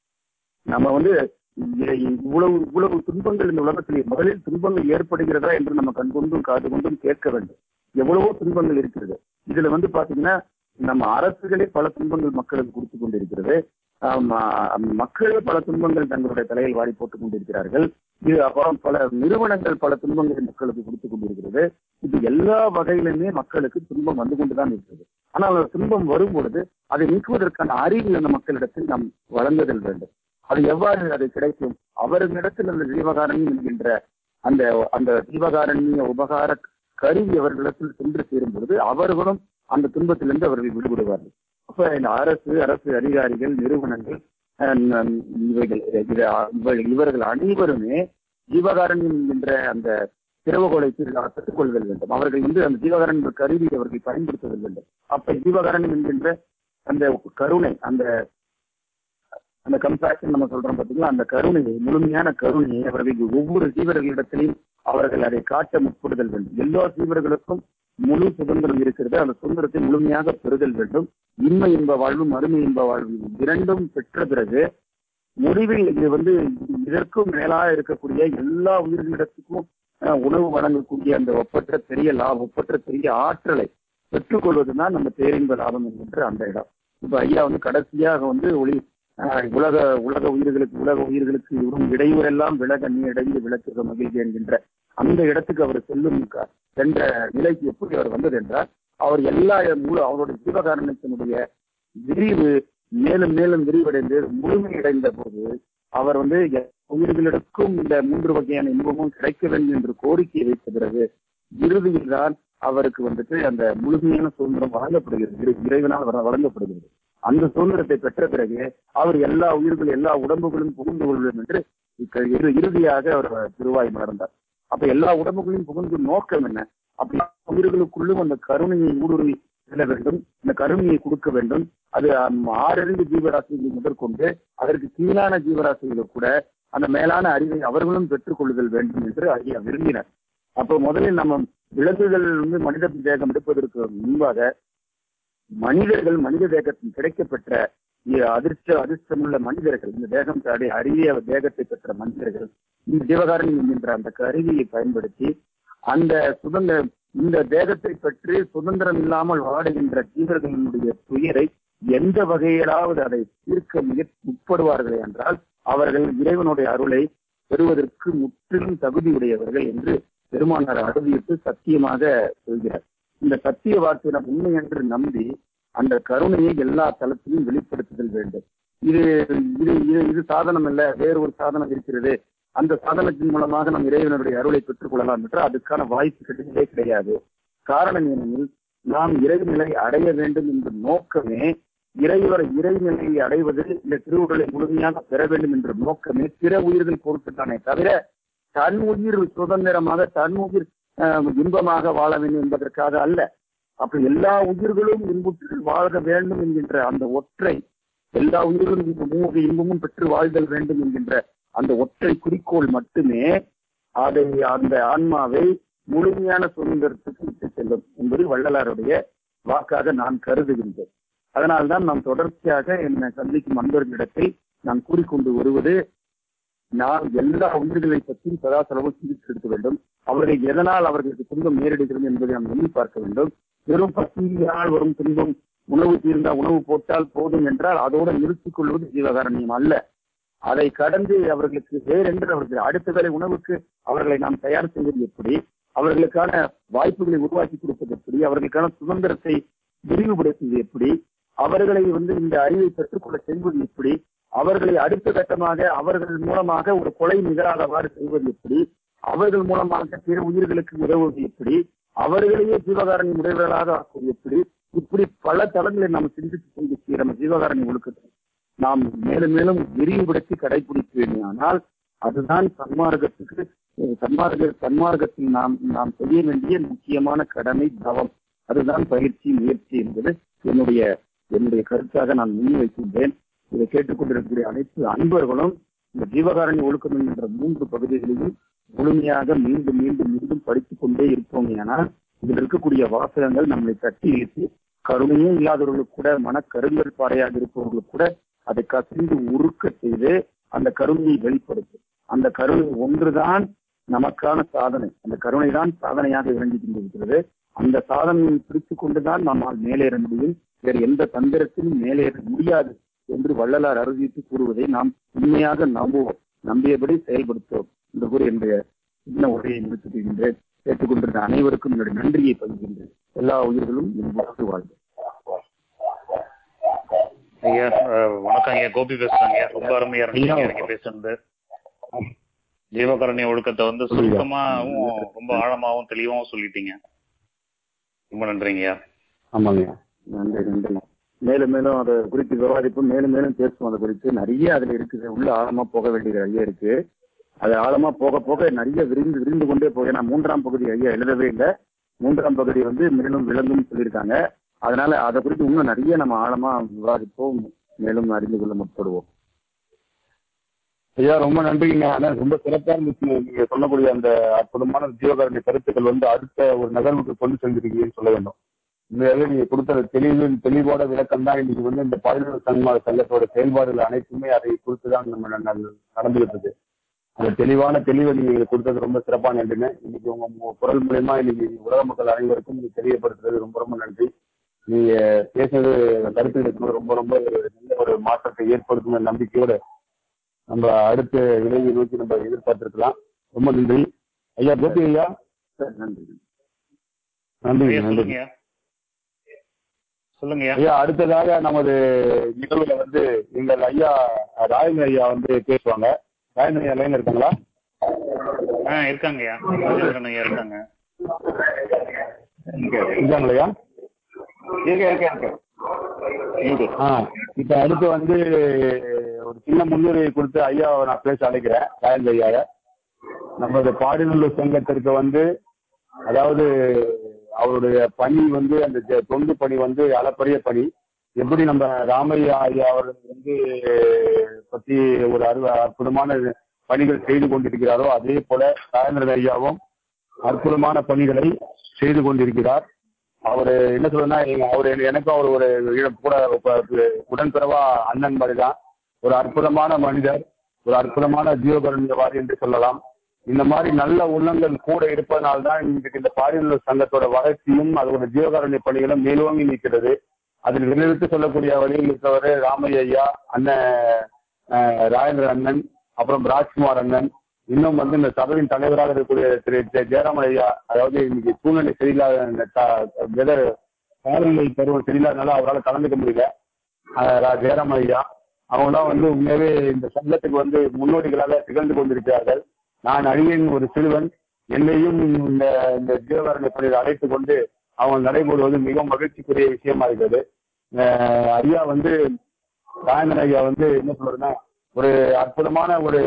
நம்ம வந்து இ- இவ்வளவு இவ்வளவு துன்பங்கள் இந்த உலகத்திலே முதலில் துன்பங்கள் ஏற்படுகிறதா என்று நம்ம கண் கொண்டும் காது கொண்டும் கேட்க வேண்டும் எவ்வளவோ துன்பங்கள் இருக்கிறது இதுல வந்து பாத்தீங்கன்னா நம்ம அரசுகளே பல துன்பங்கள் மக்களுக்கு கொடுத்து கொண்டிருக்கிறது ஆமா, மக்களே பல துன்பங்கள் தங்களுடைய தலையில் வாரி போட்டுக் கொண்டிருக்கிறார்கள் இது அப்புறம் பல நிறுவனங்கள் பல துன்பங்களை மக்களுக்கு கொடுத்து கொண்டிருக்கிறது இது எல்லா வகையிலுமே மக்களுக்கு துன்பம் வந்து கொண்டுதான் இருக்கிறது ஆனால் அந்த துன்பம் வரும் பொழுது அதை நீக்குவதற்கான அறிவு அந்த மக்களிடத்தில் நாம் வழங்குதல் வேண்டும் அது எவ்வாறு அது கிடைக்கும் அவர்களிடத்தில் அந்த ஜீவகாரண்யம் என்கின்ற அந்த அந்த ஜீவகாரண்ய உபகார கருவி அவர்களிடத்தில் சென்று சேரும் பொழுது அவர்களும் அந்த துன்பத்திலிருந்து அவர்கள் விடுபடுவார்கள் அப்ப இந்த அரசு அரசு அதிகாரிகள் நிறுவனங்கள் அஹ், நம் இவைகள் இத- இவர்கள் இவர்கள் அனைவருமே ஜீவகாரண்யம் என்கின்ற அந்த திறவுகோலை கற்றுக்கொள்தல் வேண்டும் அவர்கள் வந்து அந்த ஜீவகாரண்ய கருவி அவர்கள் பயன்படுத்துதல் வேண்டும் அப்ப ஜீவகாரண்யம் என்கின்ற அந்த கருணை அந்த அந்த கம்பேஷன் நம்ம சொல்றோம் பாத்தீங்களா அந்த கருணையை முழுமையான கருணையை அவர்கள் ஒவ்வொரு ஜீவர்களிடத்திலையும் அவர்கள் அதை காட்ட முற்படுதல் வேண்டும் எல்லா ஜீவர்களுக்கும் முழு சுதந்திரம் இருக்கிறது அந்த சுதந்திரத்தை முழுமையாக பெறுதல் வேண்டும் இன்மை இன்ப வாழ்வும் அருமை இன்ப வாழ்வும் இரண்டும் பெற்ற பிறகு முடிவில் இது வந்து இதற்கும் மேலா இருக்கக்கூடிய எல்லா உயிர்களிடத்துக்கும் அஹ், உணவு வழங்கக்கூடிய அந்த ஒப்பற்ற பெரிய லாபம் ஒப்பற்ற பெரிய ஆற்றலை பெற்றுக்கொள்வதுதான் நம்ம பேரின்ப லாபம் என்கின்ற அந்த இடம் இப்ப ஐயா வந்து கடைசியாக வந்து ஒளி ஆஹ் உலக உலக உயிர்களுக்கு உலக உயிர்களுக்கு இவரும் இடையூறெல்லாம் விலக நீ அடைந்து விளக்குக மகிழ்ச்சி என்கின்ற அந்த இடத்துக்கு அவர் செல்லும் க- சென்ற நிலைக்கு எப்படி அவர் வந்தது என்றால் அவர் எல்லா முழு அவருடைய ஜீவகாரணத்தினுடைய விரிவு மேலும் மேலும் விரிவடைந்து முழுமையடைந்த போது அவர் வந்து எ- உயிர்களிடக்கும் இந்த மூன்று வகையான இன்பமும் கிடைக்க வேண்டும் என்று கோரிக்கை வைத்த பிறகு இறுதியில் தான் அவருக்கு வந்துட்டு அந்த முழுமையான சுதந்திரம் வழங்கப்படுகிறது இறை- இறைவனால் வர- வழங்கப்படுகிறது அந்த சுதந்திரத்தை பெற்ற பிறகு அவர் எல்லா உயிர்களும் எல்லா உடம்புகளும் புகுந்து கொள்ளும் என்று இக்க- இறு- இறுதியாக அவர் திருவாய் மலர்ந்தார் அப்ப எல்லா உடம்புகளையும் புகுந்து நோக்கம் என்ன அப்படி உயிர்களுக்குள்ளும் அந்த கருணையை ஊடுருவி செல்ல வேண்டும் இந்த கருணையை கொடுக்க வேண்டும் அது ஆம், ஆறறிந்து ஜீவராசிகளை முதற்கொண்டு அதற்கு கீழான ஜீவராசிகளுக்கு கூட அந்த மேலான அறிவை அவர்களும் பெற்றுக்கொள்ளுதல் வேண்டும் என்று ஐயா விரும்பினர் அப்போ முதலில் நம்ம விலங்குகள் வந்து மனித தேகம் எடுப்பதற்கு முன்பாக மனிதர்கள் மனித தேகத்தின் கிடைக்கப்பெற்ற இ- அதிர்ஷ்ட அதிர்ஷ்டமுள்ள மனிதர்கள் இந்த தேகம் தாடி அரிய தேகத்தை பெற்ற மனிதர்கள் இந்த ஜீவகாரணி என்கின்ற அந்த கருவியை பயன்படுத்தி அந்த சுதந்திர இந்த தேகத்தை பற்றி சுதந்திரம் இல்லாமல் வாடுகின்ற ஜீவர்களினுடைய துயரை எந்த வகையிலாவது அதை தீர்க்க முயற் முற்படுவார்கள் என்றால் அவர்கள் இறைவனுடைய அருளை பெறுவதற்கு முற்றிலும் தகுதியுடையவர்கள் என்று பெருமானார் அறுதியிட்டு சத்தியமாக சொல்கிறார் இந்த சத்திய வார்த்தையை நாம் உண்மை என்று நம்பி அந்த கருணையை எல்லா தளத்திலும் வெளிப்படுத்துதல் வேண்டும் இது இது இது இது சாதனம் அல்ல வேறு ஒரு சாதனம் இருக்கிறது அந்த சாதனத்தின் மூலமாக நாம் இறைவனுடைய அருளை பெற்றுக் கொள்ளலாம் என்றால் அதுக்கான வாய்ப்பு கிடையவே கிடையாது காரணம் ஏனெனில் நாம் இறைநிலை அடைய வேண்டும் என்ற நோக்கமே இறைவரை இறைநிலையை அடைவது இந்த திருவுருளை முழுமையாக பெற வேண்டும் என்ற நோக்கமே பிற உயிர்கள் பொறுத்துத்தானே தவிர தன் உயிர் சுதந்திரமாக தன் உயிர் ஆஹ், இன்பமாக வாழ வேண்டும் என்பதற்காக அல்ல அப்ப எல்லா உயிர்களும் இன்புற்று வாழ வேண்டும் என்கின்ற அந்த ஒற்றை எல்லா உயிர்களும் இந்த மூன்று இன்பமும் பெற்று வாழ்தல் வேண்டும் என்கின்ற அந்த ஒற்றை குறிக்கோள் மட்டுமே அதை அந்த ஆன்மாவை முழுமையான சுதந்திரத்துக்கு விட்டு செல்லும் என்பது வள்ளலாருடைய வாக்காக நான் கருதுகின்றேன் அதனால்தான் நாம் தொடர்ச்சியாக என்னை சந்திக்கும் அன்பர்களிடத்தில் நான் கூறிக்கொண்டு வருவது நாம் எல்லா உயிர்களை பற்றியும் சதாசலவும் சிந்தித்து எடுக்க வேண்டும் அவர்கள் எதனால் அவர்களுக்கு துன்பம் நேரிடுகிறது என்பதை நாம் எண்ணி பார்க்க வேண்டும் வெறும் பசியினால் வரும் துன்பம் உணவு தீர்ந்தா உணவு போட்டால் போதும் என்றால் அதோடு நிறுத்திக் கொள்வது ஜீவகாரண்யம் அல்ல அதை கடந்து அவர்களுக்கு வேறென்று அவர்கள் அடுத்த வேலை உணவுக்கு அவர்களை நாம் தயார் செய்வது எப்படி அவர்களுக்கான வாய்ப்புகளை உருவாக்கி கொடுப்பது எப்படி அவர்களுக்கான சுதந்திரத்தை விரிவுபடுத்துவது எப்படி அவர்களை வந்து இந்த அறிவை பெற்றுக்கொள்ள செய்வது எப்படி அவர்களை அடுத்த கட்டமாக அவர்கள் மூலமாக ஒரு கொலை நிகழாதவாறு செய்வது எப்படி அவர்கள் மூலமாக பிற உயிர்களுக்கு உதவுவது எப்படி அவர்களையே ஜீவகாரணி உடையவர்களாக ஆக்குவது எப்படி இப்படி பல தளங்களை நாம் சிந்தித்து கொண்டு நம்ம ஜீவகாரணி ஒழுக்கத்தை நாம் மேலும் மேலும் விரிவுபடுத்தி கடைபிடிக்க வேண்டியானால் அதுதான் சன்மார்க்கத்துக்கு அஹ், சன்மார்க்க சன்மார்க்கத்தில் நாம் நாம் செய்ய வேண்டிய முக்கியமான கடமை தவம் அதுதான் பயிற்சி முயற்சி என்பது என்னுடைய என்னுடைய கருத்தாக நான் முன்வைக்கின்றேன் இதை கேட்டுக்கொண்டிருக்கக்கூடிய அனைத்து அன்பர்களும் இந்த ஜீவகாரணி ஒழுக்கம் என்கின்ற மூன்று பகுதிகளையும் முழுமையாக மீண்டும் மீண்டும் மீண்டும் படித்துக் கொண்டே இருப்போம் ஆனால் இதில் இருக்கக்கூடிய வாசகங்கள் நம்மளை தட்டி இழுத்து கருணையும் இல்லாதவர்களுக்கு கூட மனக்கருங்கல் பாறையாக இருப்பவர்களுக்கு கூட அதை கசிந்து உருக்க செய்து அந்த கருணையை வெளிப்படுத்தும் அந்த கருணை ஒன்றுதான் நமக்கான சாதனை அந்த கருணை தான் சாதனையாக விளங்கி கொண்டிருக்கிறது அந்த சாதனையை பிடித்துக் கொண்டுதான் நம்மால் மேலேற முடியும் வேறு எந்த தந்திரத்திலும் மேலேற முடியாது என்று வள்ளலார் அறுதிட்டு கூறுவதை நாம் உண்மையாக நம்புவோம் நம்பியபடி செயல்படுத்துவோம் இந்த கூறி என்னுடைய சின்ன உரையை முடித்துக் கொள்கின்றேன் கேட்டுக்கொண்டிருந்த அனைவருக்கும் என்னுடைய நன்றியை பகிர்கின்றேன் எல்லா உயிர்களும் என்பதற்கு வாழ்க ஐயா அஹ், வணக்கம் ஐயா கோபி பேசுறாங்க ஐயா ரொம்ப அருமையா இருந்துச்சு ஐயா. எனக்கு பேசுனது ஜீவகரணி ஒழுக்கத்தை வந்து சுருக்கமாவும் ரொம்ப ஆழமாவும் தெளிவாவும் சொல்லிட்டீங்க ரொம்ப நன்றிங்க ஐயா ஆமாங்க நன்றி நன்றி மேலும் மேலும் அதை குறித்து விவாதிப்போம் மேலும் மேலும் பேசுவோம் அதை குறித்து நிறைய அதுல இருக்குது உள்ள ஆழமா போக வேண்டியது நிறைய இருக்கு அது ஆழமா போக போக நிறைய விரிந்து விரிந்து கொண்டே போக ஏன்னா மூன்றாம் பகுதி ஐயா எழுதவே இல்லை மூன்றாம் பகுதி வந்து மேலும் விளங்கும் சொல்லியிருக்காங்க அதனால அதை குறித்து இன்னும் நிறைய நம்ம ஆழமா விவாதிப்போம் மேலும் அறிந்து கொள்ள முற்படுவோம் ஐயா ரொம்ப நன்றிங்க ஆனா ரொம்ப சிறப்பா இருந்துச்சு நீங்க சொல்லக்கூடிய அந்த அற்புதமான ஜீவகாரணி கருத்துக்கள் வந்து அடுத்த ஒரு நகர்வுக்கு கொண்டு செஞ்சிருக்கீங்கன்னு சொல்ல வேண்டும் உண்மையாகவே நீங்க கொடுத்த தெளிவு தெளிவோட விளக்கம் தான் இன்னைக்கு வந்து இந்த பாலின சன்மாத சங்கத்தோட செயல்பாடுகள் அனைத்துமே அதை குறித்து தான் நம்ம ந- ந- நடந்துகிட்டு இருக்கு அந்த தெளிவான தெளிவை நீங்க கொடுத்தது ரொம்ப சிறப்பா நன்றிங்க இன்னைக்கு உங்க உங்க குரல் மூலயமா இன்னைக்கு உலக மக்கள் அனைவருக்கும் நீங்க தெரியப்படுத்துறது ரொம்ப ரொம்ப நன்றி நீங்க பேசுறது கருத்து எடுக்கணும் ரொம்ப ரொம்ப ஒரு நல்ல ஒரு மாற்றத்தை ஏற்படுத்தும் நம்பிக்கையோட நம்ம அடுத்த விளைவை நோக்கி நம்ம எதிர்பார்த்திருக்கலாம் ரொம்ப நன்றி ஐயா கோபி ஐயா நன்றி நன்றி ஐயா நன்றி சொல்லுங்க ஐயா சொல்லுங்க ஐயா ஐயா அடுத்ததாக நமது நிகழ்வுல வந்து எங்கள் ஐயா ராயன் ஐயா வந்து பேசுவாங்க ராயன் ஐயா லைன் இருக்காங்களா ஆ இருக்காங்க ஐயா ராஜேந்திரன் ஐயா இருக்காங்க இருக்காங்களா ஐயா இருக்க இருக்க இருக்க ஆ இப்ப அடுத்து வந்து ஒரு சின்ன முன்னுரையை கொடுத்து ஐயாவை நான் பேச அழைக்கிறேன் ராயந்த ஐயாவை நமது பாடிநல்லூர் சங்கத்திற்கு வந்து அதாவது அவருடைய பணி வந்து அந்த ஜ- தொண்டு பணி வந்து அளப்பரிய பணி எப்படி நம்ம ராமையா ஐயா அவர்கள் வந்து பத்தி ஒரு அரு அற்புதமான பணிகள் செய்து கொண்டிருக்கிறாரோ அதே போல ராஜேந்திரன் ஐயாவும் அற்புதமான பணிகளை செய்து கொண்டிருக்கிறார் அவரு என்ன சொல்றதுன்னா எங்க- அவரு எனக்கு- எனக்கும் அவர் ஒரு இழ- கூட ப- உடன்பிறவா அண்ணன் மாதிரி தான் ஒரு அற்புதமான மனிதர் ஒரு அற்புதமான ஜீவகரண்யவாதி என்று சொல்லலாம் இந்த மாதிரி நல்ல உள்ளங்கள் கூட இருப்பதனால்தான் இன்றைக்கு இந்த பாரிநல்லூர் சங்கத்தோட வளர்ச்சியும் அதோட ஜீவகாரண்ய பணிகளும் மேலோங்கி நிற்கிறது அதில் நிலைநிறுத்தி சொல்லக்கூடிய வழியில் இருக்கிறவர் ராமையா ஐயா அண்ணன் அஹ், ராஜேந்திர அண்ணன் அப்புறம் ராஜ்குமார் அண்ணன் இன்னும் வந்து இந்த சபையின் தலைவராக இருக்கக்கூடிய திரு ஜெ- ஜெயராமன் ஐயா அதாவது இன்னைக்கு சூழ்நிலை சரியில்லாத இந்த த- வெதர் காலநிலை பருவம் சரியில்லாதனால அவரால் கலந்துக்க முடியல அஹ், ரா- ஜெயராமன் ஐயா அவங்களாம் வந்து உண்மையாவே இந்த சங்கத்துக்கு வந்து முன்னோடிகளாக திகழ்ந்து கொண்டிருக்கிறார்கள் நான் அழியின் ஒரு சிறுவன் என்னையும் இந்த இந்த ஜீவகாரண்ய பணியில் அழைத்துக் கொண்டு அவங்க நடைபெறுவது மிகவும் மகிழ்ச்சிக்குரிய விஷயமா இருக்கிறது அஹ் ஐயா வந்து ராயந்தன் ஐயா வந்து என்ன சொல்றதுன்னா ஒரு அற்புதமான ஒரு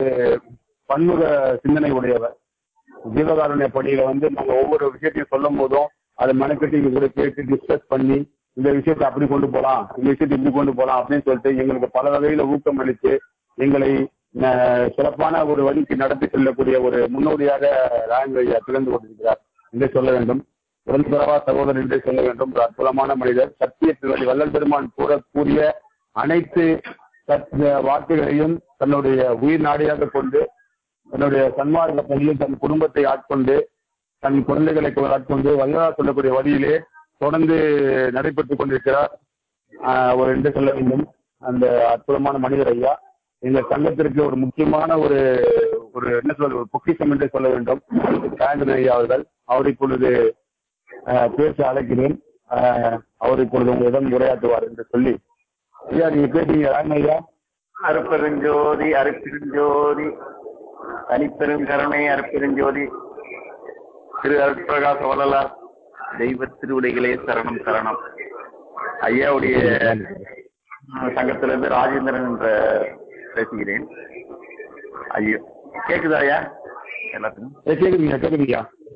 பன்முக சிந்தனை உடையவர் ஜீவகாருண்ய பணியில வந்து நாங்க ஒவ்வொரு விஷயத்தையும் சொல்லும் போதும் அதை மனக்கட்டி இங்க கூட கேட்டு டிஸ்கஸ் பண்ணி இந்த விஷயத்தை அப்படி கொண்டு போலாம் இந்த விஷயத்தை இப்படி கொண்டு போலாம் அப்படின்னு சொல்லிட்டு எங்களுக்கு பல வகையில ஊக்கம் அளித்து எங்களை அஹ், சிறப்பான ஒரு வழிக்கு நடத்தி செல்லக்கூடிய ஒரு முன்னோடியாக ராயந்தர் ஐயா திகழ்ந்து கொண்டிருக்கிறார் என்று சொல்ல வேண்டும் உடன்பிறவா சகோதரர் என்றே சொல்ல வேண்டும் ஒரு அற்புதமான மனிதர் சத்தியத்தினுடைய வள்ளல் பெருமான் கூறக்கூடிய அனைத்து சத்- வார்த்தைகளையும் தன்னுடைய உயிர் நாடியாக கொண்டு தன்னுடைய சன்மார்க்க பணியில் தன் குடும்பத்தை ஆட்கொண்டு தன் குழந்தைகளை ஆட்கொண்டு வல்லரா சொல்லக்கூடிய வழியிலே தொடர்ந்து நடைபெற்றுக் கொண்டிருக்கிறார் ஆஹ் ஒரு என்று சொல்ல வேண்டும் அந்த அற்புதமான மனிதர் ஐயா எங்க சங்கத்திற்கு ஒரு முக்கியமான ஒரு ஒரு என்ன சொல்றது ஒரு பொக்கிஷம் என்று சொல்ல வேண்டும் சாயந்திரன் ஐயா அவர்கள் அவர் இப்பொழுது ஆஹ் பேச அழைக்கிறேன் ஆஹ் அவர் இப்பொழுது உங்களிடம் உரையாற்றுவார் என்று சொல்லி ஐயா நீங்க பேசுறீங்க ராம ஐயா அருப்பெருஞ்சோதி அருப்பெருஞ்சோதி தனிப்பெரும் கருணை அருப்பெருஞ்சோதி திரு அருட்பிரகாச வள்ளலார் தெய்வ திருவுடைகளே சரணம் சரணம் ஐயாவுடைய அஹ், சங்கத்திலிருந்து ராஜேந்திரன் என்ற பேசுகிறேன் ஐயோ கேக்குதா ஐயா எல்லாத்துக்கும் ஏ, கேக்குறீங்க கேக்குறீங்க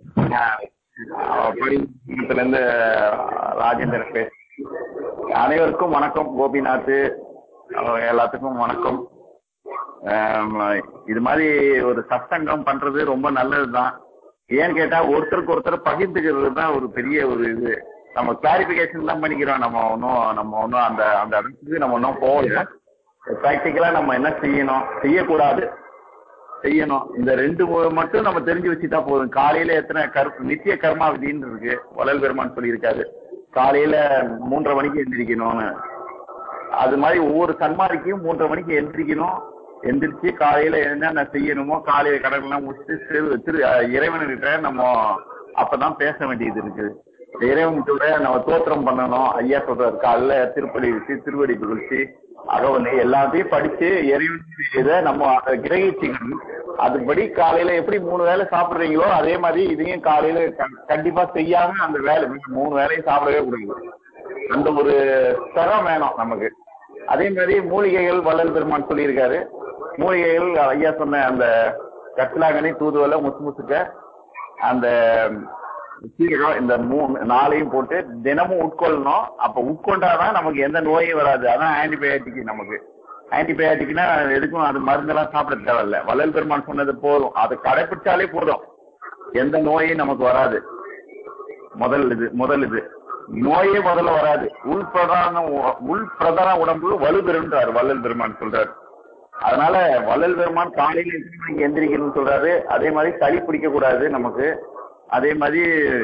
பரித்துல இருந்து ராஜேந்திரன் பேச அனைவருக்கும் வணக்கம் கோபிநாத் அஹ் எல்லாத்துக்கும் வணக்கம் ஆம், இது மாதிரி ஒரு சத்சங்கம் பண்றது ரொம்ப நல்லதுதான் ஏன்னு கேட்டா ஒருத்தருக்கு ஒருத்தர் பகிர்ந்துக்கிறது தான் ஒரு பெரிய ஒரு இது நம்ம கிளாரிபிகேஷன் தான் பண்ணிக்கிறோம் நம்ம ஒன்றும் நம்ம ஒன்றும் அந்த அந்த இடத்துக்கு நம்ம ஒன்றும் போகல ப்ராக்டிக்கலா நம்ம என்ன செய்யணும் செய்யக்கூடாது செய்யணும் இந்த ரெண்டு மு- மட்டும் நம்ம தெரிஞ்சு வச்சுட்டா போதும் காலையில எத்தனை கரு நித்திய கர்மா விதின்னு இருக்கு வளல் பெருமான் சொல்லியிருக்காரு காலையில மூன்றரை மணிக்கு எந்திரிக்கணும்னு அது மாதிரி ஒவ்வொரு சன்மாரிக்கும் மூன்றரை மணிக்கு எந்திரிக்கணும் எந்திரிச்சு காலையில என்னென்ன செய்யணுமோ காலையில கடன்லாம் முடிச்சுட்டு திரு திரு அஹ் இறைவன்கிட்ட நம்ம அப்பதான் பேச வேண்டியது இருக்குது இறைவன்கிட்ட நம்ம தோத்திரம் பண்ணணும் ஐயா சொல்றாரு காலைல திருப்படி வச்சு திருவடி குளிச்சு அகவலை எல்லாத்தையும் படிச்சு இறைவன் இதை நம்ம அதை கிரகிச்சுக்கணும் அதுபடி காலையில எப்படி மூணு வேளை சாப்பிடுறீங்களோ அதே மாதிரி இதையும் காலையில க- கண்டிப்பா செய்யாம அந்த வேலை மூணு வேலையும் சாப்பிடவே கூடாது அந்த ஒரு தரம் வேணும் நமக்கு அதே மாதிரி மூலிகைகள் வள்ளல் பெருமான் சொல்லியிருக்காரு மூலிகைகள் ஐயா சொன்ன அந்த கட்லாங்கனி தூதுவலை முசு முசுக்க அந்த சீரகம் இந்த மூணு நாளையும் போட்டு தினமும் உட்கொள்ளணும் அப்ப உட்கொண்டாதான் நமக்கு எந்த நோயும் வராது அதான் ஆன்டிபயோட்டிக் நமக்கு ஆன்டிபயோட்டிக்னா எதுக்கும் அது மருந்தெல்லாம் சாப்பிட தேவையில்ல வள்ளல் பெருமான் சொன்னது போதும் அதை கடைபிடிச்சாலே போதும் எந்த நோயும் நமக்கு வராது முதல் இது முதல் இது நோயே முதல்ல வராது உள் பிரதான உ- உள் பிரதான உடம்பு வலுப்பெறுன்றார் வள்ளல் பெருமான் சொல்றாரு அதனால வள்ளல் பெருமான் காலையில எத்தனை மணிக்கு எந்திரிக்கணும்னு சொல்றாரு அதே மாதிரி சளி பிடிக்க கூடாது நமக்கு அதே மாதிரி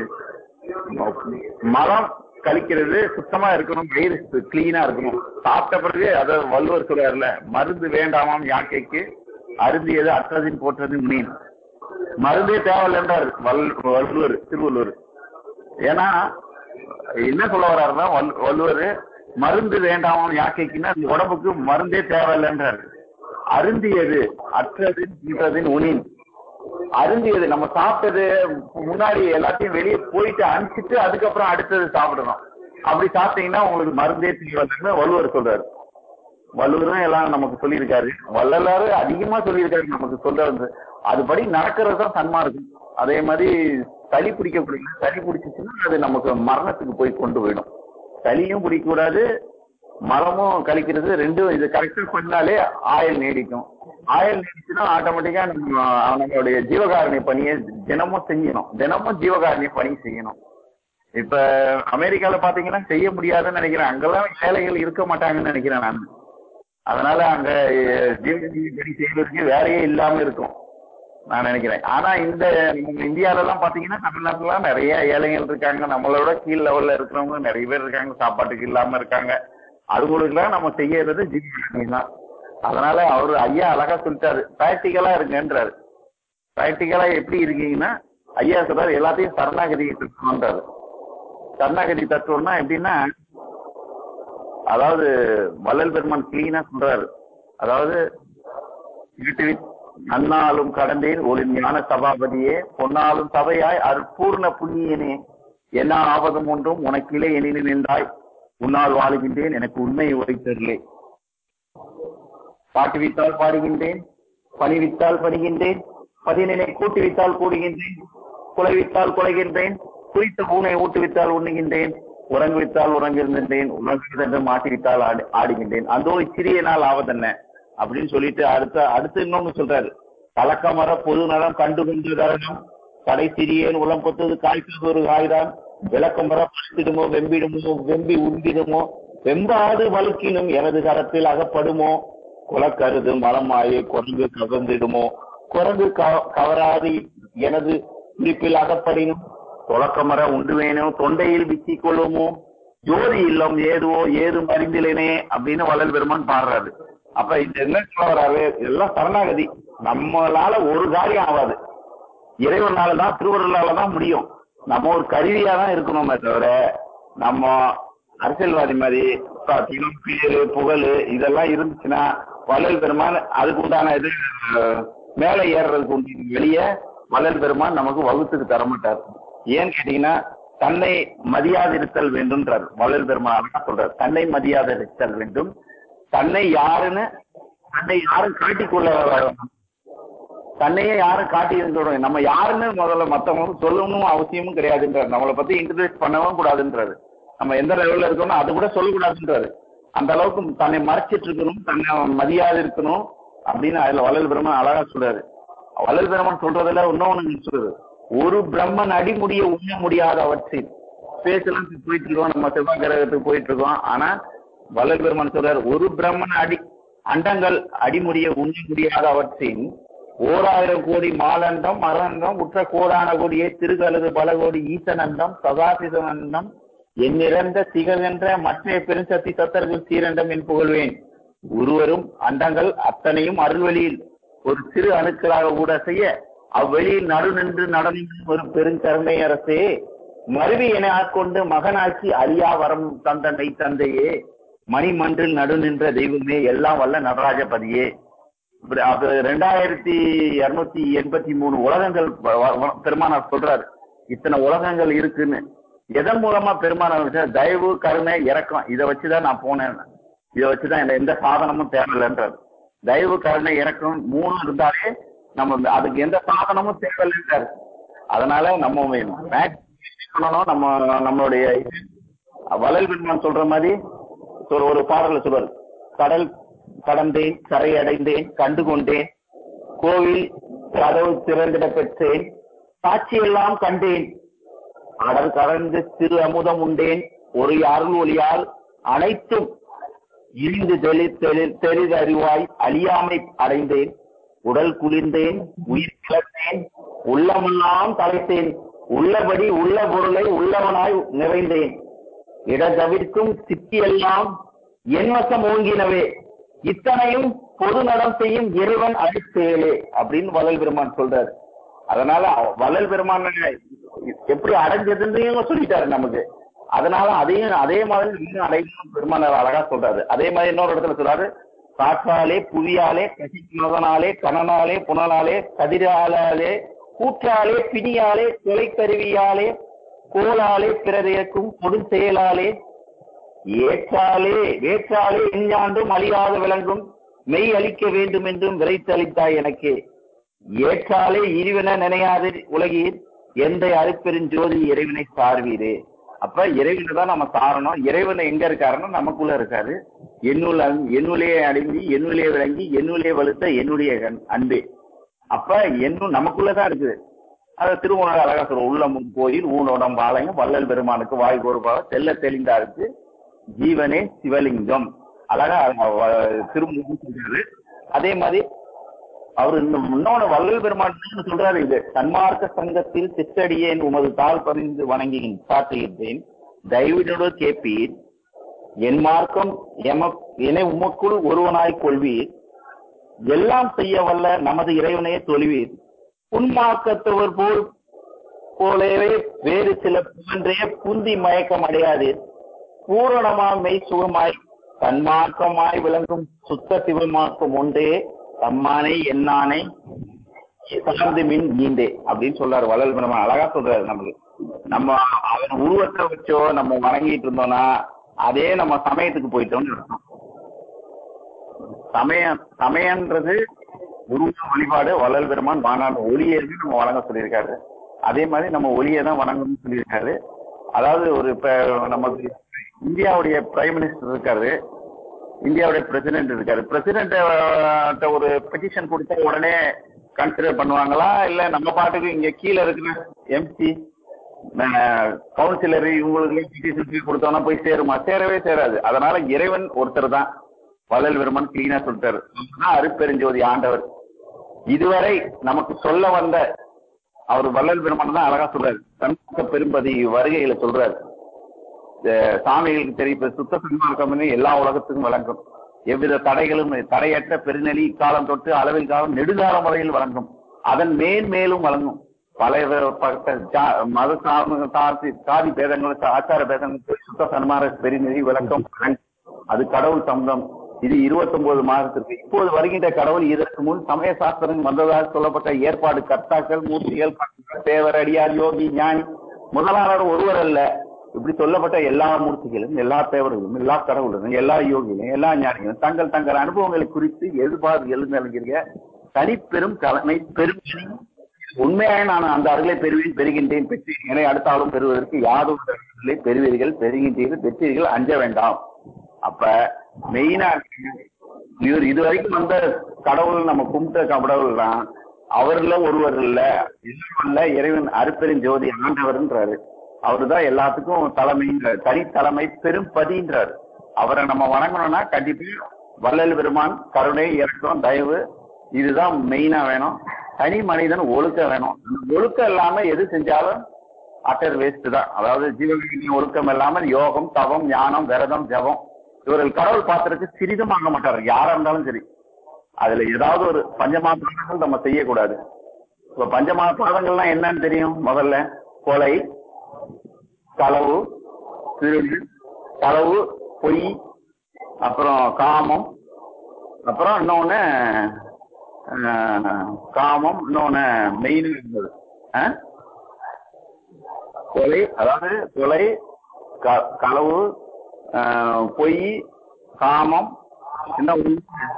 மலம் கழிக்கிறது சுத்தமா இருக்கணும் வயிறு கிளீனா இருக்கணும் சாப்பிட்ட பிறகு அதை வள்ளுவர் சொல்றாருல மருந்து வேண்டாமாம் யாக்கைக்கு அருந்தியது அற்றதின் போற்றது மீன் மருந்தே தேவையில்லைன்றார் வல் வள்ளுவர் திருவள்ளுவர் ஏன்னா என்ன சொல்ல வர்றாருன்னா வல்- வள்ளுவர் மருந்து வேண்டாமாம் யாக்கைக்குன்னா அந்த உடம்புக்கு மருந்தே தேவையில்லைன்றாரு அருந்தியது அற்றதின் தீன்றதின் உனின் அருந்தியது நம்ம சாப்பிட்டது முன்னாடி எல்லாத்தையும் வெளியே போயிட்டு அனுப்பிச்சிட்டு அதுக்கப்புறம் அடுத்தது சாப்பிடணும் அப்படி சாப்பிட்டீங்கன்னா உங்களுக்கு மருந்தே தேவையில்லைன்னு வள்ளுவர் சொல்றாரு வள்ளுவரும் எல்லாம் நமக்கு சொல்லியிருக்காரு வள்ளலாரு அதிகமா சொல்லியிருக்காரு நமக்கு சொல்றது அதுபடி நடக்கிறது தான் சன்மார்க்கம் அதே மாதிரி சளி பிடிக்கக்கூடிய சளி பிடிச்சிச்சுன்னா அது நமக்கு மரணத்துக்கு போய் கொண்டு போயிடும் சளியும் பிடிக்கக்கூடாது மரமும் கழிக்கிறது ரெண்டும் இது கரெக்டா பண்ணாலே ஆயில் நீடிக்கும் ஆயில் நீடிச்சுன்னா ஆட்டோமேட்டிக்கா நம்ம நம்மளுடைய ஜீவகாருண்ய பணியை தினமும் செய்யணும் தினமும் ஜீவகாருண்ய பணி செய்யணும் இப்ப அமெரிக்கால பாத்தீங்கன்னா செய்ய முடியாதுன்னு நினைக்கிறேன் அங்கெல்லாம் ஏழைகள் இருக்க மாட்டாங்கன்னு நினைக்கிறேன் நான் அதனால அங்க அஹ், ஜீவகாருண்ய பணி செய்வதற்கு வேலையே இல்லாம இருக்கும் நான் நினைக்கிறேன் ஆனா இந்த நம்ம இந்தியால எல்லாம் பாத்தீங்கன்னா தமிழ்நாட்டுல எல்லாம் நிறைய ஏழைகள் இருக்காங்க நம்மளோட கீழ் லெவல்ல இருக்கிறவங்க நிறைய பேர் இருக்காங்க சாப்பாட்டுக்கு இல்லாம இருக்காங்க அதுங்களுக்குலாம் நம்ம செய்யறது ஜிம்மி தான் அதனால அவரு ஐயா அழகா சொல்லிட்டாரு பிராக்டிக்கலா இருங்கன்றாரு பிராக்டிக்கலா எப்படி இருக்கீங்கன்னா ஐயா சொல்றாரு எல்லாத்தையும் சரணாகதி தத்துவம்ன்றாரு சரணாகதி தத்துவம்னா எப்படின்னா அதாவது வள்ளல் பெருமான் கிளீனா சொல்றாரு அதாவது இருட்டு நன்னாலும் கடந்தேன் ஒரு ஞான சபாபதியே பொன்னாலும் சபையாய் அற்பூர்ண புண்ணியனே என்ன ஆபதம் ஒன்றும் உனக்கிலே எனினும் நின்றாய் உன்னால் வாழுகின்றேன் எனக்கு உண்மை உரைத்தருளே பாட்டுவித்தால் பாடுகின்றேன் பணிவித்தால் பணிகின்றேன் பதினெனை கூட்டுவித்தால் கூடுகின்றேன் குலைவித்தால் குலைகின்றேன் குறித்த பூனை ஊட்டுவித்தால் உண்ணுகின்றேன் உறங்குவித்தால் உறங்குகின்றேன் உறங்குகின்ற மாட்டிவித்தால் ஆடு ஆடுகின்றேன் அதோ சிறிய நாள் ஆவதென்ன அப்படின்னு சொல்லிட்டு அடுத்த அடுத்து இன்னொன்னு சொல்றாரு கலக்கமர பொது நலம் கண்டு கொண்டு தரணும் கடை சிறியேன் உளம் பொத்தது காய்ச்சது ஒரு காய்தான் விளக்கமர படுத்திடுமோ வெம்பிடுமோ வெம்பி உண்டிடுமோ வெம்பாது வழுக்கினும் எனது கரத்தில் அகப்படுமோ குலக்கருது மலமாயே குரங்கு கவர்ந்திடுமோ குரங்கு கவ- கவராது எனது குறிப்பில் அகப்படினும் தொடக்கமர உண்டுவேனோ தொண்டையில் விச்சிக் கொள்ளுமோ ஜோதி இல்லம் ஏதுவோ ஏதும் அறிந்திலேனே அப்படின்னு வள்ளல் பெருமான் பாடுறாரு அப்ப இந்த என்ன சொல்ல வர்றாரு எல்லாம் சரணாகதி நம்மளால ஒரு காரியம் ஆகாது இறைவனால தான் திருவருளால தான் முடியும் நம்ம ஒரு கருவியா தான் இருக்கணுமே தவிர நம்ம அரசியல்வாதி மாதிரி பணம், பேரு புகழ் இதெல்லாம் இருந்துச்சுன்னா வள்ளல் பெருமான் அதுக்கு உண்டான இது அஹ், மேலே ஏறுறதுக்கு உண்டான வெளியே வள்ளல் பெருமான் நமக்கு வகுத்துக்கு தர மாட்டார் ஏன்னு கேட்டீங்கன்னா தன்னை மதியாதிருத்தல் வேண்டும்ன்றார் வள்ளல் பெருமான் அழகா சொல்றார் தன்னை மதியாதிருத்தல் வேண்டும் தன்னை யாருன்னு தன்னை யாரும் காட்டிக்கொள்ள தன்னையே யாரும் காட்டி இருந்துடும் நம்ம யாருன்னு முதல்ல மத்தவங்க சொல்லணும் அவசியமும் கிடையாதுன்றாரு நம்மளை பத்தி இன்ட்ரடியூஸ் பண்ணவும் கூடாதுன்றாரு நம்ம எந்த லெவல்ல இருக்கோமோ அது கூட சொல்லக்கூடாதுன்றாரு அந்த அளவுக்கு தன்னை மறைச்சிட்டு இருக்கணும் தன்னை மதியாது இருக்கணும் அப்படின்னு அதுல வள்ளல் பெருமான் அழகா சொல்றாரு வள்ளல் பெருமான் சொல்றதுல இன்னொன்னு சொல்றது ஒரு பிரம்மன் அடிமுடிய உண்ண முடியாத அவற்றில் ஸ்பேஸ்லாம் போயிட்டு இருக்கோம் நம்ம செவ்வாய் கிரகத்துக்கு போயிட்டு இருக்கோம் ஆனா வள்ளல் பெருமான் சொல்றாரு ஒரு பிரம்மன் அடி அண்டங்கள் அடிமுடிய உண்ண முடியாத அவற்றின் ஓராயிரம் கோடி மாலண்டம் மரண்டம் உற்ற கோடான கோடியே திருகழுது பல கோடி ஈசனண்டம் சதாசிதனண்டம் எண்ணிறந்த திகழ்கின்ற மற்ற பெருஞ்சக்தி சத்தர்கள் சீரண்டம் என் புகழ்வேன் ஒருவரும் அண்டங்கள் அத்தனையும் அருள்வெளியில் ஒரு சிறு அணுக்களாக கூட செய்ய அவ்வெளியில் நடு நின்று நடனின்று ஒரு பெருங்கருணை அரசே மருவி என ஆட்கொண்டு மகனாக்கி அழியா வரம் தந்த மெய் தந்தையே மணிமன்றில் நடு நின்ற தெய்வமே எல்லாம் வல்ல நடராஜபதியே இப்படி அது ரெண்டாயிரத்தி இருநூத்தி எண்பத்தி மூணு உலகங்கள் வ- வ- பெருமானார் சொல்றாரு இத்தனை உலகங்கள் இருக்குன்னு எதன் மூலமா பெருமானார் வச்சா தயவு கருணை இறக்கம் இதை வச்சுதான் நான் போனேன் இதை வச்சுதான் எனக்கு எந்த சாதனமும் தேவையில்லைன்றாரு தயவு கருணை இறக்கம் மூணு இருந்தாலே நம்ம அதுக்கு எந்த சாதனமும் தேவையில்லைன்றாரு அதனால நம்ம மேக்ஸ் பண்ணணும் நம்ம நம்மளுடைய இது, வள்ளல் பெருமான் சொல்ற மாதிரி ஒரு ஒரு பாடல்ல சொல்றாரு கடல் கடந்தேன் கரை அடைந்தேன் கண்டு கொண்டேன் கோவில் கதவு திறந்திட பெற்றேன் காட்சியெல்லாம் கண்டேன் அடல் கடந்து திரு அமுதம் உண்டேன் ஒரு அருள் ஒளியால் அனைத்தும் இழிந்து தெளி தெளி தெளிதறிவாய் அழியாமை அடைந்தேன் உடல் குளிர்ந்தேன் உயிர் கிளர்ந்தேன் உள்ளமெல்லாம் தலைத்தேன் உள்ளபடி உள்ள பொருளை உள்ளவனாய் நிறைந்தேன் இடதவிர்க்கும் சித்தியெல்லாம் என் வசம் ஓங்கினவே இத்தனையும் பொது நடம் செய்யும் இறைவன் அழித்தேலே அப்படின்னு வள்ளல் பெருமான் சொல்றாரு அதனால அவ- வள்ளல் பெருமான் எப்படி அடைஞ்சதுன்னு சொல்லிட்டாரு நமக்கு அதனால அதையும் அதே மாதிரி இன்னும் அடையணும் பெருமானார் அழகா சொல்றாரு அதே மாதிரி இன்னொரு இடத்துல சொல்றாரு காற்றாலே புவியாலே கசிமதனாலே கணனாலே புனலாலே கதிராலே கூற்றாலே பிணியாலே தொலைக்கருவியாலே கோலாலே பிறர் இயக்கும் கொடு செயலாலே ஏற்றாலே வேற்றாலே எஞ்ஞாண்டும் அழியாத விளங்கும் மெய் அளிக்க வேண்டும் என்றும் விரைத்தளித்தாய் எனக்கே ஏற்றாலே இறைவன நினையாது உலகீர் எந்த அருப்பெருஞ்சோதி இறைவனை சார்வீரே அப்ப இறைவனை தான் நம்ம சாரணும் இறைவன் எங்க இருக்காருன்னா நமக்குள்ள இருக்காரு என்னுள்ள என்னுள்ளே அடங்கி என்னுள்ளே விளங்கி என்னுள்ளே வலுத்த என்னுடைய கண்- அன்பே அப்ப என்னும் நமக்குள்ளதான் இருக்குது அது திருமண அழகா சொல்ற உள்ளமும் கோயில் ஊனோடம் பாளையம் வள்ளல் பெருமானுக்கு வாய் கோருபாக தெல்ல தெளிந்தாருக்கு ஜீவனே சிவலிங்கம் அழகா திரும்ப சொல்றாரு அதே மாதிரி அவர் இன்னும் இன்னொன்னு வள்ளல் பெருமான் இன்னொன்னு சொல்றாரு இது சன்மார்க்க சங்கத்தில் சிற்றடியேன் உமது தாழ் பறிந்து வணங்கியின் சாற்றுகின்றேன் தயவினோடு கேட்பீர் என் மார்க்கம் எம என உமக்குள் ஒருவனாய் கொள்வீர் எல்லாம் செய்ய வல்ல நமது இறைவனையே தொழுவீர் புன்மார்க்கத்தவர் போல் போலவே வேறு சில புகன்றே புந்தி மயக்கம் அடையாது பூரணமாய் மெய் சுகமாய் தன்மார்க்கமாய் விளங்கும் சுத்த சிவமார்க்கம் ஒன்றே தம்மானை என்னானை சார்ந்து மின் ஈண்டே அப்படின்னு சொல்றாரு வள்ளல் பெருமான் அழகா சொல்றாரு நமக்கு நம்ம அவன் உருவத்தை வச்சோ நம்ம வணங்கிட்டு இருந்தோம்னா அதே நம்ம சமயத்துக்கு போயிட்டோம்னு அர்த்தம் சமயம் சமயன்றது உருவ வழிபாடு வள்ளல் பெருமான் வானாடு ஒளியை நம்ம வணங்க சொல்லியிருக்காரு அதே மாதிரி நம்ம ஒளியை தான் வணங்கணும்னு சொல்லியிருக்காரு அதாவது ஒரு இப்ப நமக்கு இந்தியாவுடைய பிரைம் மினிஸ்டர் இருக்காரு இந்தியாவுடைய பிரசிடென்ட் இருக்காரு பிரசிடென்ட் ஒரு பெட்டிஷன் கொடுத்தா உடனே கன்சிடர் பண்ணுவாங்களா இல்ல நம்ம பாட்டுக்கு இங்க கீழே இருக்கிற எம்பி கவுன்சிலர் இவங்களுக்கு பெட்டிஷன் கொடுத்தோம்னா போய் சேருமா சேரவே சேராது அதனால இறைவன் ஒருத்தர் தான் வள்ளல் பெருமான் கிளீனா சொல்லிட்டாரு அவர்தான் அருப்பெருஞ்சோதி ஆண்டவர் இதுவரை நமக்கு சொல்ல வந்த அவர் வள்ளல் பெருமான் தான் அழகா சொல்றாரு சண்முக பெரும்பதி வருகையில சொல்றாரு இந்த சாமிகளுக்கு தெரிவிப்ப சுத்த சன்மார்க்கம் எல்லா உலகத்துக்கும் வழங்கும் எவ்வித தடைகளும் தடையற்ற பெருநெறி காலம் தொட்டு அளவில் காலம் நெடுகாலம் வரையில் வழங்கும் அதன் மேல் மேலும் வழங்கும் பல பட்ட ஜா- மத சாம- சாதி சாதி பேதங்களுக்கு ஆச்சார பேதங்களுக்கு சுத்த சன்மார பெருநெறி விளக்கம் வழங்கும். அது கடவுள் சம்பந்தம் இது 29 மாதத்திற்கு இப்போது வருகின்ற கடவுள் இதற்கு முன் சமய சாஸ்திரம் வந்ததாக சொல்லப்பட்ட ஏற்பாடு கர்த்தாக்கள் மூர்த்திகள் பக்தர்கள், தேவர் அடியார் யோகி ஞானி முதலாளர் ஒருவர் அல்ல இப்படி சொல்லப்பட்ட எல்லா மூர்த்திகளும் எல்லா தேவர்களும் எல்லா கடவுளும் எல்லா யோகிகளும் எல்லா ஞானிகளும் தங்கள் தங்கள் அனுபவங்களை குறித்து எதிர்பார்த்து எழுந்தருகிற தனிப்பெரும் தலைமை பெருமணி உண்மையாக நான் அந்த அருளை பெறுவேன் பெறுகின்றேன் பெற்றீர்களை அடுத்தாலும் பெறுவதற்கு யாதொரு தருணத்திலே பெறுவீர்கள் பெறுகின்றீர்கள் பெற்றீர்கள் அஞ்ச வேண்டாம் அப்ப மெயினா இவர் இதுவரைக்கும் வந்த கடவுள் நம்ம கும்பிட்ட கடவுள் தான் அவர்ல ஒருவர் இல்ல எல்லாம் இல்ல இறைவன் அருப்பெரும் ஜோதி ஆண்டவர்ன்றாரு அவருதான் எல்லாத்துக்கும் தலைமைங்கிறார் தனித்தலைமை பெரும்பதின்றாரு அவரை நம்ம வணங்கணும்னா கண்டிப்பா வள்ளல் பெருமான் கருணை இறக்கம் தயவு இதுதான் மெயினா வேணும் தனி மனிதன் ஒழுக்கம் வேணும் அந்த ஒழுக்கம் இல்லாம எது செஞ்சாலும் அட்டர் வேஸ்ட் தான் அதாவது ஜீவகிரி ஒழுக்கம் இல்லாமல் யோகம் தவம் ஞானம் விரதம் ஜபம் இவர்கள் கடவுள் பார்த்திருக்கு சிறிதும் ஆக மாட்டார் யாரா இருந்தாலும் சரி அதுல ஏதாவது ஒரு பஞ்சமா பாதங்கள் நம்ம செய்யக்கூடாது இப்ப பஞ்சமா பாதங்கள்லாம் என்னன்னு தெரியும் முதல்ல கொலை களவு திருடு களவு பொய் அப்புறம் காமம் அப்புறம் இன்னொன்னு ஆஹ், காமம் இன்னொன்னு மெயின் இருந்தது ஆ? கொலை அதாவது கொலை க- களவு ஆஹ், பொய் காமம் என்ன ஒண்ணு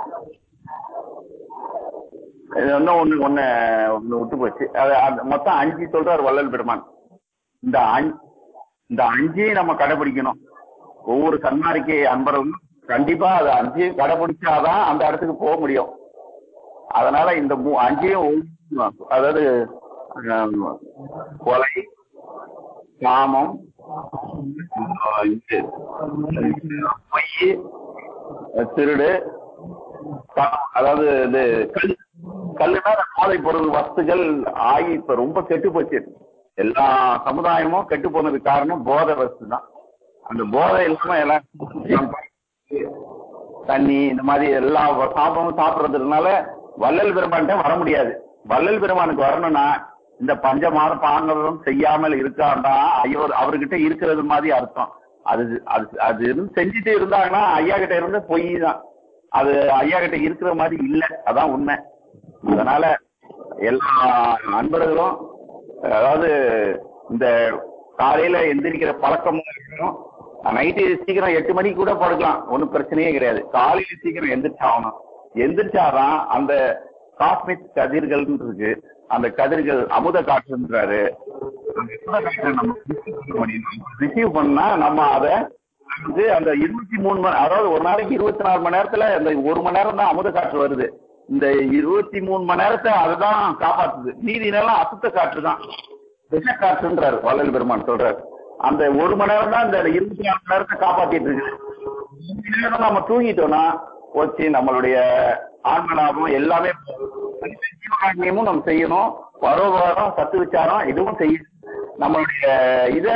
இது இன்னும் ஒண்ணு ஒண்ணு ஒண்ணு விட்டு போச்சு அது அந்த மொத்தம் அஞ்சு சொல்றாரு வள்ளல் பெருமான் இந்த அஞ்சு இந்த அஞ்சையும் நம்ம கடைபிடிக்கணும் ஒவ்வொரு சன்மாரிக்கை அன்பரும் கண்டிப்பா அது அஞ்சையும் கடைபிடிச்சாதான் அந்த இடத்துக்கு போக முடியும் அதனால இந்த மூ அஞ்சையும் ஒவ்வொரு- அதாவது ஆம், கொலை காமம் ஆஹ் இது பொய் திருடு க- அதாவது இது கல் கல்லுனா அந்த போதை பொருள் வஸ்துகள் ஆகி இப்ப ரொம்ப கெட்டு போச்சு எல்லா சமுதாயமும் கெட்டு போனதுக்கு காரணம் போதை வஸ்து தான் அந்த போதை இல்லாம எல்லாம் தண்ணி இந்த மாதிரி எல்லா சாப்பிடவும் சாப்பிடுறதுனால வள்ளல் பெருமான்கிட்ட வர முடியாது வள்ளல் பெருமானுக்கு வரணும்னா இந்த பஞ்சமார பாங்கலும் செய்யாமல் இருக்காண்டா ஐயோ அவர்கிட்ட இருக்கிறது மாதிரி அர்த்தம் அது அது அது இருந்து செஞ்சுட்டு இருந்தாங்கன்னா ஐயா கிட்ட இருந்து பொய் தான் அது ஐயா கிட்ட இருக்கிற மாதிரி இல்ல அதான் உண்மை அதனால எல்லா அன்பர்களும் அதாவது இந்த காலையில எந்திரிக்கிற பழக்கமும் இருக்கணும் நைட்டு சீக்கிரம் எட்டு மணிக்கு கூட படுக்கலாம் ஒன்றும் பிரச்சனையே கிடையாது காலையில சீக்கிரம் எந்திரிச்சு ஆகணும் எந்திரிச்சாதான் அந்த காஸ்மிக் கதிர்கள் இருக்கு அந்த கதிர்கள் அமுத காற்றுன்றாரு அந்த அமுத காற்றை நம்ம ரிசீவ் பண்ணா நம்ம அதை வந்து அந்த இருபத்தி மூணு மணி அதாவது ஒரு நாளைக்கு இருபத்தி நாலு மணி நேரத்துல அந்த ஒரு மணி நேரம் தான் அமுத காற்று வருது இந்த இருபத்தி மூணு மணி நேரத்தை அதுதான் காப்பாத்துது மீதி நேரம் அசுத்த காற்று தான் விஷ காற்றுன்றாரு வள்ளல் பெருமான் சொல்றாரு அந்த ஒரு மணி நேரம் தான் இந்த இருபத்தி நாலு மணி நேரத்தை காப்பாத்திட்டு இருக்குது மூணு நேரம் நம்ம தூங்கிட்டோம்னா போச்சு நம்மளுடைய ஆன்மலாபம் எல்லாமே ஜீவகாரண்யமும் நம்ம செய்யணும் பரோபகாரம் சத்து விச்சாரம் இதுவும் செய்யணும் நம்மளுடைய இத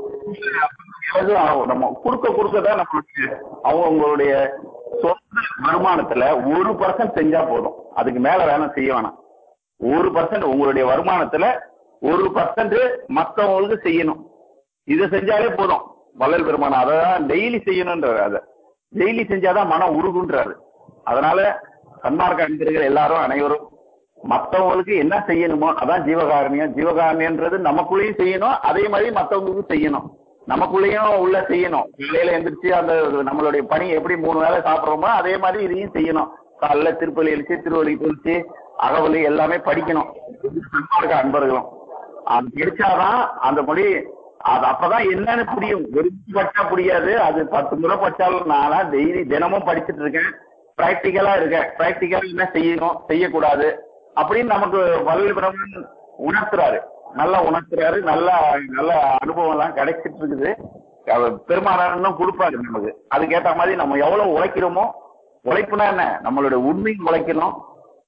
எதுவும் ஆகும் நம்ம கொடுக்க கொடுக்க தான் நம்மளுடைய அவங்களுடைய சொந்த வருமானத்துல ஒரு பர்சன்ட் செஞ்சா போதும் அதுக்கு மேல வேணாம் செய்ய வேணாம் ஒரு பர்சன்ட் உங்களுடைய வருமானத்துல ஒரு பர்சன்ட் மத்தவங்களுக்கு செய்யணும் இதை செஞ்சாலே போதும் வள்ளல் பெருமானம் அதை தான் டெய்லி செய்யணுன்றாரு அதை டெய்லி செஞ்சாதான் மனம் உருகுன்றாரு அதனால சன்மார்க்க அணிந்தர்கள் எல்லாரும் அனைவரும் மத்தவங்களுக்கு என்ன செய்யணுமோ அதான் ஜீவகாரணியம் ஜீவகாரணியன்றது நமக்குள்ளேயும் செய்யணும் அதே மாதிரி மத்தவங்களுக்கும் செய்யணும் நமக்குள்ளேயும் உள்ள செய்யணும் காலையில எந்திரிச்சு அந்த நம்மளுடைய பணி எப்படி மூணு வேளை சாப்பிடுறோமோ அதே மாதிரி இதையும் செய்யணும் காலைல திருப்பலி எழுச்சி திருவள்ளி குறிச்சு அகவலி எல்லாமே படிக்கணும் சன்மார்க்க அன்பர்களும் அது படிச்சாதான் அந்த மொழி அது அப்பதான் என்னன்னு புரியும் வெறும் படிச்சா புரியாது அது பத்து முறை படிச்சாலும் நானா டெய்லி தினமும் படிச்சுட்டு இருக்கேன் பிராக்டிக்கலா இருக்கேன் பிராக்டிக்கலா என்ன செய்யணும் செய்யக்கூடாது அப்படின்னு நமக்கு வள்ளல் பிரம்மன் உணர்த்துறாரு நல்லா உணர்த்துறாரு நல்ல நல்ல அனுபவம் எல்லாம் கிடைச்சிட்டு இருக்குது அவர் பெருமானாரும் கொடுப்பாரு நமக்கு அதுக்கேற்ற மாதிரி நம்ம எவ்வளவு உழைக்கிறோமோ உழைப்புனா என்ன நம்மளுடைய உண்மை உழைக்கணும்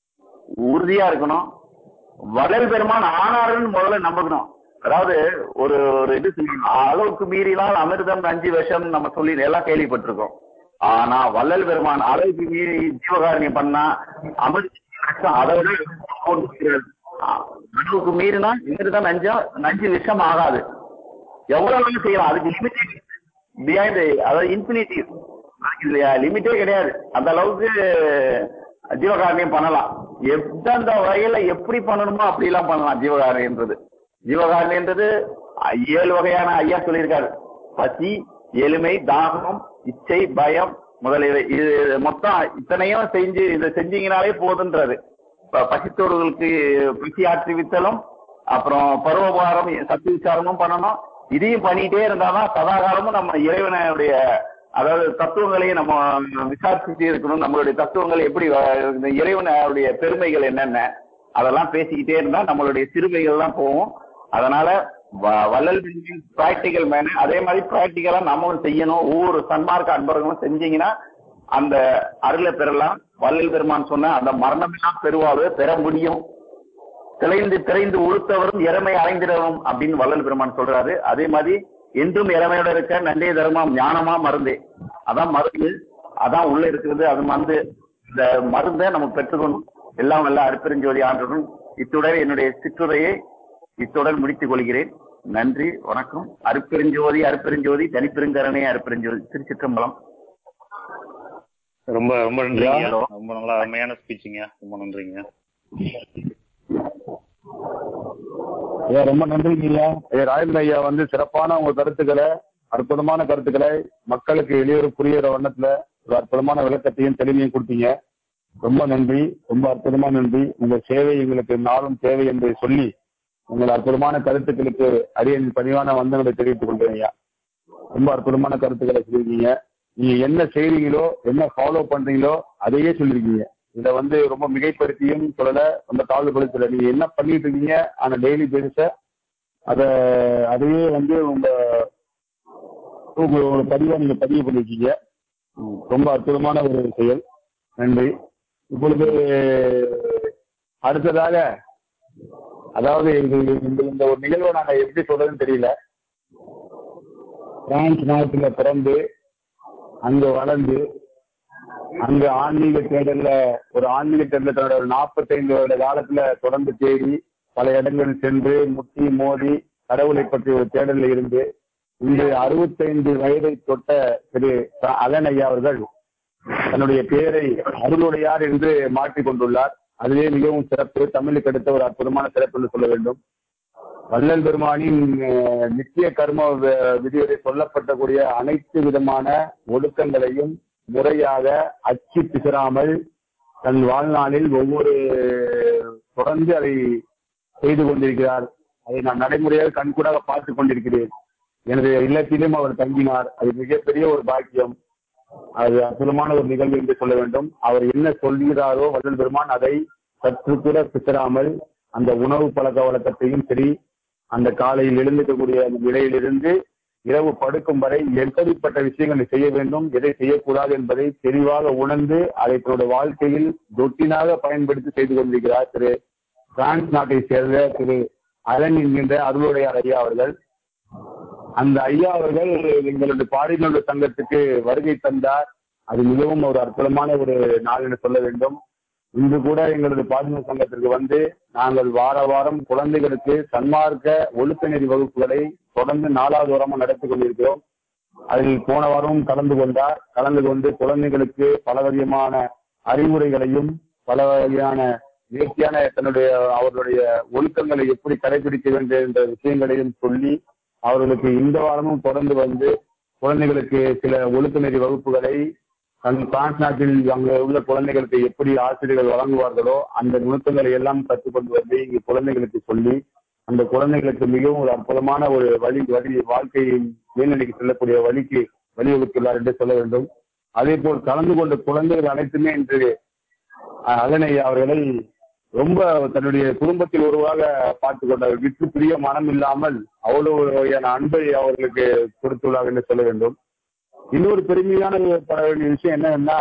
உறுதியா இருக்கணும் வள்ளல் பெருமான் ஆனாருன்னு முதல்ல நம்பணும் அதாவது ஒரு ஒரு இது சொல்லுவாங்க, அளவுக்கு மீறினால் அமிர்தம் நஞ்சு விஷம் நம்ம சொல்லி எல்லாம் கேள்விப்பட்டிருக்கோம் ஆனா வள்ளல் பெருமான் அளவுக்கு மீறி ஜீவகாரணியம் பண்ணா அமிர்தம் விஷம் அதை விட கொண்டிருக்கிறது. அளவுக்கு மீறினா அமிர்தம் நஞ்சம் நஞ்சு விஷம் ஆகாது எவ்வளவு வேணாலும் செய்யலாம் அதுக்கு லிமிட்டே பிஹைண்ட் அதாவது இன்ஃபினிட்டி அதுக்கு லிமிட்டே கிடையாது அந்த அளவுக்கு ஜீவகாரணியம் பண்ணலாம் எந்தெந்த வகையில எப்படி பண்ணணுமோ அப்படிலாம் பண்ணலாம் ஜீவகாரணியன்றது ஜீவகாரணியன்றது அ- ஏழு வகையான ஐயா சொல்லியிருக்காரு பசி எளிமை தாகம் இச்சை பயம் முதலியவை இது மொத்தம் இத்தனையும் செஞ்சு இதை செஞ்சீங்கனாலே போதுன்றாரு இப்ப பசித்தோர்களுக்கு பசி ஆற்றுவித்தலும் அப்புறம் பருவபாரம் சத்து விசாரமும் பண்ணணும் இதையும் பண்ணிட்டே இருந்தாதான் சதாகாலமும் நம்ம இறைவனுடைய அதாவது தத்துவங்களையும் நம்ம விசாரிச்சுட்டே இருக்கணும் நம்மளுடைய தத்துவங்கள் எப்படி வ- இந்த இறைவனுடைய பெருமைகள் என்னென்ன அதெல்லாம் பேசிக்கிட்டே இருந்தா நம்மளுடைய சிறுமைகள் எல்லாம் போகும் அதனால வ- வள்ளல் பிராக்டிக்கல் மேனு அதே மாதிரி பிராக்டிக்கலா நம்மளும் செய்யணும் ஒவ்வொரு சன்மார்க்க அன்பர்களும் செஞ்சீங்கன்னா அந்த அருளை பெறலாம் வள்ளல் பெருமான் சொன்ன அந்த மரணமெல்லாம் பெறுவாரு பெற முடியும் திளைந்து திரைந்து உளுத்தவரும் இறமை அடைந்திடவும் அப்படின்னு வள்ளல் பெருமான் சொல்றாரு அதே மாதிரி என்றும் இறமையோட இருக்க நன்றே தர்மம் ஞானமா மருந்தே அதான் மருந்து அதான் உள்ள இருக்கிறது அது மருந்து இந்த மருந்தை நம்ம பெற்றுக்கணும் எல்லாம் வல்ல அருப்பெருஞ்சோதி ஆண்டுடன் இத்துடன் என்னுடைய சிற்றுரையை இத்துடன் முடித்துக் கொள்கிறேன் நன்றி வணக்கம் அருப்பெருஞ்சோதி அருப்பெருஞ்சோதி தனிப்பெருங்கரணை அருப்பெருஞ்சோதி திருச்சிற்றம்பலம் ரொம்ப ரொம்ப நன்றிங்க ஹலோ. ரொம்ப நல்லா அருமையான ஸ்பீச்சுங்க ரொம்ப நன்றிங்க ஐயா ரொம்ப நன்றிங்க ஐயா ஐயா ராஜேந்திரன் ஐயா வந்து சிறப்பான உங்க கருத்துக்களை அற்புதமான கருத்துக்களை மக்களுக்கு எளியோர் புரியுற வண்ணத்துல ஒரு அற்புதமான விளக்கத்தையும் தெளிவையும் கொடுத்தீங்க ரொம்ப நன்றி ரொம்ப அற்புதமான நன்றி உங்க சேவை எங்களுக்கு நாளும் தேவை என்று சொல்லி உங்கள் அற்புதமான கருத்துக்களுக்கு அரியன் பணிவான வந்தங்களை தெரிவித்துக் கொண்டேன் ஐயா ரொம்ப அற்புதமான கருத்துக்களை சொல்லியிருக்கீங்க நீங்க என்ன செய்றீங்களோ என்ன ஃபாலோ பண்றீங்களோ அதையே சொல்லியிருக்கீங்க இதை வந்து ரொம்ப மிகைப்படுத்தியும் சொல்லல ரொம்ப தாழ்வுபடுத்தல நீங்க என்ன பண்ணிட்டு இருக்கீங்க ஆனா டெய்லி பேசிஸ அத அதையே வந்து உங்க உங்களோட பதிவா நீங்க பதிவு பண்ணிருக்கீங்க ம், ரொம்ப அற்புதமான ஒரு செயல் நன்றி இப்பொழுது அடுத்ததாக அதாவது இது இந்த இந்த ஒரு நிகழ்வை நாங்க எப்படி சொல்றதுன்னு தெரியல பிரான்ஸ் நாட்டுல பிறந்து அங்க வளர்ந்து அங்க ஆன்மீக தேடல்ல ஒரு ஆன்மீக தேடல தன்னோட ஒரு நாற்பத்தைந்து வருட காலத்துல தொடர்ந்து தேடி பல இடங்கள் சென்று முட்டி மோதி கடவுளை பற்றி ஒரு தேடல்ல இருந்து இன்று அறுபத்தைந்து வயதை தொட்ட திரு ச- அலன் ஐயா அவர்கள் தன்னுடைய பெயரை அருளுடையார் என்று மாற்றிக் கொண்டுள்ளார் அதுவே மிகவும் சிறப்பு தமிழுக்கு அடுத்த ஒரு அற்புதமான சிறப்பு என்று சொல்ல வேண்டும் வள்ளல் பெருமானின் அஹ், நித்திய கர்ம வி- விதிவரை சொல்லப்பட்டக்கூடிய அனைத்து விதமான ஒழுக்கங்களையும் முறையாக அச்சு பிசராமல் தன் வாழ்நாளில் ஒவ்வொரு தொடர்ந்து அதை செய்து கொண்டிருக்கிறார் அதை நான் நடைமுறையாக கண்கூடாக பார்த்து கொண்டிருக்கிறேன் எனது இல்லத்திலும் அவர் தங்கினார் அது மிகப்பெரிய ஒரு பாக்கியம் அது அற்புதமான ஒரு நிகழ்வு என்று சொல்ல வேண்டும் அவர் என்ன சொல்கிறாரோ வள்ளல் பெருமான் அதை சற்று கூட பிசராமல் அந்த உணவு பழக்க வழக்கத்தையும் சரி அந்த காலையில் எழுந்திருக்கக்கூடிய அந்த நிலையிலிருந்து இரவு படுக்கும் வரை எப்படிப்பட்ட விஷயங்களை செய்ய வேண்டும் எதை செய்யக்கூடாது என்பதை தெளிவாக உணர்ந்து அதை தன்னுடைய வாழ்க்கையில் தொட்டினாக பயன்படுத்தி செய்து கொண்டிருக்கிறார் திரு பிரான்ஸ் நாட்டை சேர்ந்த திரு அலன் என்கின்ற அருளுடையார் ஐயா அவர்கள் அந்த ஐயா அவர்கள் எங்களுடைய பாரிநூல் சங்கத்துக்கு வருகை தந்தார் அது மிகவும் ஒரு அற்புதமான ஒரு நாள் என்று சொல்ல வேண்டும் இன்று கூட எங்களது பாரிநூல் சங்கத்திற்கு வந்து நாங்கள் வார வாரம் குழந்தைகளுக்கு சன்மார்க்க ஒழுக்க நெறி வகுப்புகளை தொடர்ந்து நாலாவது வாரமா நடத்தி கொண்டிருக்கிறோம் அதில் போன வாரமும் கலந்து கொண்டார் கலந்து கொண்டு குழந்தைகளுக்கு பல விதமான அறிவுரைகளையும் பல வகையான நேர்த்தியான தன்னுடைய அவர்களுடைய ஒழுக்கங்களை எப்படி கடைபிடிக்க வேண்டும் என்ற விஷயங்களையும் சொல்லி அவர்களுக்கு இந்த வாரமும் தொடர்ந்து வந்து குழந்தைகளுக்கு சில ஒழுக்க நெறி வகுப்புகளை அங்கு பிரான்ஸ் நாட்டில் அங்கு உள்ள குழந்தைகளுக்கு எப்படி ஆசிரியர்கள் வழங்குவார்களோ அந்த நுணுக்கங்களை எல்லாம் கற்றுக்கொண்டு வந்து இங்கு குழந்தைகளுக்கு சொல்லி அந்த குழந்தைகளுக்கு மிகவும் ஒரு அற்புதமான ஒரு வழி வழி வாழ்க்கையை மேல்நிலைக்கு செல்லக்கூடிய வழிக்கு வழிவகுத்துள்ளார் என்று சொல்ல வேண்டும் அதே போல் கலந்து கொண்ட குழந்தைகள் அனைத்துமே இன்று அஹ், அலனை அவர்களை ரொம்ப தன்னுடைய குடும்பத்தில் ஒருவாக பார்த்து கொண்டார் விட்டு பிரிய மனம் இல்லாமல் அவ்வளவு வகையான அன்பை அவர்களுக்கு கொடுத்துள்ளார் என்று சொல்ல வேண்டும் இன்னொரு பெருமையான ஒரு ப- விஷயம் என்னன்னா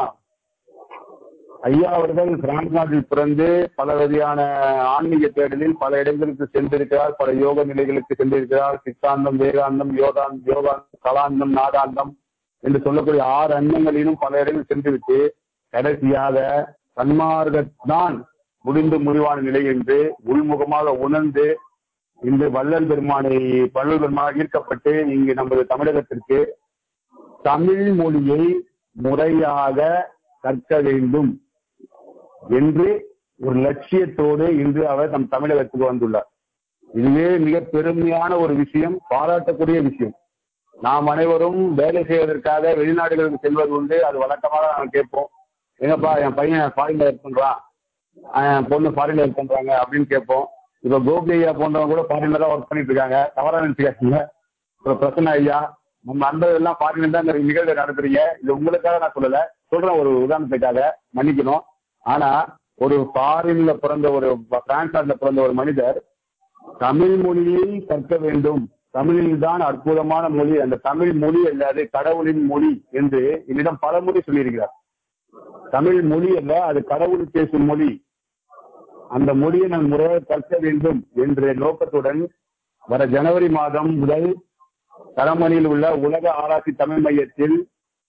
ஐயா அவர்கள் பிரான்ஸ் நாட்டில் பிறந்து பல வகையான ஆன்மீக தேடலில் பல இடங்களுக்கு சென்றிருக்கிறார் பல யோக நிலைகளுக்கு சென்றிருக்கிறார் சித்தாந்தம் வேதாந்தம் யோகான் யோகாந்தம் கலாந்தம் நாதாந்தம் என்று சொல்லக்கூடிய ஆறு அன்னங்களிலும் பல இடங்கள் சென்றுவிட்டு கடைசியாக சன்மார்க்கத்தான் முடிந்து முடிவான நிலை என்று உள்முகமாக உணர்ந்து இன்று வள்ளல் பெருமானை வள்ளல் பெருமானாக ஈர்க்கப்பட்டு இங்கு நமது தமிழகத்திற்கு தமிழ் மொழியை முறையாக கற்க வேண்டும் என்று ஒரு லட்சியத்தோடு இன்று அவர் நம் தமிழகத்துக்கு வந்துள்ளார் இதுவே மிக பெருமையான ஒரு விஷயம் பாராட்டக்கூடிய விஷயம் நாம் அனைவரும் வேலை செய்வதற்காக வெளிநாடுகளுக்கு செல்வது உண்டு அது வழக்கமாக நாங்கள் கேட்போம் எங்கப்பா என் பையன் ஃபாரின்ல ஒர்க் பண்றான் ஆஹ் என் பொண்ணு ஃபாரின்ல ஒர்க் பண்றாங்க அப்படின்னு கேட்போம் இப்ப கோபி ஐயா போன்றவங்க கூட ஃபாரின்ல தான் ஒர்க் பண்ணிட்டு இருக்காங்க தவறா நினைச்சுக்காதீங்க ஒரு பிரச்சனை ஐயா நம்ம நண்பர்கள் எல்லாம் ஃபாரின்ல தான் இந்த நிகழ்வை நடத்துறீங்க இது உங்களுக்காக நான் சொல்லல சொல்றேன் ஒரு உதாரணத்துக்காக மன்னிக்கணும் ஆனா ஒரு ஃபாரின்ல பிறந்த ஒரு பிரான்ஸ் நாட்டுல பிறந்த ஒரு மனிதர் தமிழ் மொழியை கற்க வேண்டும் தமிழில் தான் அற்புதமான மொழி அந்த தமிழ் மொழி அல்ல அது கடவுளின் மொழி என்று என்னிடம் பல முறை சொல்லியிருக்கிறார் தமிழ் மொழி அல்ல அது கடவுள் பேசும் மொழி அந்த மொழியை நான் முறையாக கற்க வேண்டும் என்ற நோக்கத்துடன் வர ஜனவரி மாதம் முதல் தரமணியில் உள்ள உலக ஆராய்ச்சி தமிழ் மையத்தில்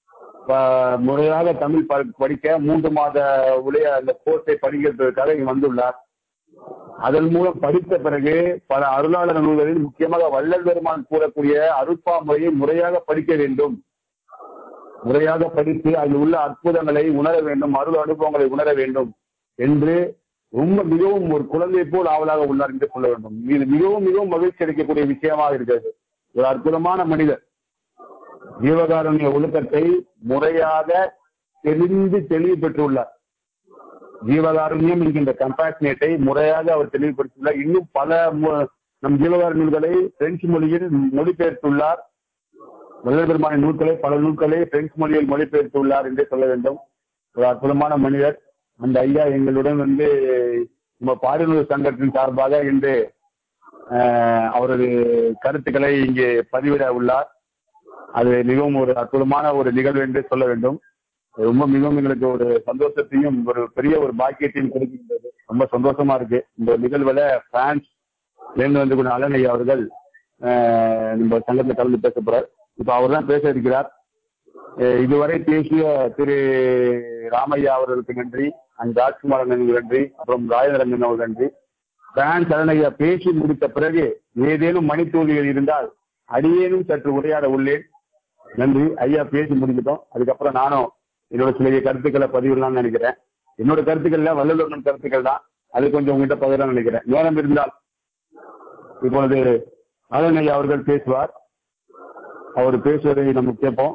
ப- முறையாக தமிழ் ப- படிக்க மூன்று மாத உடைய அந்த கோர்ஸை படிக்கிறதுக்காக இங்கு வந்துள்ளார் அதன் மூலம் படித்த பிறகு பல அருளாளர் நூல்களில் முக்கியமாக வள்ளல் பெருமான் கூறக்கூடிய அருட்பா முறையை முறையாக படிக்க வேண்டும் முறையாக படித்து அதில் உள்ள அற்புதங்களை உணர வேண்டும் அருள் அனுபவங்களை உணர வேண்டும் என்று ரொம்ப மிகவும் ஒரு குழந்தை போல் ஆவலாக உள்ளார் என்று சொல்ல வேண்டும் இது மிகவும் மிகவும் மகிழ்ச்சி அளிக்கக்கூடிய விஷயமாக இருக்கிறது ஒரு அற்புதமான மனிதர் ஜீவகாருண்ய ஒழுக்கத்தை முறையாக தெரிந்து தெளிவு பெற்றுள்ளார் ஜீவகாருண்யம் என்கின்ற கம்பேஷனேட்டை முறையாக அவர் தெளிவுபடுத்தியுள்ளார் இன்னும் பல மு- நம் ஜீவகாருண்யங்களை பிரெஞ்சு மொழியில் மொழிபெயர்த்துள்ளார் வள்ளல் பெருமானின் நூல்களை பல நூல்களை பிரெஞ்சு மொழியில் மொழிபெயர்த்துள்ளார் என்றே சொல்ல வேண்டும் ஒரு அற்புதமான மனிதர் அந்த ஐயா எங்களுடன் வந்து நம்ம பாரிநூல் சங்கத்தின் சார்பாக இன்று ஆஹ், அவரது கருத்துக்களை இங்கே பதிவிட உள்ளார் அது மிகவும் ஒரு அற்புதமான ஒரு நிகழ்வு என்று சொல்ல வேண்டும் ரொம்ப மிகவும் எங்களுக்கு ஒரு சந்தோஷத்தையும் ஒரு பெரிய ஒரு பாக்கியத்தையும் கொடுக்கின்றது ரொம்ப சந்தோஷமா இருக்கு இந்த நிகழ்வுல பிரான்ஸ் இருந்து வந்து கூட அலன் ஐயா அவர்கள் ஆஹ், நம்ம சங்கத்தில் கலந்து பேச போறார் இப்ப அவர் தான் பேச இருக்கிறார் அஹ் இதுவரை பேசிய திரு ராமையா அவர்களுக்கு நன்றி அண்ட் ராஜ்குமார் அண்ணனுக்கு நன்றி அப்புறம் ராஜேந்திரன் அவர்கள் நன்றி பிரான்ஸ் அலன் ஐயா பேசி முடித்த பிறகு ஏதேனும் மணித்தூளிகள் இருந்தால் அடியேனும் சற்று உரையாட உள்ளேன் நன்றி ஐயா பேசி முடிக்கிட்டோம் அதுக்கப்புறம் நானும் என்னோட சில கருத்துக்களை பதிவிடலாம்னு நினைக்கிறேன் என்னோட கருத்துக்கள்ல வல்லலுடன் கருத்துக்கள் தான் அது கொஞ்சம் உங்ககிட்ட பகிரலாம்னு நினைக்கிறேன் நேரம் இருந்தால் இப்பொழுது ஆலனையா அவர்கள் பேசுவார் அவர் பேசுவதை நம்ம கேட்போம்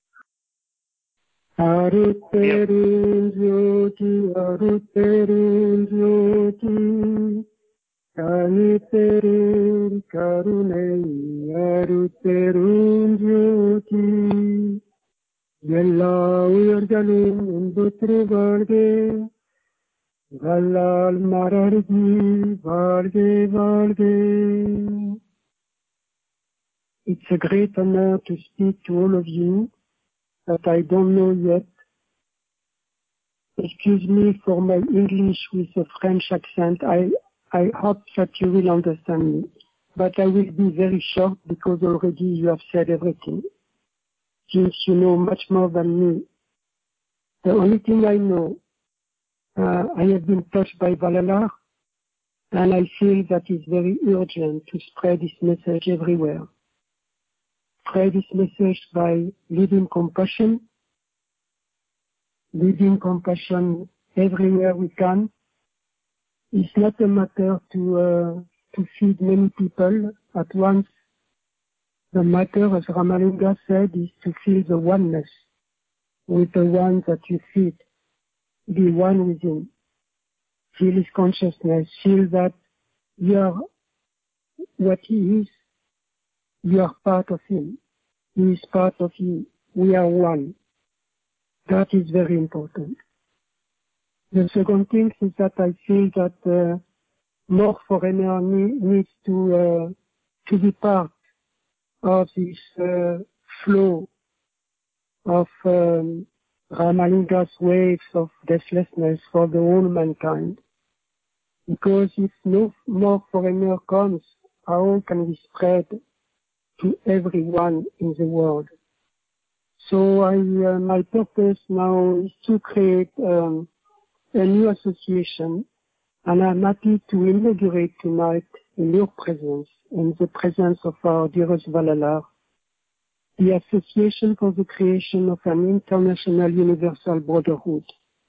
அருட்பெருஞ்சோதி அருட்பெருஞ்சோதி தனிப்பெரும் கருணை அருட்பெருஞ்சோதி எல்லா உயர்களும் இன்புற்று வாழ்கே வல்லால் மரர்கி வாழ்கே வாழ்கே It's a great honor to speak to all of you that I don't know yet. Excuse me for my English with a French accent. I, I hope that you will understand me. But I will be very short because already you have said everything. Since you know much more than me. The only thing I know, uh, I have been touched by Valalar and I feel that it's very urgent to spread this message everywhere spread this message by living compassion, living compassion everywhere we can. It's not a matter to uh, to feed many people at once. The matter, as Ramalinga said, is to feel the oneness with the one that you feed. Be one with him. Feel his consciousness. Feel that you are what he is you are part of him. He is part of you. We are one. That is very important. The second thing is that I feel that uh, more foreigner need, needs to uh, to be part of this uh, flow of um, Ramalinga's waves of deathlessness for the whole mankind. Because if no more foreigner comes, how can we spread to everyone in the world. So I, uh, my purpose now is to create um, a new association and I'm happy to inaugurate tonight in your presence, in the presence of our dearest Valalar, the Association for the Creation of an International Universal Brotherhood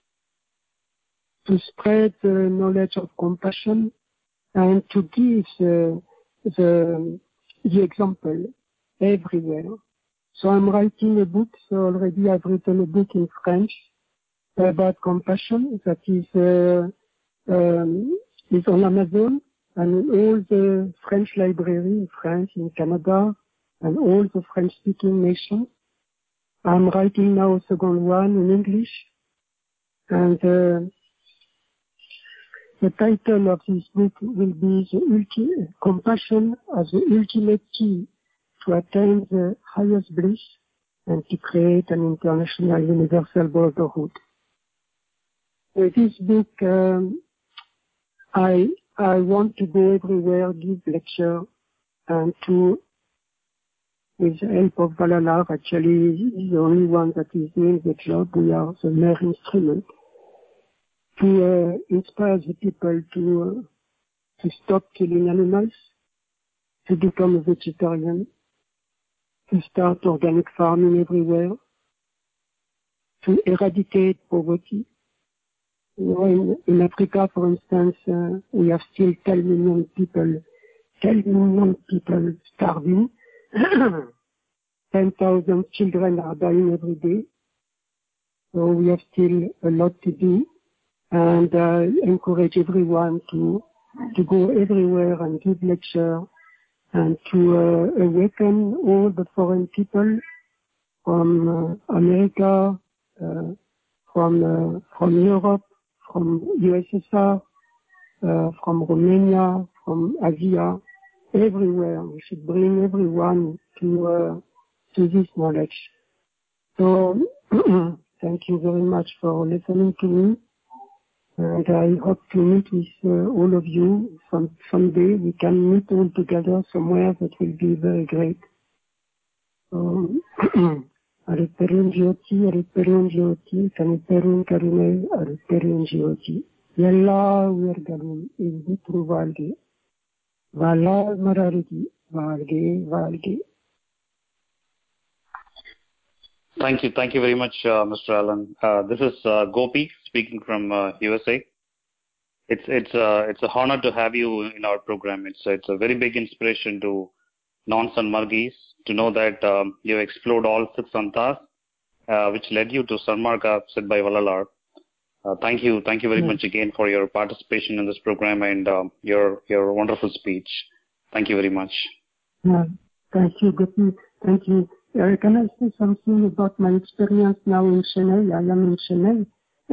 to spread the knowledge of compassion and to give the, the the example everywhere. So I'm writing a book. So already I've written a book in French about compassion that is uh, um, is on Amazon and all the French library in France, in Canada, and all the French-speaking nations. I'm writing now a second one in English, and uh, the title of this book will be the ulti- Compassion as the Ultimate Key to Attain the Highest Bliss and to create an international universal brotherhood. With this book, um, I, I want to go everywhere, give lecture, and to, with the help of Valalar, actually, he's the only one that is doing the job. We are the mere instrument to uh, inspire the people to uh, to stop killing animals, to become a vegetarian, to start organic farming everywhere, to eradicate poverty. You know, in, in Africa, for instance, uh, we have still 10 million people, 10 million people starving. 10,000 children are dying every day. So we have still a lot to do and uh, encourage everyone to to go everywhere and give lecture and to uh, awaken all the foreign people from uh, America, uh, from uh, from Europe, from USSR, uh, from Romania, from Asia, everywhere. We should bring everyone to uh, to this knowledge. So thank you very much for listening to me. And I hope to meet with uh, all of you some someday. We can meet all together somewhere that will be very great. So, அருட்பெரும் ஜோதி அருட்பெரும் ஜோதி தனிப்பெரும் கருணை அருட்பெரும் ஜோதி எல்லா உயர்களும் இன்புற்று வாழ்க வளால் மரருகி வாழ்கே வாழ்கே Thank you. Thank you very much, uh, Mr. Allen. Uh, this is uh, Gopi speaking from uh, USA. it's it's a it's a honor to have you in our program. It's it's a very big inspiration to non-Sanmargis to know that um, you explored all six santas, uh, which led you to Sanmarga said by Valalar. Uh, thank you, thank you very Yes. much again for your participation in this program and um, your your wonderful speech. Thank you very much. Yeah. Thank you, Gopi. Thank you. Uh, can I say something about my experience now in Chennai? I am in Chennai,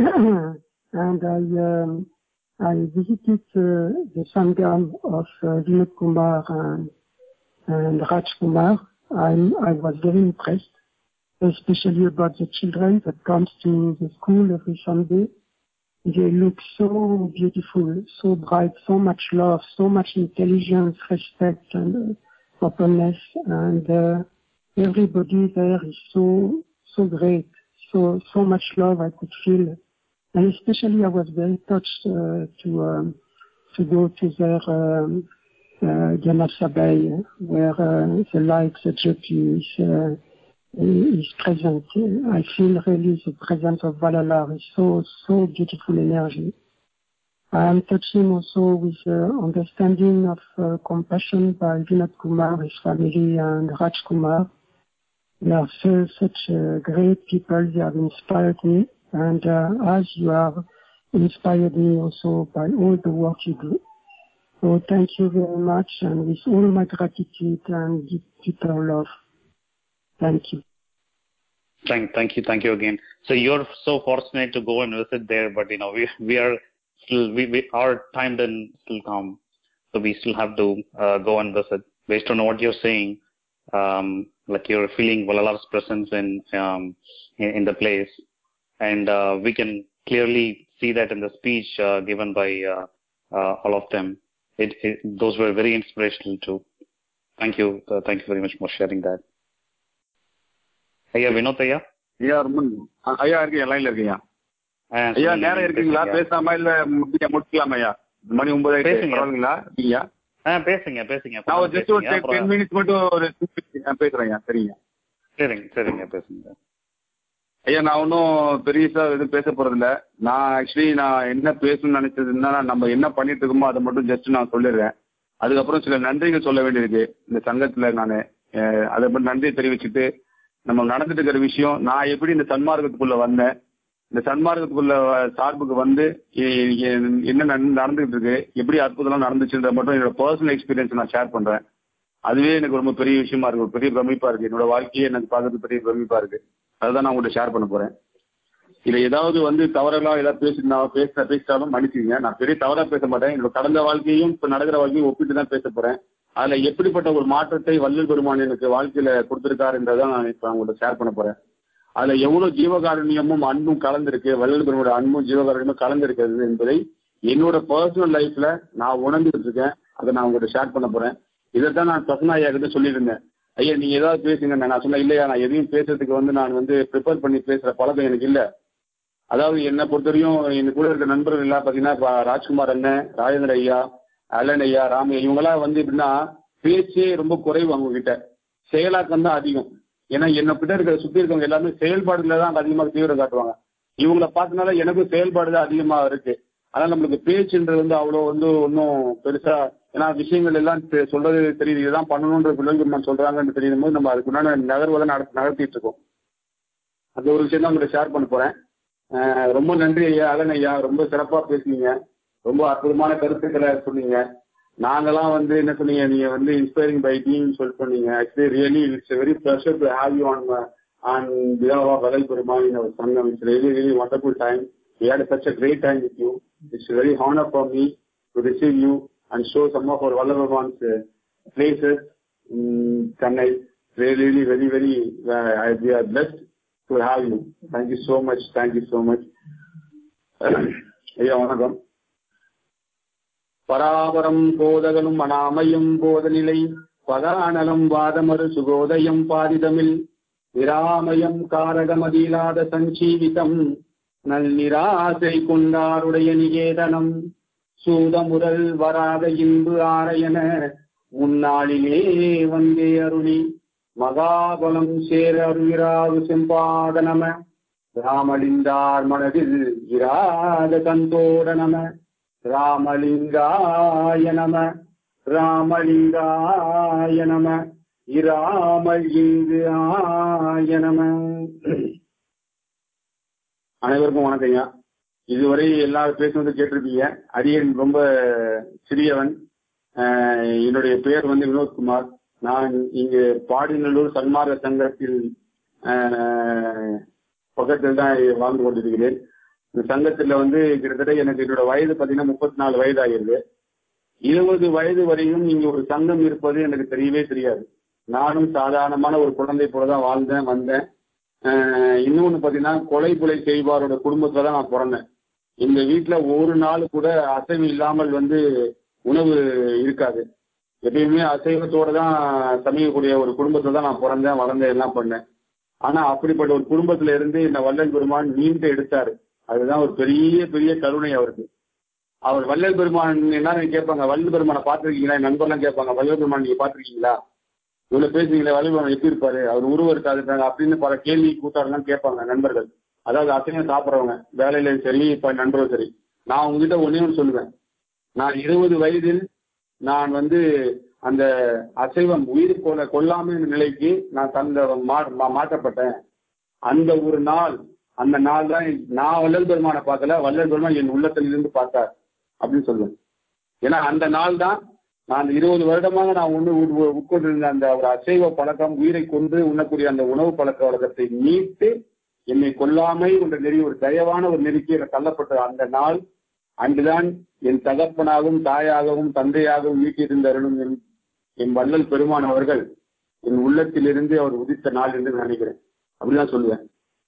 and I um, I visited uh, the Sangam of uh, Vinod Kumar and, and Raj Kumar. I'm, I was very impressed, especially about the children that comes to the school every Sunday. They look so beautiful, so bright, so much love, so much intelligence, respect, and uh, openness, and uh, everybody there is so so great, so so much love I could feel, and especially I was very touched uh, to um, to go to their um, uh, Ganasabay, where uh, the light, the Jyoti is. Uh, is present. I feel really the presence of Valalar is so, so beautiful energy. I am touching also with uh, understanding of uh, compassion by Vinod Kumar, his family, and Raj Kumar. They are so, such uh, great people. They have inspired me. And uh, as you have inspired me also by all the work you do. So thank you very much and with all my gratitude and deep, deeper love. Thank you. Thank, thank you, thank you again. So you're so fortunate to go and visit there, but you know we we are still we, we our time didn't still come, so we still have to uh, go and visit. Based on what you're saying, um, like you're feeling Valalar's presence in um in, in the place, and uh, we can clearly see that in the speech uh, given by uh, uh, all of them. It, it those were very inspirational too. Thank you, uh, thank you very much for sharing that. ஐயா வினோத் ஐயா ஐயா ரொம்ப அ- ஐயா இருக்கீங்க லைன்ல இருக்கீங்க ஆ, ஐயா சொல்லுங்க, நேரம் நீங்க இருக்கீங்களா பேசுங்க. பேசாம இல்ல முடிக்க முடிக்கலாமா ஐயா மணி ஒன்பது ஆயிடுச்சு பேசுங்க. பரவாயில்லைங்களா ஐயா ஆ, பேசுங்க பேசுங்க நான் ஒரு ஜஸ்ட் ஒரு பேசுங்க. டென் அப்புறம் மினிட்ஸ் மட்டும் ஒரு நான் பேசுறேன் ஐயா சரிங்க சரிங்க சரிங்க பேசுங்க ஐயா நான் ஒன்றும் பெருசா எதுவும் பேச போறது இல்ல நான் ஆக்சுவலி நான் என்ன பேசணும்னு நினைச்சதுன்னா நம்ம என்ன பண்ணிட்டு இருக்கோமோ அதை மட்டும் ஜஸ்ட் நான் சொல்லிடுறேன் அதுக்கப்புறம் சில நன்றிகள் சொல்ல வேண்டியிருக்கு இந்த சங்கத்துல நான் அதை மட்டும் நன்றியை தெரிவிச்சுட்டு நம்ம நடந்துட்டு இருக்கிற விஷயம் நான் எப்படி இந்த சன்மார்க்கத்துக்குள்ள வந்தேன் இந்த சன்மார்க்கத்துக்குள்ள சார்புக்கு வந்து இ- இ- என்ன நட- நடந்துகிட்டு இருக்கு எப்படி அற்புதம் நடந்துச்சுன்ற மட்டும் என்னோட பர்சனல் எக்ஸ்பீரியன்ஸ் நான் ஷேர் பண்றேன் அதுவே எனக்கு ரொம்ப பெரிய விஷயமா இருக்கு ஒரு பெரிய பிரமிப்பா இருக்கு என்னோட வாழ்க்கையே எனக்கு பார்க்கறது பெரிய பிரமிப்பா இருக்கு அதுதான் நான் உங்கள்கிட்ட ஷேர் பண்ண போறேன் இதுல ஏதாவது வந்து தவறெல்லாம் ஏதாவது பேசி நான் பேச பேசிட்டாலும் மன்னிச்சுங்க நான் பெரிய தவறா பேச மாட்டேன் என்னோட கடந்த வாழ்க்கையும் இப்ப நடக்கிற வாழ்க்கையும் ஒப்பிட்டு தான் பேச போறேன் அதுல எப்படிப்பட்ட ஒரு மாற்றத்தை வள்ளல் பெருமான் எனக்கு வாழ்க்கையில கொடுத்திருக்காருன்றதான் நான் இப்ப உங்கள்கிட்ட ஷேர் பண்ண போறேன் அதுல எவ்வளவு ஜீவகாருண்யமும் அன்பும் கலந்திருக்கு வள்ளல் பெருமோட அன்பும் ஜீவகாருண்யமும் கலந்திருக்கிறது என்பதை என்னோட பர்சனல் லைஃப்ல நான் உணர்ந்துட்டு இருக்கேன் அதை நான் உங்கள்கிட்ட ஷேர் பண்ண போறேன் இதைத்தான் நான் சசனா ஐயா கிட்ட சொல்லியிருந்தேன் ஐயா நீங்க ஏதாவது பேசுங்க நான் சொன்னேன் இல்லையா நான் எதையும் பேசுறதுக்கு வந்து நான் வந்து ப்ரிப்பேர் பண்ணி பேசுற பழக்கம் எனக்கு இல்ல அதாவது என்னை பொறுத்தவரையும் என் கூட இருக்க நண்பர்கள் எல்லாம் பாத்தீங்கன்னா இப்ப ராஜ்குமார் அண்ணன் ராஜேந்திர ஐயா அலன் ஐயா ராமையா இவங்கெல்லாம் வந்து எப்படின்னா பேச்சே ரொம்ப குறைவு அவங்க கிட்ட செயலாக்கம் தான் அதிகம் ஏன்னா என்ன கிட்ட இருக்கிற சுத்தி இருக்கவங்க எல்லாமே செயல்பாடுல தான் அதிகமாக தீவிரம் காட்டுவாங்க இவங்கள பார்த்தனால எனக்கும் செயல்பாடு தான் அதிகமா இருக்கு அதனால நம்மளுக்கு பேச்சுன்றது வந்து அவ்வளவு வந்து ஒன்றும் பெருசா ஏன்னா விஷயங்கள் எல்லாம் தெ- சொல்றது தெரியுது இதுதான் பண்ணணுன்ற பிள்ளைங்க சொல்றாங்கன்னு தெரியும் போது நம்ம அதுக்குண்டான நகர்வதை நட- நகர்த்திட்டு இருக்கோம் அந்த ஒரு விஷயம் தான் உங்கள்கிட்ட ஷேர் பண்ண போறேன் அஹ் ரொம்ப நன்றி ஐயா அலன் ஐயா ரொம்ப சிறப்பா பேசுனீங்க ரொம்ப அற்புதமான கருத்துக்களை சொன்னீங்க நாங்கெல்லாம் வந்து என்ன சொன்னீங்க நீங்க வந்து இன்ஸ்பைரிங் பை பீங் சொல்லி சொன்னீங்க actually really it's very pleasure to have you on on behalf of வகல் Perumal in our Sangam it's really really wonderful time we had such a great time with you. It's a very honor for me to receive you and show some of our Vallavan's uh, places in Chennai. Really, really, very, very, uh, I- we are blessed to have you. Thank you so much. Thank you so much. ஐயா வணக்கம் பராபரம் போதகனும் அனாமையும் போதநிலை பதானலம் வாதமறு சுகோதயம் பாதிதமில் விராமயம் காரகமதியிலாத சஞ்சீவிதம் நல்நிராசை கொண்டாருடைய நிகேதனம் சூதமுரல் வராத இன்பு ஆரையன முன்னாளிலே வந்தே அருளி மகாபலம் சேர அருவிராவு செம்பாத நம ராமலிந்தார் மனதில் இராத கந்தோட நம ராமலிங்காய நம ராமலிங்காய நம இராமல் இங்கு ஆய நம அனைவருக்கும் வணக்கம்யா இதுவரை எல்லாரும் பேசுனது கேட்டிருப்பீங்க அரியன் ரொம்ப சிறியவன் அஹ் என்னுடைய பெயர் வந்து வினோத்குமார் நான் இங்கு பாடிநல்லூர் சன்மார்க்க சங்கத்தில் அஹ், பக்கத்தில் தான் வாழ்ந்து கொண்டிருக்கிறேன் இந்த சங்கத்துல வந்து கிட்டத்தட்ட எனக்கு என்னோட வயது பாத்தீங்கன்னா முப்பத்தி நாலு வயது ஆகிருது இருபது வயது வரையும் இங்க ஒரு சங்கம் இருப்பது எனக்கு தெரியவே தெரியாது நானும் சாதாரணமான ஒரு குழந்தை போலதான் வாழ்ந்தேன் வந்தேன் அஹ் இன்னொன்னு பாத்தீங்கன்னா கொலை கொலை செய்வாரோட குடும்பத்துல தான் நான் பிறந்தேன் எங்க வீட்டுல ஒரு நாள் கூட அசைவு இல்லாமல் வந்து உணவு இருக்காது எப்பயுமே அசைவத்தோட தான் சமைக்கக்கூடிய ஒரு குடும்பத்துல தான் நான் பிறந்தேன் வளர்ந்தேன் எல்லாம் பண்ணேன் ஆனா அப்படிப்பட்ட ஒரு குடும்பத்துல இருந்து இந்த வல்லல் பெருமான் மீண்டு எடுத்தாரு அதுதான் ஒரு பெரிய பெரிய கருணை அவருக்கு அவர் வள்ளல் பெருமான் என்ன கேட்பாங்க வள்ளல் பெருமானை பார்த்திருக்கீங்களா என் நண்பர்லாம் கேட்பாங்க வள்ளல் பெருமான் நீங்க பார்த்திருக்கீங்களா இவ்வளவு பேசுறீங்களே வள்ளல் பெருமான் எப்படி இருப்பாரு அவர் உருவம் இருக்காது அப்படின்னு பல கேள்வி கூத்தாடெல்லாம் கேட்பாங்க நண்பர்கள் அதாவது அசைவம் சாப்பிட்றவங்க வேலையில சரி இப்ப நண்பர்கள் சரி நான் உங்ககிட்ட ஒன்னே ஒன்று சொல்லுவேன் நான் இருபது வயதில் நான் வந்து அந்த அசைவம் உயிர் கொள்ள கொல்லாமை நிலைக்கு நான் தந்த மா- மா- மாற்றப்பட்டேன் அந்த ஒரு நாள் அந்த நாள் தான் நான் வள்ளல் பெருமானை பார்க்கல வள்ளல் பெருமான் என் உள்ளத்தில் இருந்து பார்த்தார் அப்படின்னு சொல்லுவேன் ஏன்னா அந்த நாள் தான் நான் இருபது வருடமாக நான் ஒன்று உட்கொண்டிருந்த அந்த ஒரு அசைவ பழக்கம் உயிரை கொண்டு உண்ணக்கூடிய அந்த உணவு பழக்க வழக்கத்தை மீட்டு என்னை கொல்லாமை என்ற நெறி ஒரு தயவான ஒரு நெறிக்கு எனக்கு தள்ளப்பட்ட அந்த நாள் அன்றுதான் என் தகப்பனாகவும் தாயாகவும் தந்தையாகவும் வீட்டிலிருந்து அருளும் என் என் வள்ளல் பெருமான் அவர்கள் என் உள்ளத்திலிருந்து அவர் உதித்த நாள் என்று நினைக்கிறேன் அப்படிதான் சொல்லுவேன்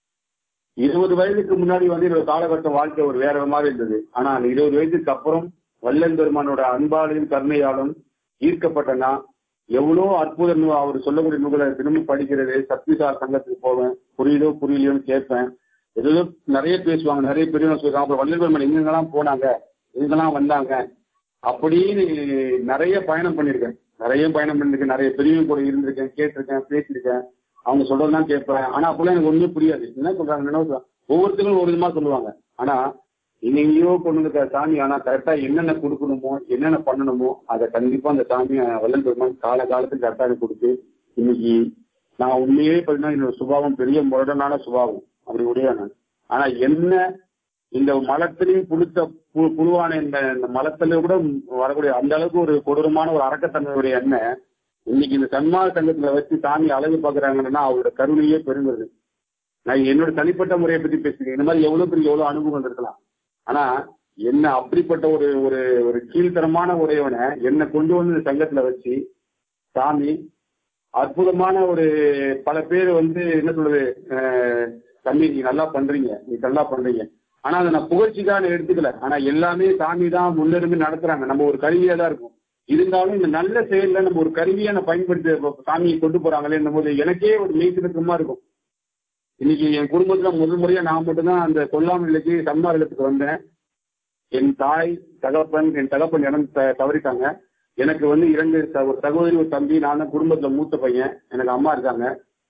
இருபது வயதுக்கு முன்னாடி வந்து என்னோட காலகட்ட வாழ்க்கை ஒரு வேற மாதிரி இருந்தது ஆனா அந்த இருபது வயதுக்கு அப்புறம் வல்லன் பெருமானோட அன்பாலையும் கருணையாலும் ஈர்க்கப்பட்டனா எவ்வளோ அற்புதம் அவர் சொல்லக்கூடிய நூல்களை திரும்பி படிக்கிறது சத்விசார் சங்கத்துக்கு போவேன் புரியுதோ புரியலையோன்னு கேட்பேன் ஏதோ நிறைய பேசுவாங்க நிறைய பெரியவங்க சொல்லுவாங்க அப்புறம் வல்லல் பெருமான் எங்கெங்கெல்லாம் போனாங்க எங்கெல்லாம் வந்தாங்க அப்படின்னு நிறைய பயணம் பண்ணியிருக்கேன் நிறைய பயணம் பண்ணிருக்கேன் நிறைய பெரியவங்க கூட இருந்திருக்கேன் கேட்டிருக்கேன் பேசியிருக்கேன் அவங்க சொல்றதெல்லாம் கேட்பேன் ஆனா அப்பெல்லாம் எனக்கு ஒண்ணுமே புரியாது என்ன சொல்றாங்க என்ன சொல்றாங்க ஒவ்வொருத்தரும் ஒரு விதமா சொல்லுவாங்க ஆனா எங்கெங்கயோ கொண்டு வந்த சாமி ஆனா கரெக்டா என்னென்ன கொடுக்கணுமோ என்னென்ன பண்ணணுமோ அதை கண்டிப்பா அந்த சாமி வல்லல் பெருமான் கால காலத்துக்கு கரெக்டா எனக்கு கொடுத்து இன்னைக்கு நான் உண்மையே பார்த்தீங்கன்னா என்னோட சுபாவம் பெரிய முரடனான சுபாவம் அப்படி உடைய நான் ஆனா என்ன இந்த மலத்திலையும் புழுத்த பு- புழுவான இந்த இந்த மலத்துல கூட வரக்கூடிய அந்த அளவுக்கு ஒரு கொடூரமான ஒரு அரக்கத்தன்மையுடைய எண்ணெய் இன்னைக்கு இந்த சன்மார்க்க சங்கத்துல வச்சு சாமி அழகு பாக்குறாங்கன்னா அவரோட கருணையே பெருங்குறது நான் என்னோட தனிப்பட்ட முறையை பத்தி பேசுறேன் இந்த மாதிரி எவ்வளவு பெரிய எவ்வளவு அனுபவங்கள் இருக்கலாம் ஆனா என்ன அப்படிப்பட்ட ஒரு ஒரு ஒரு கீழ்த்தரமான உடையவனை என்னை கொண்டு வந்து இந்த சங்கத்துல வச்சு சாமி அற்புதமான ஒரு பல பேர் வந்து என்ன சொல்றது அஹ், தம்பி நீ நல்லா பண்றீங்க நீ நல்லா பண்றீங்க ஆனா அதை நான் புகழ்ச்சிக்காக நான் எடுத்துக்கல ஆனா எல்லாமே சாமி தான் முன்னிருந்து நடத்துறாங்க நம்ம ஒரு கருவியா தான் இருக்கும் இருந்தாலும் இந்த நல்ல செயல்ல நம்ம ஒரு கருவியா நான் பயன்படுத்தி இப்ப சாமியை கொண்டு போறாங்களே போது எனக்கே ஒரு மெய்சிறக்கமா இருக்கும் இன்னைக்கு என் குடும்பத்துல முதல் முறையா நான் மட்டும்தான் அந்த கொல்லாமல் நிலைக்கு சன்மார் இல்லத்துக்கு வந்தேன் என் தாய் தகப்பன் என் தகப்பன் இடம் த- தவறிட்டாங்க எனக்கு வந்து இரண்டு ச- ஒரு சகோதரி ஒரு தம்பி நான் தான் குடும்பத்துல மூத்த பையன் எனக்கு அம்மா இருக்காங்க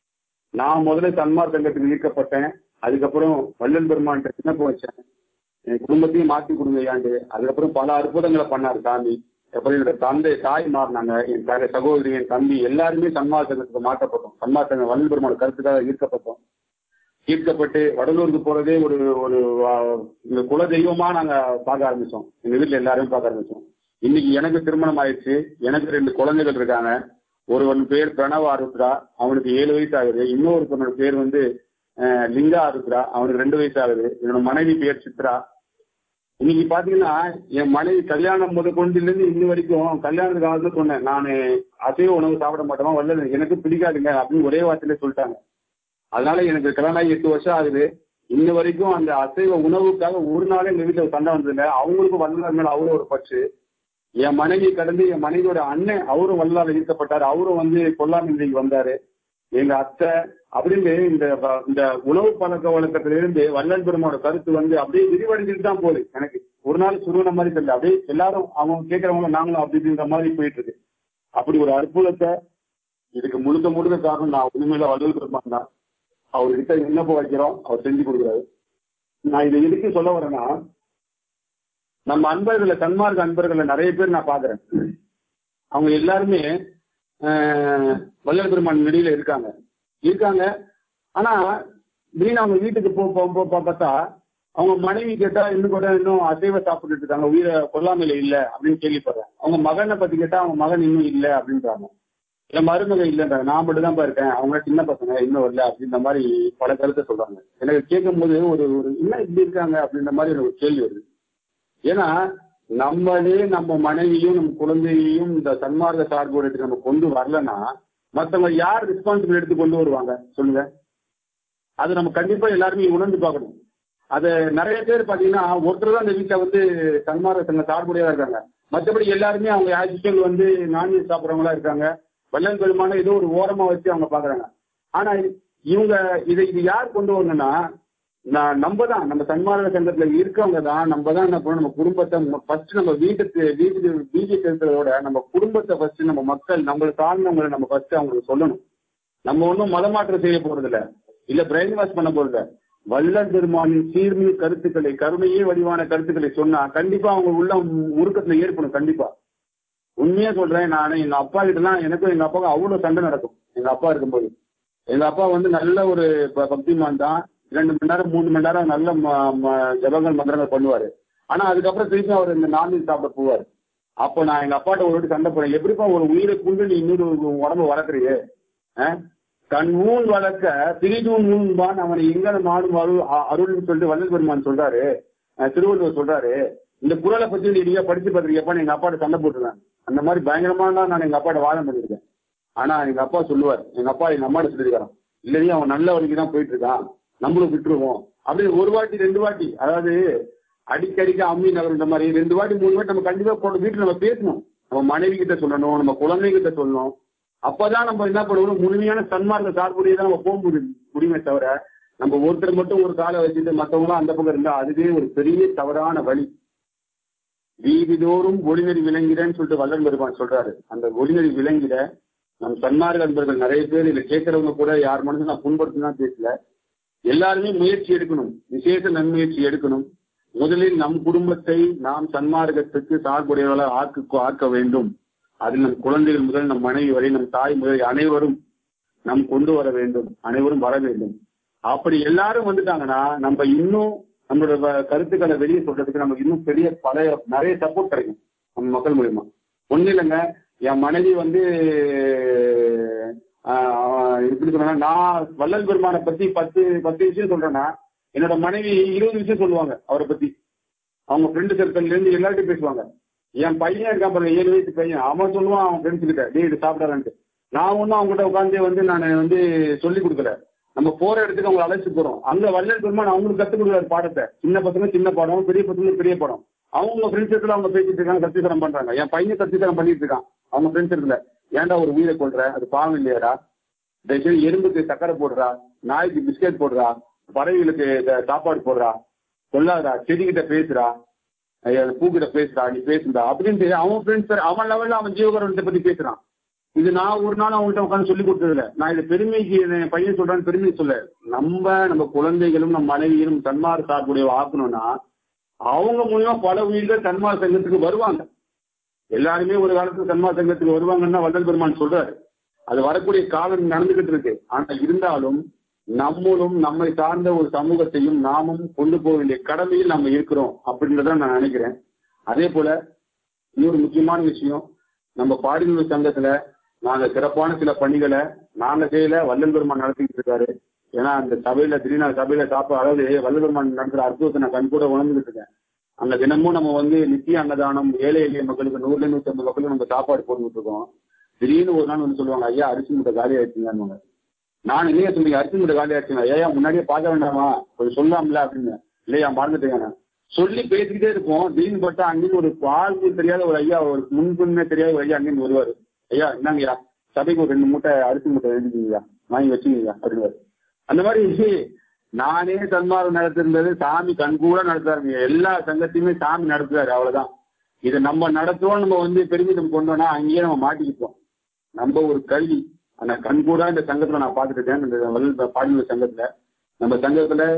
நான் முதல்ல சன்மார் சங்கத்துக்கு ஈர்க்கப்பட்டேன் அதுக்கப்புறம் வள்ளல் பெருமான் சின்னப்ப வச்சேன் என் குடும்பத்தையும் மாத்தி கொடுங்க ஐயாண்டு அதுக்கப்புறம் பல அற்புதங்களை பண்ணார் சாமி அப்புறம் என்னோட தந்தை தாய் மாறினாங்க என் தக சகோதரி என் தம்பி எல்லாருமே சன்மார் சங்கத்துக்கு மாற்றப்பட்டோம் சன்மார் சங்கம் வள்ளல் பெருமான் கருத்துக்காக ஈர்க்கப்பட்டோம் ஈர்க்கப்பட்டு வடலூருக்கு போறதே ஒரு ஒரு ஆ, இந்த குல தெய்வமா நாங்க பார்க்க ஆரம்பிச்சோம் எங்க வீட்டுல எல்லாரும் பார்க்க ஆரம்பிச்சோம் இன்னைக்கு எனக்கு திருமணம் ஆயிடுச்சு எனக்கு ரெண்டு குழந்தைகள் இருக்காங்க ஒருவன் பேர் பிரணவ் ஆருத்ரா அவனுக்கு ஏழு வயசு ஆகுது இன்னொருத்தனோட பேர் வந்து அஹ், லிங்கா ஆருத்ரா அவனுக்கு ரெண்டு வயசு ஆகுது என்னோட மனைவி பேர் சித்ரா இன்னைக்கு பாத்தீங்கன்னா என் மனைவி கல்யாணம் முத கொண்டுல இருந்து இன்னி வரைக்கும் கல்யாணத்துக்கு ஆகுது சொன்னேன் நான் அசைவ உணவு சாப்பிட மாட்டோமா வரல எனக்கு பிடிக்காதுங்க அப்படின்னு ஒரே வார்த்தையில சொல்லிட்டாங்க அதனால எனக்கு கல்யாணம் ஆகி எட்டு வருஷம் ஆகுது இன்ன வரைக்கும் அந்த அசைவ உணவுக்காக ஒரு நாளே எங்க வீட்டுல சண்டை வந்ததில்ல அவங்களுக்கும் வல்லலார் மேல அவ்வளவு ஒரு பற்று என் மனைவி கடந்து என் மனைவியோட அண்ணன் அவரும் வல்லால ஈர்க்கப்பட்டாரு அவரும் வந்து கொல்லாமில்லைக்கு வந்தாரு எங்க அத்தை அப்படின்னு இந்த வ- இந்த உணவு பழக்க வழக்கத்திலிருந்து வள்ளல் பெருமானோட கருத்து வந்து அப்படியே விரிவடைஞ்சிட்டு தான் போகுது எனக்கு ஒரு நாள் சுருவன மாதிரி தெரியல அப்படியே எல்லாரும் அவங்க கேட்கறவங்க நாங்களும் அப்படி இப்படின்ற மாதிரி போயிட்டு இருக்கு அப்படி ஒரு அற்புதத்தை இதுக்கு முழுக்க முழுக்க காரணம் நான் உண்மையில வள்ளல் பெருமான் தான் அவர்கிட்ட விண்ணப்பம் வைக்கிறோம் அவர் செஞ்சு கொடுக்குறாரு நான் இதை எதுக்கு சொல்ல வரேன்னா நம்ம அன்பர்களை சன்மார்க்க அன்பர்களை நிறைய பேர் நான் பாக்குறேன் அவங்க எல்லாருமே ஆஹ், வள்ளல் பெருமான் நெடியில இருக்காங்க இருக்காங்க ஆனா திடீர்னு அவங்க வீட்டுக்கு போ போ- போ- போ- பார்த்தா அவங்க மனைவி கேட்டா இன்னும் கூட இன்னும் அசைவ சாப்பிட்டுட்டு இருக்காங்க உயிரை கொல்லாமையில இல்ல அப்படின்னு கேள்விப்படுறேன் அவங்க மகனை பத்தி கேட்டா அவங்க மகன் இன்னும் இல்ல அப்படின்றாங்க இல்ல மருமக இல்லைன்றாங்க நான் மட்டும் தான் இருக்கேன் அவங்க சின்ன பசங்க இன்னும் வரல அப்படின்ற மாதிரி பல கருத்தை சொல்றாங்க எனக்கு கேட்கும் போது ஒரு ஒரு என்ன இப்படி இருக்காங்க அப்படின்ற மாதிரி எனக்கு ஒரு கேள்வி வருது ஏன்னா நம்மளே நம்ம மனைவியும் நம்ம குழந்தையையும் இந்த சன்மார்க்க சார்புடையத்துக்கு நம்ம கொண்டு வரலன்னா மத்தவங்க யார் ரெஸ்பான்சிபிள் எடுத்து கொண்டு வருவாங்க சொல்லுங்க அது நம்ம கண்டிப்பா எல்லாருமே உணர்ந்து பார்க்கணும் அது நிறைய பேர் பாத்தீங்கன்னா ஒருத்தர் தான் இந்த வீட்டுல வந்து சன்மார்க்க சங்க சார்புடையதா இருக்காங்க மற்றபடி எல்லாருமே அவங்க ஆக்சுவல் வந்து நான்வெஜ் சாப்பிட்றவங்களா இருக்காங்க வல்லல் பெருமான ஏதோ ஒரு ஓரமா வச்சு அவங்க பாக்குறாங்க ஆனா இவங்க இதை இது யார் கொண்டு வரணும்னா நான் நம்ம தான் நம்ம சன்மார்க்க சங்கத்துல இருக்கவங்க தான் நம்ம தான் என்ன பண்ணணும் நம்ம குடும்பத்தை ஃபர்ஸ்ட் நம்ம வீட்டுக்கு வீட்டுக்கு பிஜேபி இருக்கிறதோட நம்ம குடும்பத்தை ஃபர்ஸ்ட் நம்ம மக்கள் நம்மளை சார்ந்தவங்களை நம்ம ஃபர்ஸ்ட் அவங்களுக்கு சொல்லணும் நம்ம ஒன்றும் மதமாற்றம் செய்ய போறது இல்ல இல்ல பிரெயின் வாஷ் பண்ண போறது இல்ல வல்லல் பெருமானின் சீர்மிகு கருத்துக்களை கருணையே வடிவான கருத்துக்களை சொன்னா கண்டிப்பா அவங்க உள்ள உருக்கத்துல ஏற்படும் கண்டிப்பா உண்மையா சொல்றேன் நான் எங்க அப்பா கிட்டலாம் எனக்கும் எங்க அப்பாவுக்கும் அவ்வளவு சண்டை நடக்கும் எங்க அப்பா இருக்கும்போது எங்க அப்பா வந்து நல்ல ஒரு ப- பக்திமான் தான் ரெண்டு மணி நேரம் மூணு மணி நேரம் நல்ல ம- ம- ஜபங்கள் மந்திரங்கள் பண்ணுவாரு ஆனா அதுக்கப்புறம் திருப்பி அவர் இந்த நான்வெஜ் சாப்பிட போவார் அப்போ நான் எங்க அப்பாட்ட ஒரு வாட்டி சண்டை போறேன் எப்படிப்பா ஒரு உயிரை கொண்டு நீ இன்னொரு உடம்பு வளர்க்குறியே அஹ்? கண் ஊன் வளர்க்க பிரிதூன் ஊன்பான் அவனை எங்கன மாடும் அருள் அ- அருள்னு சொல்லிட்டு வள்ளல் பெருமான் சொல்றாரு அஹ் திருவள்ளுவர் சொல்றாரு இந்த குரலை பத்தி நீ நீங்க படிச்சு பார்த்திருக்கியப்பா எங்க அப்பாட்ட சண்டை போட்டுருவேன் அந்த மாதிரி பயங்கரமான நான் எங்க அப்பாட்ட வாதம் பண்ணிருக்கேன் ஆனா எங்க அப்பா சொல்லுவார் எங்க அப்பா எங்க அம்மாட்ட சொல்லியிருக்காராம் இல்லையே அவன் நல்ல வழிக்கு தான் போயிட்டு இருக்கான் நம்மளும் விட்டுருவோம் அப்படின்னு ஒரு வாட்டி ரெண்டு வாட்டி அதாவது அடிக்கடிக்கு அம்மி நகர்ன்ற மாதிரி ரெண்டு வாட்டி மூணு வாட்டி நம்ம கண்டிப்பா போன வீட்டுல நம்ம பேசணும் நம்ம மனைவி கிட்ட சொல்லணும் நம்ம குழந்தைகிட்ட சொல்லணும் அப்பதான் நம்ம என்ன பண்ணுவோம் முழுமையான சன்மார்க்க சார்புடைய தான் நம்ம போக முடியும் முடியுமே தவிர நம்ம ஒருத்தர் மட்டும் ஒரு காலை வச்சுட்டு மத்தவங்களும் அந்த பக்கம் இருந்தா அதுவே ஒரு பெரிய தவறான வழி வீதிதோறும் ஒளிநெறி விளங்கிறேன்னு சொல்லிட்டு வல்லன் பெருமான் சொல்றாரு அந்த ஒளிநெறி விளங்கிட நம் சன்மார்க்க அன்பர்கள் நிறைய பேர் இதை கேட்கறவங்க கூட யார் மனசும் நான் புண்படுத்தினா பேசல எல்லாருமே முயற்சி எடுக்கணும் விசேஷ நன்முயற்சி எடுக்கணும் முதலில் நம் குடும்பத்தை நாம் சன்மார்க்கத்துக்கு சார்புடையவர்களாக ஆக்கு ஆக்க வேண்டும் அதில் நம் குழந்தைகள் முதல் நம் மனைவி வரை நம் தாய் முதல் அனைவரும் நாம் கொண்டு வர வேண்டும் அனைவரும் வர வேண்டும் அப்படி எல்லாரும் வந்துட்டாங்கன்னா நம்ம இன்னும் நம்மளோட வ- கருத்துக்களை வெளியே சொல்றதுக்கு நமக்கு இன்னும் பெரிய பழைய நிறைய சப்போர்ட் கிடைக்கும் நம்ம மக்கள் மூலியமா ஒண்ணு இல்லைங்க என் மனைவி வந்து ஆஹ், எப்படி சொன்னா நான் வள்ளல் பெருமானை பத்தி பத்து பத்து விஷயம் சொல்றேன்னா என்னோட மனைவி இருபது விஷயம் சொல்லுவாங்க அவரை பத்தி அவங்க ஃப்ரெண்டு சர்க்கிள்ல இருந்து எல்லார்ட்டையும் பேசுவாங்க என் பையன் இருக்கான் பாருங்க ஏழு வயசு பையன் அவன் சொல்லுவான் அவன் ஃப்ரெண்ட்ஸ் கிட்ட டேய் இது சாப்பிடாதான்ட்டு நான் ஒன்றும் அவங்ககிட்ட உட்காந்து வந்து நான் வந்து சொல்லி கொடுக்கல நம்ம போற இடத்துக்கு அவங்களை அழைச்சு போறோம் அங்க வள்ளல் பெருமான் அவங்களுக்கு கத்துக் கொடுக்குறாரு பாடத்தை சின்ன பசங்க சின்ன பாடம் பெரிய பசங்க பெரிய பாடம் அவங்க ஃப்ரெண்ட்ஸ் சர்க்கிள் அவங்க பேசிட்டு இருக்காங்க கத்தித்தரம் பண்றாங்க என் பையன் கத்தித்தரம் பண்ணிட்டு இருக்கான் அவங்க ஃப்ரெண்ட்ஸ் சர்க்கிள் ஏன்டா ஒரு உயிரை கொள்ற அது பாவம் இல்லையாடா தயவுசெய்து எறும்புக்கு சக்கரை போடுறா நாய்க்கு பிஸ்கெட் போடுறா பறவைகளுக்கு இந்த சாப்பாடு போடுறா சொல்லாதடா செடிகிட்ட பேசுறா ஐயா, அந்த பூக்கிட்ட பேசுறா நீ பேசுடா அப்படின்னு சொல்லி அவன் ஃப்ரெண்ட்ஸ் அவன் லெவல்ல அவன் ஜீவகரணத்தை பத்தி பேசுறான் இது நான் ஒரு நாள் அவங்கள்ட்ட உட்காந்து சொல்லி கொடுத்ததில்ல நான் இது பெருமைக்கு என் பையன் சொல்றான்னு பெருமை சொல்ல நம்ம நம்ம குழந்தைகளும் நம்ம மனைவியும் தன்மார் சார்புடைய ஆக்கணும்னா அவங்க மூலியமா பல உயிர்கள் தன்மார் சங்கத்துக்கு வருவாங்க எல்லாருமே ஒரு காலத்துல தன்மார் சங்கத்துக்கு வருவாங்கன்னா வள்ளல் பெருமான் சொல்றாரு அது வரக்கூடிய காலம் நடந்துகிட்டு இருக்கு ஆனா இருந்தாலும் நம்மளும் நம்மை சார்ந்த ஒரு சமூகத்தையும் நாமும் கொண்டு போக வேண்டிய கடமையில் நம்ம இருக்கிறோம் அப்படின்றத நான் நினைக்கிறேன் அதே போல இன்னொரு முக்கியமான விஷயம் நம்ம பாடினூர் சங்கத்துல நாங்க சிறப்பான சில பணிகளை நாங்க செய்யல வல்லல் பெருமான் நடத்திக்கிட்டு இருக்காரு ஏன்னா அந்த சபையில திடீர்னு சபையில சாப்பிட அதாவது வல்லல் பெருமான் நடத்துற அற்புதத்தை நான் கண் கூட உணர்ந்துகிட்டு இருக்கேன் அங்க தினமும் நம்ம வந்து நித்திய அன்னதானம் ஏழை எளிய மக்களுக்கு நூறுல நூத்தி ஐம்பது மக்களுக்கு நம்ம சாப்பாடு போட்டுக்கிட்டு இருக்கோம் திடீர்னு ஒரு நாள் வந்து சொல்லுவாங்க ஐயா அரிசி மூட்டை காலி ஆயிடுச்சுங்க நான் இல்லையா சொன்னீங்க அரிசி மூட்டை காலி ஆயிடுச்சுங்க ஐயா முன்னாடியே பார்க்க வேண்டாமா கொஞ்சம் சொல்லாமல அப்படின்னு இல்லையா மறந்துட்டேங்க நான் சொல்லி பேசிக்கிட்டே இருப்போம் திடீர்னு பார்த்தா அங்கிருந்து ஒரு ஆளுக்கு தெரியாத ஒரு ஐயா ஒரு முன்பின்னே தெரியாத ஒரு ஐயா அங்கிருந்து வருவாரு ஐயா என்னங்கய்யா சபைக்கு ஒரு ரெண்டு மூட்டை அரிசி மூட்டை எழுதிக்கிங்கய்யா வாங்கி வச்சுக்கீங்க அப்படின்னு அந்த மாதிரி நானே சன்மார்க்கம் நடத்திருந்தது சாமி கண்கூட நடத்துறாருங்க எல்லா சங்கத்தையுமே சாமி நடத்துறாரு அவ்வளவுதான் இதை நம்ம நடத்துவோம் நம்ம வந்து பெருமிதம் கொண்டோம்னா அங்கேயே நம்ம மாட்டிக்கிப்போம் நம்ம ஒரு கல்வி அந்த கண்கூடா இந்த சங்கத்துல நான் பார்த்துட்டு இருக்கேன் இந்த வல்ல பாடியுள்ள சங்கத்துல நம்ம சங்கத்துல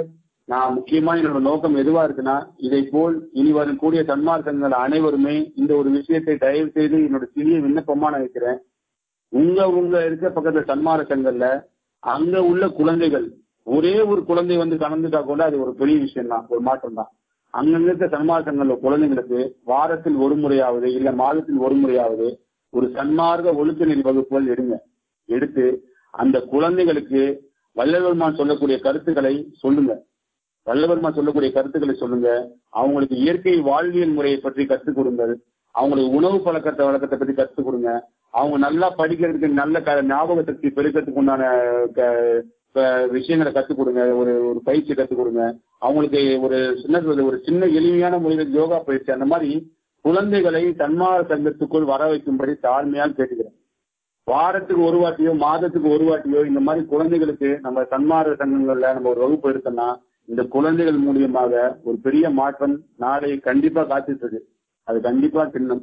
நான் முக்கியமா என்னோட நோக்கம் எதுவா இருக்குன்னா இதை போல் இனி வரக்கூடிய சன்மார்க்கங்கள் அனைவருமே இந்த ஒரு விஷயத்தை தயவு செய்து என்னோட சிறிய விண்ணப்பமா நான் வைக்கிறேன் உங்க உங்க இருக்க பக்கத்துல சன்மார்க்கங்கள்ல அங்க உள்ள குழந்தைகள் ஒரே ஒரு குழந்தை வந்து கலந்துட்டா கூட அது ஒரு பெரிய விஷயம் தான் ஒரு மாற்றம் தான் அங்கங்க இருக்க சன்மார்க்கங்கள்ல குழந்தைங்களுக்கு வாரத்தில் ஒரு முறையாவது இல்ல மாதத்தில் ஒரு முறையாவது ஒரு சன்மார்க்க ஒழுக்க நெறி வகுப்புகள் எடுங்க எடுத்து அந்த குழந்தைகளுக்கு வல்லவெருமான் சொல்லக்கூடிய கருத்துக்களை சொல்லுங்க வல்லவெருமான் சொல்லக்கூடிய கருத்துக்களை சொல்லுங்க அவங்களுக்கு இயற்கை வாழ்வியல் முறையை பற்றி கற்றுக் கொடுங்கள் அவங்களுக்கு உணவு பழக்கத்தை வழக்கத்தை பற்றி கற்றுக் கொடுங்க அவங்க நல்லா படிக்கிறதுக்கு நல்ல க ஞாபக சக்தி பெருக்கிறதுக்கு உண்டான க- க- விஷயங்களை கற்றுக் கொடுங்க ஒரு ஒரு பயிற்சி கற்றுக் கொடுங்க அவங்களுக்கு ஒரு சின்ன ஒரு சின்ன எளிமையான முறையில் யோகா பயிற்சி அந்த மாதிரி குழந்தைகளை தன்மார் சங்கத்துக்குள் வர வைக்கும்படி தாழ்மையால் கேட்டுக்கிறேன் வாரத்துக்கு ஒரு வாட்டியோ மாதத்துக்கு ஒரு வாட்டியோ இந்த மாதிரி குழந்தைகளுக்கு நம்ம தன்மார சங்கங்கள்ல நம்ம ஒரு வகுப்பு எடுத்தோம்னா இந்த குழந்தைகள் மூலியமாக ஒரு பெரிய மாற்றம் நாளை கண்டிப்பா காத்துட்டு இருக்கு அது கண்டிப்பா தின்னும்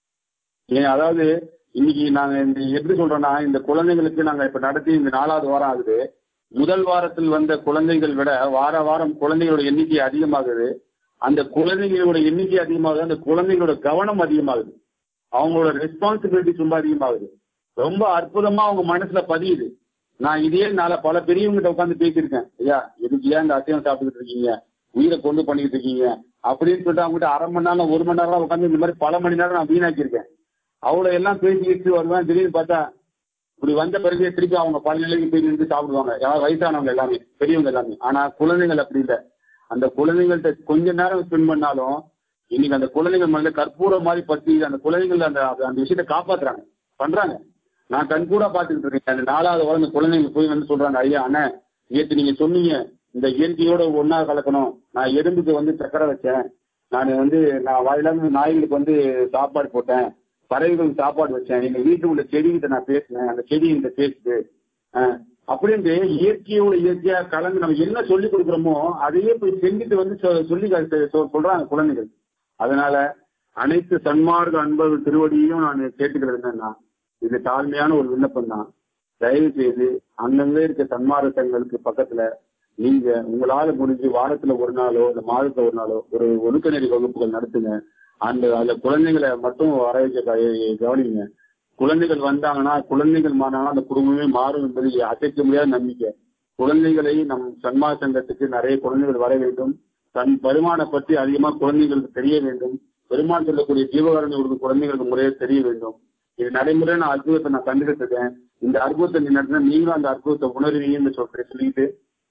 ஏன் அதாவது இன்னைக்கு நாங்க இந்த எப்படி சொல்றோம்னா இந்த குழந்தைங்களுக்கு நாங்க இப்ப நடத்தி இந்த நாலாவது வாரம் ஆகுது முதல் வாரத்தில் வந்த குழந்தைகள் விட வார வாரம் குழந்தைகளோட எண்ணிக்கை அதிகமாகுது அந்த குழந்தைகளோட எண்ணிக்கை அதிகமாகுது அந்த குழந்தைகளோட கவனம் அதிகமாகுது அவங்களோட ரெஸ்பான்சிபிலிட்டி ரொம்ப அதிகமாகுது ரொம்ப அற்புதமா அவங்க மனசுல பதியுது நான் இதே நாள பல பெரியவங்கிட்ட உட்காந்து பேசியிருக்கேன் ஐயா எதுக்கு ஏன் இந்த அசைவம் சாப்பிட்டுட்டு இருக்கீங்க உயிரை கொண்டு பண்ணிட்டு இருக்கீங்க அப்படின்னு சொல்லிட்டு அவங்ககிட்ட அரை மணி நேரம் ஒரு மணி நேரம் உட்காந்து இந்த மாதிரி பல மணி நேரம் நான் வீணாக்கியிருக்கேன் அவ்வளவு எல்லாம் பேசிக்கிட்டு வருவேன் திடீர்னு பார்த்தா இப்படி வந்த பிறகு திருப்பி அவங்க பல நிலைக்கு போய் நின்று சாப்பிடுவாங்க யாராவது வயசானவங்க எல்லாமே பெரியவங்க எல்லாமே ஆனா குழந்தைகள் அப்படி இல்லை அந்த குழந்தைங்கள்ட்ட கொஞ்ச நேரம் ஸ்பெண்ட் பண்ணாலும் இன்னைக்கு அந்த குழந்தைகள் மேல கற்பூரம் மாதிரி பத்தி அந்த குழந்தைகள் அந்த அந்த விஷயத்தை காப்பாத்துறாங்க பண்றாங்க நான் கண் கூட பாத்துக்கிட்டு இருக்கேன் அந்த நாலாவது வாரம் அந்த குழந்தைங்க போய் வந்து சொல்றாங்க ஐயா அண்ணா நேற்று நீங்க சொன்னீங்க இந்த இயற்கையோட ஒன்னா கலக்கணும் நான் எறும்புக்கு வந்து சக்கரை வச்சேன் நான் வந்து நான் வாயிலாம நாய்களுக்கு வந்து சாப்பாடு போட்டேன் பறவைகளுக்கு சாப்பாடு வச்சேன் எங்க வீட்டு உள்ள செடிகிட்ட நான் பேசினேன் அந்த செடி என்கிட்ட பேசுது அஹ், அப்படின்ட்டு இயற்கையோட இயற்கையா கலந்து நம்ம என்ன சொல்லி கொடுக்குறோமோ அதையே போய் செஞ்சுட்டு வந்து சொ- சொல்லி காட்டு- சொ- சொல்றாங்க குழந்தைகள் அதனால அனைத்து சன்மார்க்க அன்பர்கள் திருவடியையும் நான் கேட்டுக்கிறது என்னன்னா இது தாழ்மையான ஒரு விண்ணப்பம் தான் தயவு செய்து அங்கங்க இருக்க சன்மார்க்க சங்கங்களுக்கு பக்கத்துல நீங்க உங்களால முடிஞ்சு வாரத்துல ஒரு நாளோ இல்ல மாதத்துல ஒரு நாளோ ஒரு ஒழுக்கநெறி வகுப்புகள் நடத்துங்க அந்த அதுல குழந்தைகளை மட்டும் வர வைக்க க- கவனிங்க குழந்தைகள் வந்தாங்கன்னா குழந்தைகள் மாறினாங்கன்னா அந்த குடும்பமே மாறும் என்பது அசைக்க முடியாத நம்பிக்கை குழந்தைகளை நம் சன்மார்க்க சங்கத்துக்கு நிறைய குழந்தைகள் வர வேண்டும் தன் பெருமானை பற்றி அதிகமா குழந்தைகளுக்கு தெரிய வேண்டும் பெருமான் சொல்லக்கூடிய ஜீவகாரணி கொடுக்கும் குழந்தைகளுக்கு முறையே தெரிய வேண்டும் இது நடைமுறை நான் அற்புதத்தை நான் கண்டுகிட்டு இருக்கேன் இந்த அற்புதத்தை நீ நடத்தினா நீங்களும் அந்த அற்புதத்தை உணர்வீங்கன்னு சொல்றேன் சொல்லிட்டு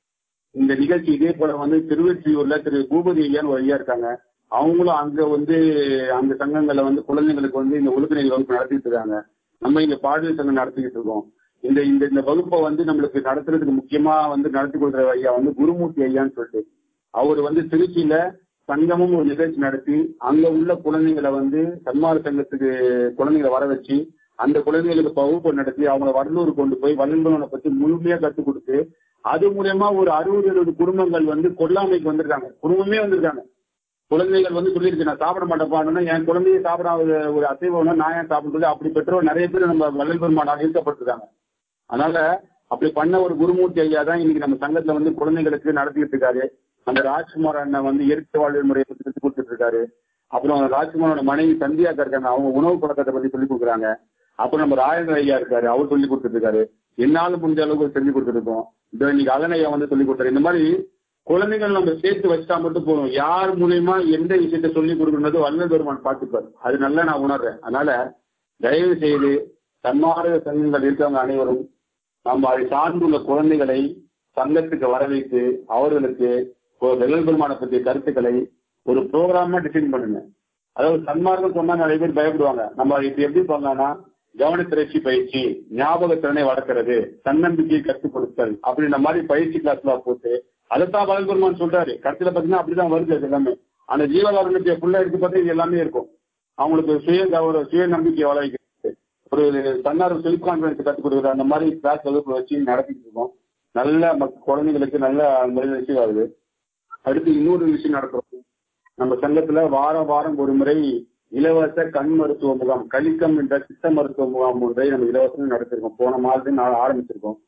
இந்த நிகழ்ச்சி இதே போல வந்து திருவெற்றியூர்ல திரு பூபதி ஐயான்னு ஒரு ஐயா இருக்காங்க அவங்களும் அங்க வந்து அந்த சங்கங்கள்ல வந்து குழந்தைங்களுக்கு வந்து இந்த ஒழுங்குநெறி வகுப்பு நடத்திட்டு இருக்காங்க நம்ம இங்க பாடல் சங்கம் நடத்திக்கிட்டு இருக்கோம் இந்த இந்த இந்த வகுப்பை வந்து நம்மளுக்கு நடத்துறதுக்கு முக்கியமா வந்து நடத்தி கொடுக்குற ஐயா வந்து குருமூர்த்தி ஐயான்னு சொல்லிட்டு அவர் வந்து திருச்சியில சங்கமும் ஒரு நிகழ்ச்சி நடத்தி அங்க உள்ள குழந்தைங்களை வந்து சன்மார்க்க சங்கத்துக்கு குழந்தைங்களை வர வச்சு அந்த குழந்தைகளுக்கு வகுப்பு நடத்தி அவங்கள வடலூர் கொண்டு போய் வல்லூரை பத்தி முழுமையா கற்றுக் கொடுத்து அது மூலியமா ஒரு அறுபது எழுபது குடும்பங்கள் வந்து கொல்லாமைக்கு வந்திருக்காங்க குடும்பமே வந்திருக்காங்க குழந்தைகள் வந்து சொல்லியிருக்கு நான் சாப்பிட மாட்டேப்பான்னா என் குழந்தைய சாப்பிடாத ஒரு அசைவம்னா நான் ஏன் சாப்பிடுறது அப்படி பெற்றோர் நிறைய பேர் நம்ம வள்ளல் பெருமானாக ஈர்க்கப்பட்டிருக்காங்க அதனால அப்படி பண்ண ஒரு குருமூர்த்தி ஐயா தான் இன்னைக்கு நம்ம சங்கத்துல வந்து குழந்தைகளுக்கு நடத்திட்டு இருக்காரு அந்த ராஜ்குமார் அண்ணன் வந்து இயற்கை வாழ்வியல் முறையை பத்தி சொல்லிக் கொடுத்துட்டு இருக்காரு அப்புறம் ராஜ்குமாரோட மனைவி சந்தியாக்கா இருக்காங்க அவங்க உணவு பழக்கத்தை பத்தி சொல்லி கொடுக்குறாங்க அப்புறம் நம்ம ராஜேந்திர ஐயா இருக்காரு அவர் சொல்லி கொடுத்துட்டு இருக்காரு என்னால முடிஞ்ச அளவுக்கு சொல்லி கொடுத்துருக்கோம் இந்த இன்னைக்கு அலன் ஐயா வந்து சொல்லி கொடுத்தாரு இந்த மாதிரி குழந்தைகள் நம்ம சேர்த்து வச்சா மட்டும் போதும் யார் மூலியமா எந்த விஷயத்த சொல்லி கொடுக்கறது வல்லல் பெருமான் பார்த்துப்பார் அது நல்லா நான் உணர்றேன் அதனால தயவு செய்து தன்மார்க்க சங்கங்கள் இருக்கவங்க அனைவரும் நம்ம அதை சார்ந்துள்ள குழந்தைகளை சங்கத்துக்கு வர வைத்து அவர்களுக்கு ஒரு வெள்ளல் பெருமானை பற்றிய கருத்துக்களை ஒரு ப்ரோக்ராமா டிசைன் பண்ணுங்க அதாவது சன்மார்க்கம் சொன்னா நிறைய பேர் பயப்படுவாங்க நம்ம இப்ப எப்படி பண்ணலாம்னா கவனத்திறச்சி பயிற்சி ஞாபக திறனை வளர்க்கறது தன்னம்பிக்கையை கற்றுக் கொடுத்தல் அப்படின்ற மாதிரி பயிற்சி கிளாஸ்ல போட்டு அதைத்தான் வளல் பெருமான் சொல்றாரு கடைசியில பாத்தீங்கன்னா அப்படிதான் வருது அது எல்லாமே அந்த ஜீவகாரணத்தை ஃபுல்லா எடுத்து பார்த்தா இது எல்லாமே இருக்கும் அவங்களுக்கு சுய கௌரவ சுய நம்பிக்கை வளர்க்கிறது ஒரு தன்னார்வ செல்ஃப் கான்பிடன்ஸ் கற்றுக் கொடுக்குற அந்த மாதிரி கிளாஸ் வகுப்பு வச்சு நடத்திட்டு இருக்கோம் நல்ல மக்- குழந்தைங்களுக்கு நல்ல முறையில் விஷயம் ஆகுது அடுத்து இன்னொரு விஷயம் நடக்கிறோம் நம்ம சங்கத்துல வாரம் வாரம் ஒரு முறை இலவச கண் மருத்துவ முகாம் கலிக்கம் என்ற சித்த மருத்துவ முகாம் ஒன்றை நம்ம இலவசம் நடத்திருக்கோம் போன மாதத்தில் நான் ஆரம்பிச்சிருக்கோம்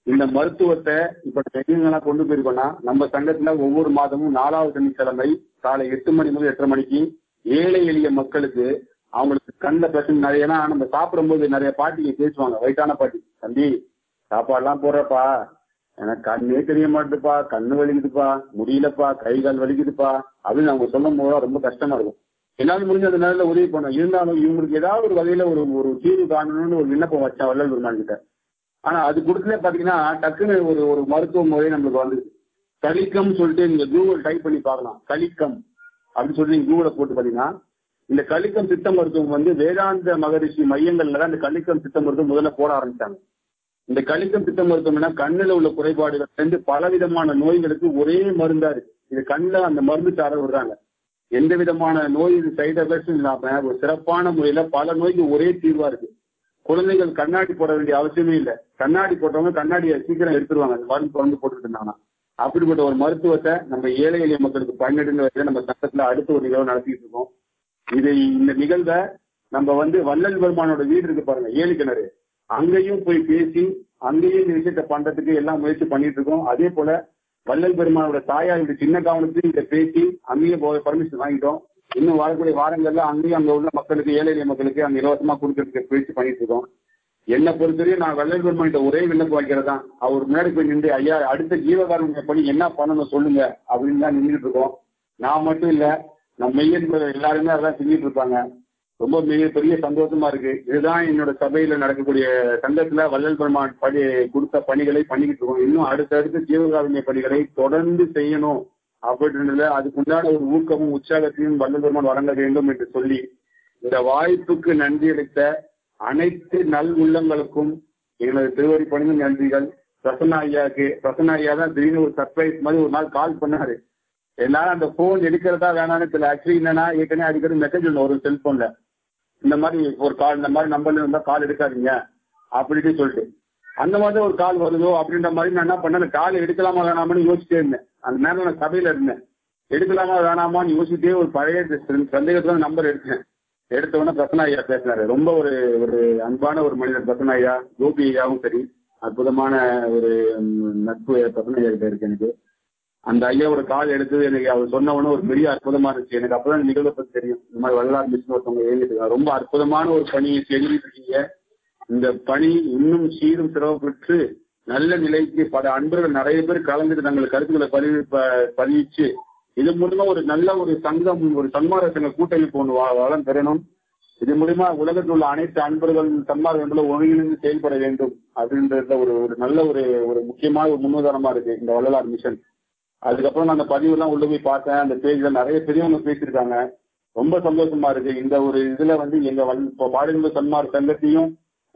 இந்த மருத்துவத்தை இப்ப எங்கெங்கெல்லாம் கொண்டு போயிருக்கோம்னா நம்ம சங்கத்துல ஒவ்வொரு மாதமும் நாலாவது சனிக்கிழமை காலை எட்டு மணி முதல் எட்டரை மணிக்கு ஏழை எளிய மக்களுக்கு அவங்களுக்கு கண்ட பிரச்சனை நிறைய ஏன்னா நம்ம சாப்பிடும்போது நிறைய பாட்டிங்க பேசுவாங்க வயசான பாட்டி தம்பி சாப்பாடுலாம் போடுறப்பா எனக்கு கண்ணே தெரிய மாட்டேதுப்பா கண்ணு வலிக்குதுப்பா முடியலப்பா கை கால் வலிக்குதுப்பா அப்படின்னு அவங்க சொல்லும் போது ரொம்ப கஷ்டமா இருக்கும் என்னால முடிஞ்ச அந்த நேரத்தில் உதவி பண்ணோம் இருந்தாலும் இவங்களுக்கு ஏதாவது ஒரு வகையில ஒரு ஒரு தீர்வு காணணும்னு ஒரு விண்ணப்பம் வச்சேன் வள்ளல் பெருமான் கிட்ட ஆனா அது கொடுத்துல பாத்தீங்கன்னா டக்குன்னு ஒரு ஒரு மருத்துவ முறை நம்மளுக்கு வந்து கலிக்கம் சொல்லிட்டு நீங்க கூகுள் டைப் பண்ணி பார்க்கலாம் கலிக்கம் அப்படின்னு சொல்லி நீங்க கூகுள போட்டு பாத்தீங்கன்னா இந்த கலிக்கம் சித்த மருத்துவம் வந்து வேதாந்த மகரிஷி மையங்கள்ல தான் இந்த கலிக்கம் சித்த மருத்துவம் முதல்ல போட ஆரம்பிச்சாங்க இந்த கலிக்கம் சித்த மருத்துவம்னா கண்ணுல உள்ள குறைபாடுகள் இருந்து பல விதமான நோய்களுக்கு ஒரே மருந்தா இருக்கு இது கண்ணுல அந்த மருந்து சார விடுறாங்க எந்த விதமான நோய் சைடு எஃபெக்ட்ஸும் இல்லாம ஒரு சிறப்பான முறையில பல நோய்க்கு ஒரே தீர்வா இருக்கு குழந்தைகள் கண்ணாடி போட வேண்டிய அவசியமே இல்லை கண்ணாடி போட்டவங்க கண்ணாடியை சீக்கிரம் எடுத்துருவாங்க அந்த மருந்து தொடர்ந்து போட்டுட்டு இருந்தாங்கன்னா அப்படிப்பட்ட ஒரு மருத்துவத்தை நம்ம ஏழை எளிய மக்களுக்கு பயனடைந்த வகையில நம்ம சட்டத்துல அடுத்த ஒரு நிகழ்வு நடத்திட்டு இருக்கோம் இதை இந்த நிகழ்வை நம்ம வந்து வள்ளல் பெருமானோட வீடு இருக்கு பாருங்க ஏழு கிணறு அங்கேயும் போய் பேசி அங்கேயும் இந்த விஷயத்த பண்றதுக்கு எல்லாம் முயற்சி பண்ணிட்டு இருக்கோம் அதே போல வள்ளல் பெருமானோட தாயார் வீடு சின்ன காவலத்தையும் இதை பேசி அங்கேயும் போக பர்மிஷன் வாங்கிட்டோம் இன்னும் வரக்கூடிய வாரங்கள்ல அங்கேயும் அங்க உள்ள மக்களுக்கு ஏழை எளிய மக்களுக்கு அங்க இலவசமா கொடுக்கறதுக்கு முயற்சி பண்ணிட்டு இருக்கோம் என்னை பொறுத்தவரையும் நான் வள்ளல் பெருமான்கிட்ட ஒரே விண்ணப்பம் வைக்கிறது தான் அவர் முன்னாடி போய் நின்று ஐயா அடுத்த ஜீவகாரண பணி என்ன பண்ணணும் சொல்லுங்க அப்படின்னு தான் நின்றுட்டு இருக்கோம் நான் மட்டும் இல்ல நம்ம மெய்யன் எல்லாருமே அதான் செஞ்சுட்டு இருப்பாங்க ரொம்ப மிக பெரிய சந்தோஷமா இருக்கு இதுதான் என்னோட சபையில நடக்கக்கூடிய சங்கத்துல வள்ளல் பெருமான் பணி கொடுத்த பணிகளை பண்ணிக்கிட்டு இருக்கோம் இன்னும் அடுத்தடுத்து ஜீவகாருண்ய பணிகளை தொடர்ந்து செய்யணும் அப்படின்றதுல அதுக்குண்டான ஒரு ஊக்கமும் உற்சாகத்தையும் வள்ளல் பெருமான் வழங்க வேண்டும் என்று சொல்லி இந்த வாய்ப்புக்கு நன்றி அளித்த அனைத்து நல் உள்ளங்களுக்கும் எங்களது திருவடி பணியும் நன்றிகள் பிரசன்னா ஐயாவுக்கு பிரசன்னா ஐயா தான் திடீர்னு ஒரு சர்ப்ரைஸ் மாதிரி ஒரு நாள் கால் பண்ணாரு என்னால அந்த போன் எடுக்கிறதா வேணாம்னு தெரியல ஆக்சுவலி என்னன்னா ஏற்கனவே அடிக்கடி மெசேஜ் ஒன்று வரும் செல்போன்ல இந்த மாதிரி ஒரு கால் இந்த மாதிரி நம்பர்ல இருந்தா கால் எடுக்காதீங்க அப்படின்னு சொல்லிட்டு அந்த மாதிரி ஒரு கால் வருதோ அப்படின்ற மாதிரி நான் என்ன பண்ணேன் கால் எடுக்கலாமா வேணாமான்னு யோசிச்சுட்டே இருந்தேன் அந்த நேரம் நான் சபையில இருந்தேன் எடுக்கலாமா வேணாமான்னு யோசிச்சுட்டே ஒரு பழைய சந்தேகத்துல நம்பர் எடுத்தேன் எடுத்த உடனே பிரசன்னா ஐயா பேசினாரு ரொம்ப ஒரு ஒரு அன்பான ஒரு மனிதர் பிரசன்னா ஐயா கோபி ஐயாவும் சரி அற்புதமான ஒரு நட்பு பிரசன்னா ஐயா கிட்ட இருக்கு எனக்கு அந்த ஐயாவோட கால் எடுத்தது எனக்கு அவர் சொன்ன உடனே ஒரு பெரிய அற்புதமா இருந்துச்சு எனக்கு அப்பதான் நிகழ்வை பத்தி தெரியும் இந்த மாதிரி வள்ளலார் மிஷன் ஒருத்தவங்க எழுதிட்டு ரொம்ப அற்புதமான ஒரு பணியை செஞ்சுட்டு இருக்கீங்க இந்த பணி இன்னும் சீரும் சிறப்பு பெற்று நல்ல நிலைக்கு பல அன்பர்கள் நிறைய பேர் கலந்துட்டு தங்கள் கருத்துக்களை பதிவு பதிவிச்சு இது மூலமா ஒரு நல்ல ஒரு சங்கம் ஒரு சன்மார்க்க சங்க கூட்டமைப்பு ஒன்று வளம் பெறணும் இது மூலியமா உலகத்தில் உள்ள அனைத்து அன்பர்கள் சன்மார்க்கங்களும் ஒருங்கிணைந்து செயல்பட வேண்டும் அப்படின்றதுல ஒரு ஒரு நல்ல ஒரு ஒரு முக்கியமான ஒரு முன்னுதாரணமா இருக்கு இந்த வள்ளலார் மிஷன் அதுக்கப்புறம் நான் அந்த பதிவுலாம் உள்ள போய் பார்த்தேன் அந்த பேஜ்ல நிறைய பெரியவங்க பேசியிருக்காங்க ரொம்ப சந்தோஷமா இருக்கு இந்த ஒரு இதுல வந்து எங்க இப்போ பாடுகின்ற சன்மார் சங்கத்தையும்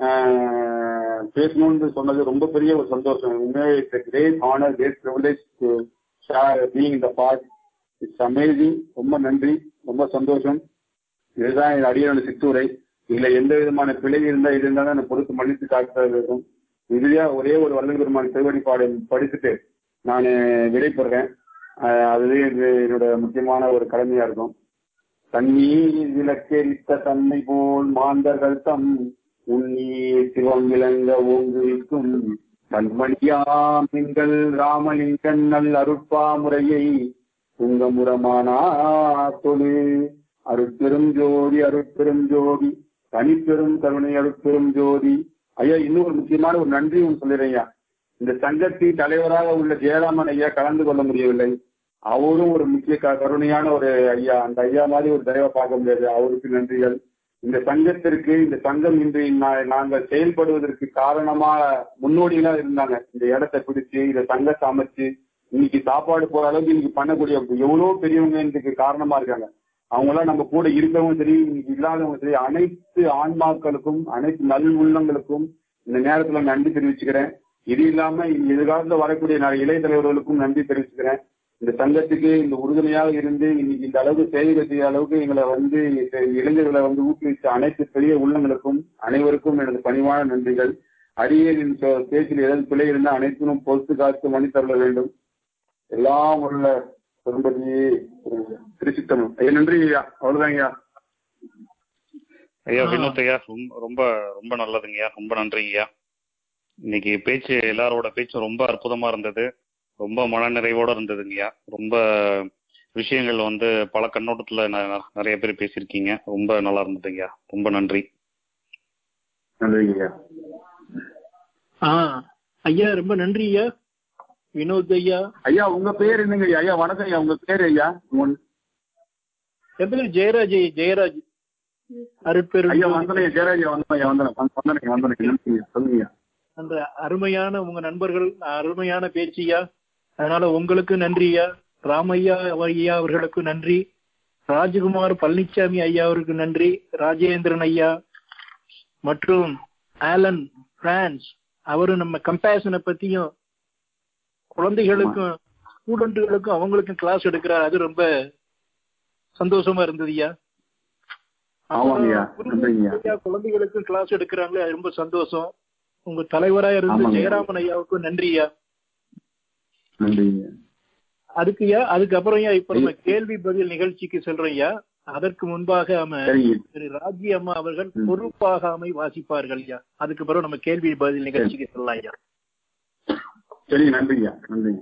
பேசணும்னு சொன்னது ரொம்ப பெரிய ஒரு சந்தோஷம் உண்மையே it's great honour great privilege to share being இந்த பார்ட் இட்ஸ் அமேசிங் ரொம்ப நன்றி ரொம்ப சந்தோஷம் இதுதான் என் அடியோட சித்துரை இதுல எந்த விதமான பிழை இருந்தா இது இருந்தாலும் எனக்கு பொறுத்து மன்னித்து காட்டுறது இருக்கும் இதுலயா ஒரே ஒரு வல்லல் பெருமான திருவடி பாடு படிச்சுட்டு நான் விடைபெறுறேன் அதுவே என்னோட முக்கியமான ஒரு கடமையா இருக்கும் தண்ணீர் விளக்கெரித்த தன்மை போல் மாந்தர்கள் தம் உன்னீர் சிவம் விளங்க ஓங்குவிக்கும் கண்மணியாமின்கள் ராமலிங்கன் நல் அருட்பா முறையை துங்கமுறமானா தொழு அருட்பெரும் ஜோதி அருட்பெரும் ஜோதி தனிப்பெரும் கருணை அருட்பெரும் ஜோதி ஐயா இன்னும் ஒரு முக்கியமான ஒரு நன்றி ஒன்று சொல்லிடுறேன் இந்த சங்கத்தின் தலைவராக உள்ள ஜெயராமன் ஐயா கலந்து கொள்ள முடியவில்லை அவரும் ஒரு முக்கிய கருணையான ஒரு ஐயா அந்த ஐயா மாதிரி ஒரு தயவை பார்க்க முடியாது அவருக்கு நன்றிகள் இந்த சங்கத்திற்கு இந்த சங்கம் இன்று நாங்கள் செயல்படுவதற்கு காரணமா முன்னோடிகளா இருந்தாங்க இந்த இடத்தை பிடிச்சு இந்த சங்கத்தை அமைச்சு இன்னைக்கு சாப்பாடு போற அளவுக்கு இன்னைக்கு பண்ணக்கூடிய எவ்வளவு பெரியவங்க இதுக்கு காரணமா இருக்காங்க அவங்களாம் நம்ம கூட இருக்கவும் சரி இன்னைக்கு இல்லாதவங்க சரி அனைத்து ஆன்மாக்களுக்கும் அனைத்து நல் உள்ளங்களுக்கும் இந்த நேரத்துல நன்றி தெரிவிச்சுக்கிறேன் இது இல்லாம எதிர்காலத்துல வரக்கூடிய நிறைய இளைய தலைவர்களுக்கும் நன்றி தெரிவிச்சுக்கிறேன் இந்த சங்கத்துக்கு இந்த உறுதுணையாக இருந்து இன்னைக்கு இந்த அளவுக்கு சேவை செய்ய அளவுக்கு எங்களை வந்து இளைஞர்களை வந்து ஊக்குவித்த அனைத்து பெரிய உள்ளங்களுக்கும் அனைவருக்கும் எனது பணிவான நன்றிகள் அரியரின் பேச்சில் ஏதாவது பிழை இருந்தால் அனைத்திலும் பொறுத்து காத்து மணி தள்ள வேண்டும் எல்லாம் உள்ள பெரும்பதி திருச்சித்தனம் ஐயா நன்றி ஐயா அவ்வளவுதான் ஐயா ஐயா வினோத் ஐயா ரொம்ப ரொம்ப நல்லதுங்கய்யா ரொம்ப நன்றிங்கய்யா இன்னைக்கு பேச்சு எல்லாரோட பேச்சும் ரொம்ப அற்புதமா இருந்தது ரொம்ப மன நிறைவோட இருந்ததுங்கய்யா ரொம்ப விஷயங்கள் வந்து பல கண்ணோட்டத்துல ந- ந- நிறைய பேர் பேசியிருக்கீங்க ரொம்ப நல்லா இருந்ததுங்கய்யா ரொம்ப நன்றி நன்றிங்க ஐயா ஆ ஐயா ரொம்ப நன்றி ஐயா வினோத் ஐயா ஐயா உங்க பேர் என்னங்க ஐயா ஐயா வணக்கம் ஐயா உங்க பேர் ஐயா உங்க- என் பேர் ஜெயராஜ் ஐயா, ஜெயராஜ் அருட்பெரும் ஐயா வந்தனே ஜெயராஜ் ஐயா வந்தோம் ஐயா வந்தனே வந்தனே வந்தனே நன்றி சொல்லுங்க ஐயா அந்த அருமையான உங்க நண்பர்கள் அருமையான பேச்சியா அதனால உங்களுக்கு நன்றியா ராமையா ஐயா அவர்களுக்கு நன்றி ராஜகுமார் பழனிசாமி ஐயா அவருக்கு நன்றி ராஜேந்திரன் ஐயா மற்றும் ஆலன் பிரான்ஸ் அவரும் நம்ம கம்பேஷனை பத்தியும் குழந்தைகளுக்கும் ஸ்டூடெண்ட்டுகளுக்கும் அவங்களுக்கும் கிளாஸ் எடுக்கிறார் அது ரொம்ப சந்தோஷமா இருந்ததுயா ஆமாங்கய்யா நன்றிங்கய்யா ஐயா குழந்தைகளுக்கும் கிளாஸ் எடுக்கிறாங்களே அது ரொம்ப சந்தோஷம் உங்க தலைவரா இருந்து ஆமாங்க. ஜெயராமன் ஐயாவுக்கும் நன்றியா நன்றிங்க அதுக்குயா அதுக்கப்புறம் ஐயா இப்ப நம்ம கேள்வி பதில் நிகழ்ச்சிக்கு செல்றோம் ஐயா அதற்கு முன்பாக நம்ம சரிங்க திரு ராஜி அம்மா அவர்கள் ம். பொறுப்பாகாமை வாசிப்பார்கள் ஐயா அதுக்கு பிறகு நம்ம கேள்வி பதில் நிகழ்ச்சிக்கு செல்லலாம் ஐயா சரிங்க நன்றிங்கய்யா நன்றிங்க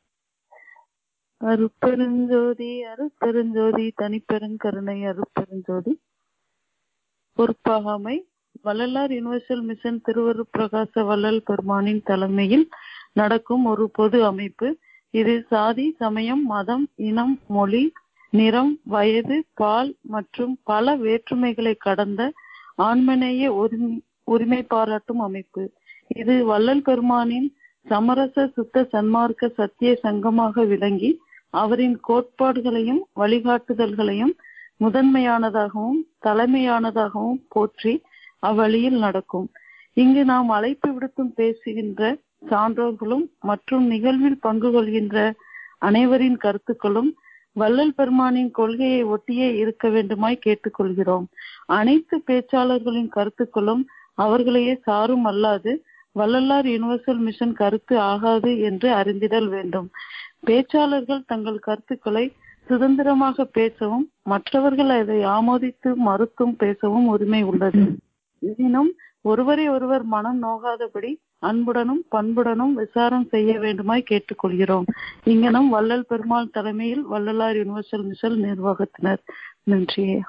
அருட்பெருஞ்சோதி அருட்பெருஞ்சோதி தனிப்பெருங்கருணை அருட்பெருஞ்சோதி பொறுப்பாகாமை வள்ளலார் யுனிவர்சல் மிஷன் திருவருட் பிரகாச வள்ளல் பெருமானின் தலைமையில் நடக்கும் ஒரு பொது அமைப்பு இது சாதி சமயம் மதம் இனம் மொழி நிறம் வயது பால் மற்றும் பல வேற்றுமைகளை கடந்த ஆண்மநேய உரிமை உரிமை பாராட்டும் அமைப்பு இது வள்ளல் பெருமானின் சமரச சுத்த சன்மார்க்க சத்திய சங்கமாக விளங்கி அவரின் கோட்பாடுகளையும் வழிகாட்டுதல்களையும் முதன்மையானதாகவும் தலைமையானதாகவும் போற்றி அவ்வழியில் நடக்கும் இங்கு நாம் அழைப்பு விடுத்தும் பேசுகின்ற சான்றோர்களும் மற்றும் நிகழ்வில் பங்கு கொள்கின்ற அனைவரின் கருத்துக்களும் வள்ளல் பெருமானின் கொள்கையை ஒட்டியே இருக்க வேண்டுமாய் கேட்டுக்கொள்கிறோம் அனைத்து பேச்சாளர்களின் கருத்துக்களும் அவர்களையே சாரும் அல்லாது வள்ளலார் யுனிவர்சல் மிஷன் கருத்து ஆகாது என்று அறிந்திடல் வேண்டும் பேச்சாளர்கள் தங்கள் கருத்துக்களை சுதந்திரமாக பேசவும் மற்றவர்கள் அதை ஆமோதித்து மறுத்தும் பேசவும் உரிமை உள்ளது எனினும் ஒருவரை ஒருவர் மனம் நோகாதபடி அன்புடனும் பண்புடனும் விசாரம் செய்ய வேண்டுமாய் கேட்டுக்கொள்கிறோம் இங்கனம் வள்ளல் பெருமாள் தலைமையில் வள்ளலார் யுனிவர்சல் மிஷல் நிர்வாகத்தினர் நன்றியே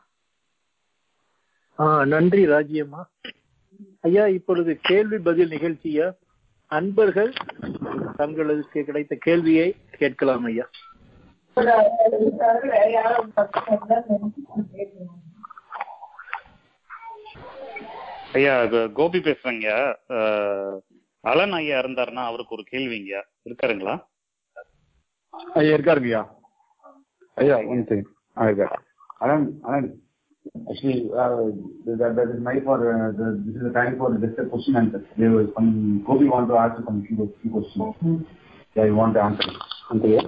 ஆஹ் நன்றி ராஜியம்மா ஐயா இப்பொழுது கேள்வி பதில் நிகழ்ச்சியா அன்பர்கள் தங்களுக்கு கிடைத்த கேள்வியை கேட்கலாம் ஐயா ஐயா க- கோபி பேசுறேங்க அஹ், அலன் ஐயா இருந்தாருன்னா அவருக்கு ஒரு கேள்விங்க இருக்காருங்களா ஐயா இருக்காருங்கய்யா ஐயா ஒன் செகண்ட் ஆ இருக்காரு அதான் அதான் actually that, that is my for uh, the, this is the time for just a question answer. There was some Gopi want to ask some few, few questions. Yeah, you want to answer. Okay.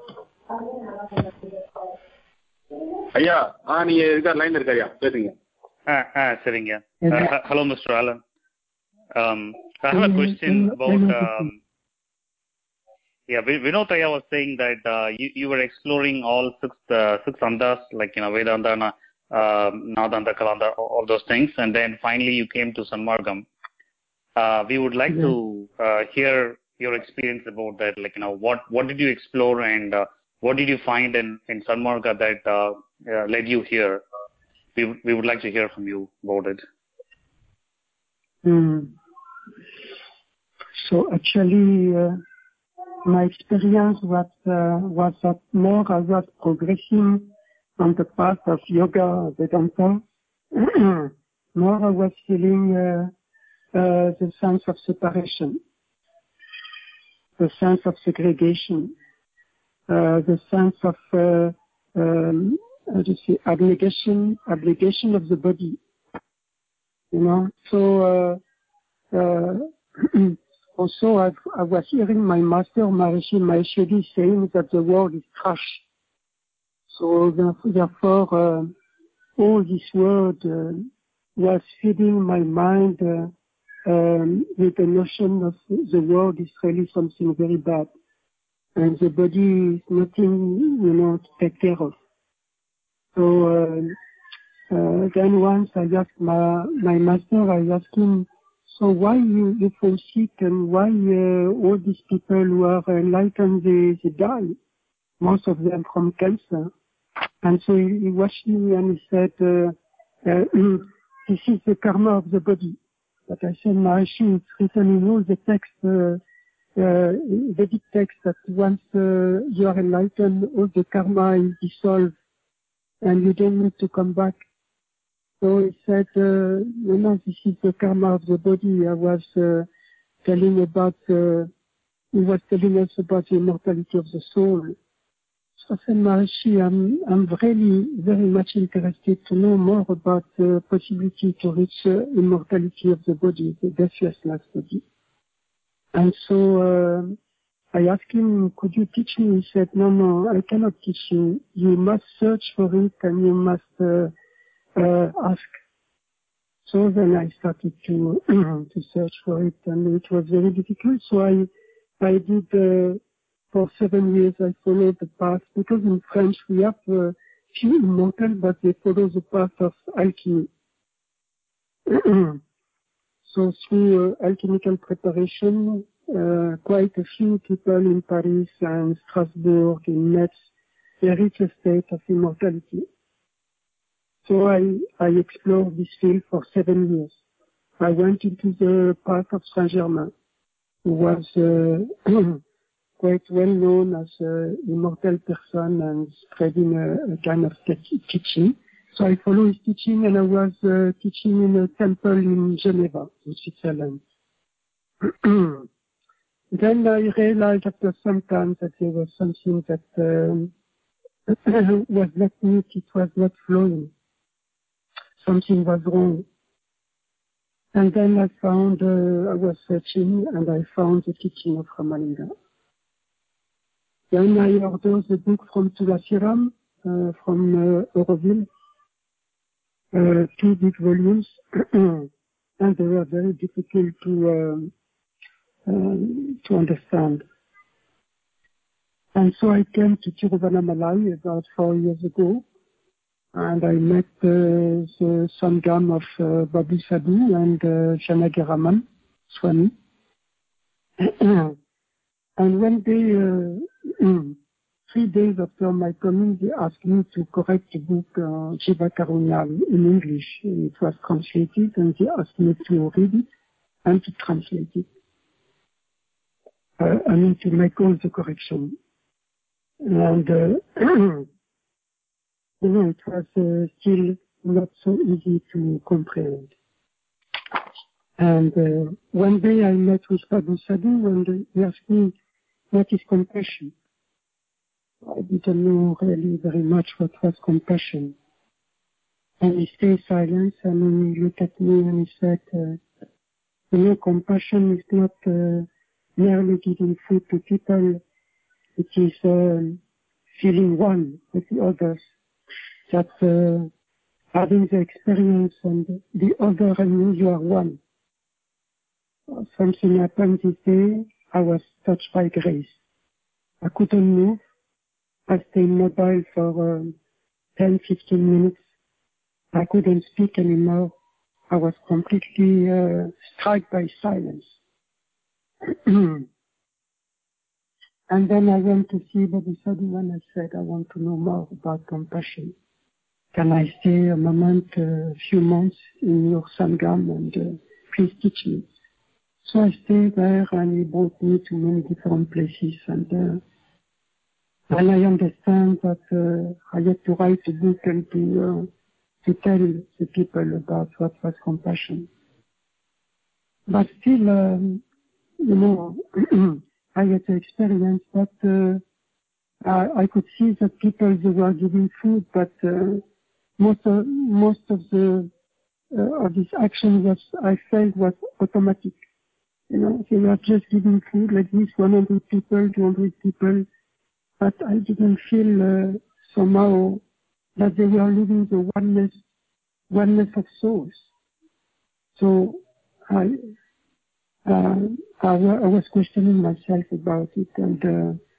ஐயா ஆ நீங்க இருக்கார் லைன்ல இருக்காருயா பேசுங்க ஆ ஆ சரிங்க hello mister Alan Um, I have a question about um, yeah, Vi- Vinod Aya was saying that uh, you, you were exploring all six uh, six andas like you know Vedanta, Na- uh, Nadanta, Kalanda, all all those things, and then finally you came to Sanmargam. Uh, we would like to uh, hear your experience about that. Like you know, what what did you explore and uh, what did you find in in Sanmarga that uh, uh, led you here? We would- we would like to hear from you about it. Hmm. So actually, uh, my experience was uh, was that more I was progressing on the path of yoga Vedanta. more I was feeling uh, uh, the sense of separation, the sense of segregation, uh, the sense of uh, um, how do you say, abnegation, abnegation of the body you know. So uh, uh, also, I, I was hearing my master Maharishi Maheshwari saying that the world is trash. So therefore, therefore uh, all this word uh, was feeding my mind uh, um, with the notion of the world is really something very bad, and the body is nothing, you know, to take care of. So. Uh, uh, then once I asked my, my master, I asked him, So why you, you fall sick and why uh, all these people who are enlightened, they, they die, most of them from cancer. And so he, he watched me and he said, uh, uh, this is the karma of the body. But I said, Maharishi, it's written in all the text, uh, uh, Vedic text that once uh, you are enlightened, all the karma is dissolved and you don't need to come back. So he said, uh, you know, this is the karma of the body. I was uh, telling about, uh, he was telling us about the immortality of the soul. So I said, Maharishi, I'm, I'm really very much interested to know more about the possibility to reach uh, immortality of the body, the deathless last body. And so uh, I asked him, could you teach me? He said, no, no, I cannot teach you. You must search for it and you must uh, uh, ask. So then I started to to search for it, and it was very difficult. So I I did uh, for seven years. I followed the path because in French we have uh, few immortal, but they follow the path of alchemy. so through uh, alchemical preparation, uh, quite a few people in Paris and Strasbourg, in Metz, they reach a state of immortality. So I, I explored this field for seven years. I went into the path of Saint Germain, who was uh, quite well known as an immortal person and spreading a, a kind of te- teaching. So I followed his teaching and I was uh, teaching in a temple in Geneva, in Switzerland. then I realized after some time that there was something that um, was not neat, it was not flowing something was wrong. And then I found, uh, I was searching and I found the teaching of Ramalinga. Then I ordered the book from Tulasiram, uh, from uh, Auroville, uh, two big volumes, and they were very difficult to, um, um, to understand. And so I came to Tiruvannamalai about four years ago, and I met uh, the Sangam of uh, Babu Sadhu and uh, Janagiraman Swami. and when they, uh, three days after my coming, they asked me to correct the book uh, Jiva Karunya in English. It was translated and they asked me to read it and to translate it. Uh, I mean to make all the correction. And uh, you know, it was uh, still not so easy to comprehend. And uh, one day I met with Babu Sadhu and he asked me, what is compassion? I didn't know really very much what was compassion. And he stayed silent and then he looked at me and he said, uh, you know, compassion is not uh, merely giving food to people, it is um, feeling one with the others that uh, having the experience and the other and you are one. Something happened this day. I was touched by grace. I couldn't move. I stayed mobile for um, 10, 15 minutes. I couldn't speak anymore. I was completely uh, struck by silence. and then I went to see Babu Sadhu and I said, I want to know more about compassion can I stay a moment, a uh, few months in your Sangam and uh, please teach me. So I stayed there and he brought me to many different places and uh, and I understand that uh, I had to write a book and to, uh, to tell the people about what was compassion. But still, um, you know, I had the experience that uh, I, I could see that people they were giving food, but uh, most of most of the uh, of these actions that I felt was automatic. You know, they were just giving food like this, 100 people, 200 people, but I didn't feel uh, somehow that they were living the oneness oneness of souls. So I uh, I, I was questioning myself about it, and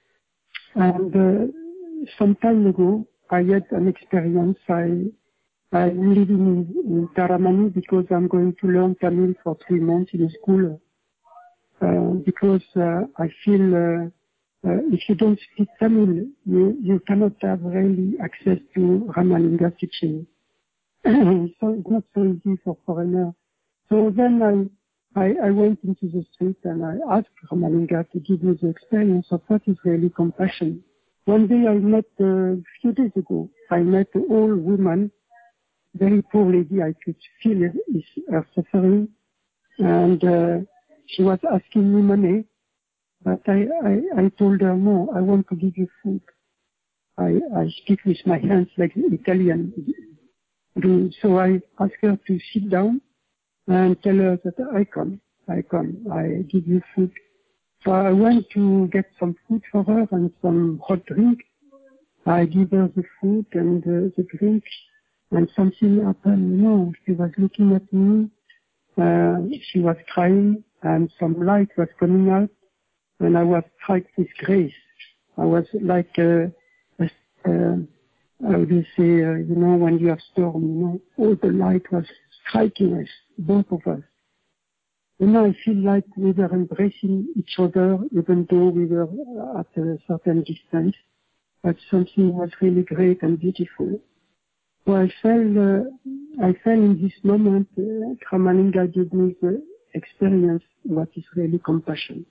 uh, and uh, some time ago I had an experience. I I'm living in, in Taramani because I'm going to learn Tamil for three months in a school. Uh, because uh, I feel uh, uh, if you don't speak Tamil, you, you cannot have really access to Ramalinga teaching. so it's not so easy for foreigners. So then I, I, I went into the street and I asked Ramalinga to give me the experience of what is really compassion. One day I met, uh, a few days ago, I met an old woman, very poor lady, I could feel her, her suffering, and uh, she was asking me money, but I, I, I told her, no, I want to give you food. I, I speak with my hands like Italian. So I asked her to sit down and tell her that I come, I come, I give you food. So I went to get some food for her and some hot drink. I give her the food and uh, the drink, and something happened. You know, she was looking at me. Uh, she was crying, and some light was coming out, and I was struck with grace. I was like, uh, a, uh, how do you say, uh, you know, when you have storm, you know, all the light was striking us, both of us. And I feel like we were embracing each other, even though we were at a certain distance. But something was really great and beautiful. So I felt, uh, I felt in this moment, uh, Kramalinga gave me the experience what is really compassion.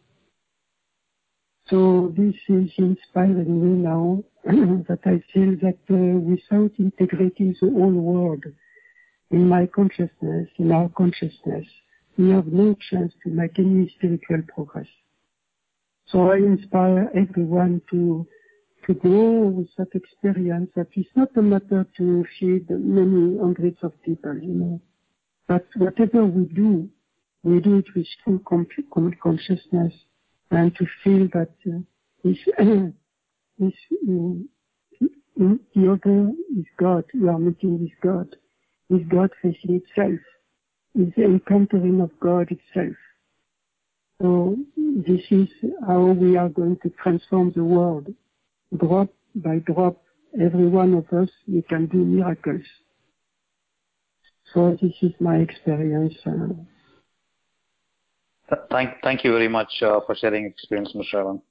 So this is inspiring me now that I feel that uh, without integrating the whole world in my consciousness, in our consciousness, we have no chance to make any spiritual progress. So I inspire everyone to to grow with that experience that it's not a matter to feed many hundreds of people, you know. But whatever we do, we do it with full con- consciousness and to feel that uh, this, this, uh, the other is God. We are meeting with God. Is God facing itself. Is the encountering of God itself. So this is how we are going to transform the world. Drop by drop, every one of us, we can do miracles. So this is my experience. Uh, Thank, thank you very much uh, for sharing experience, Mr. Evan.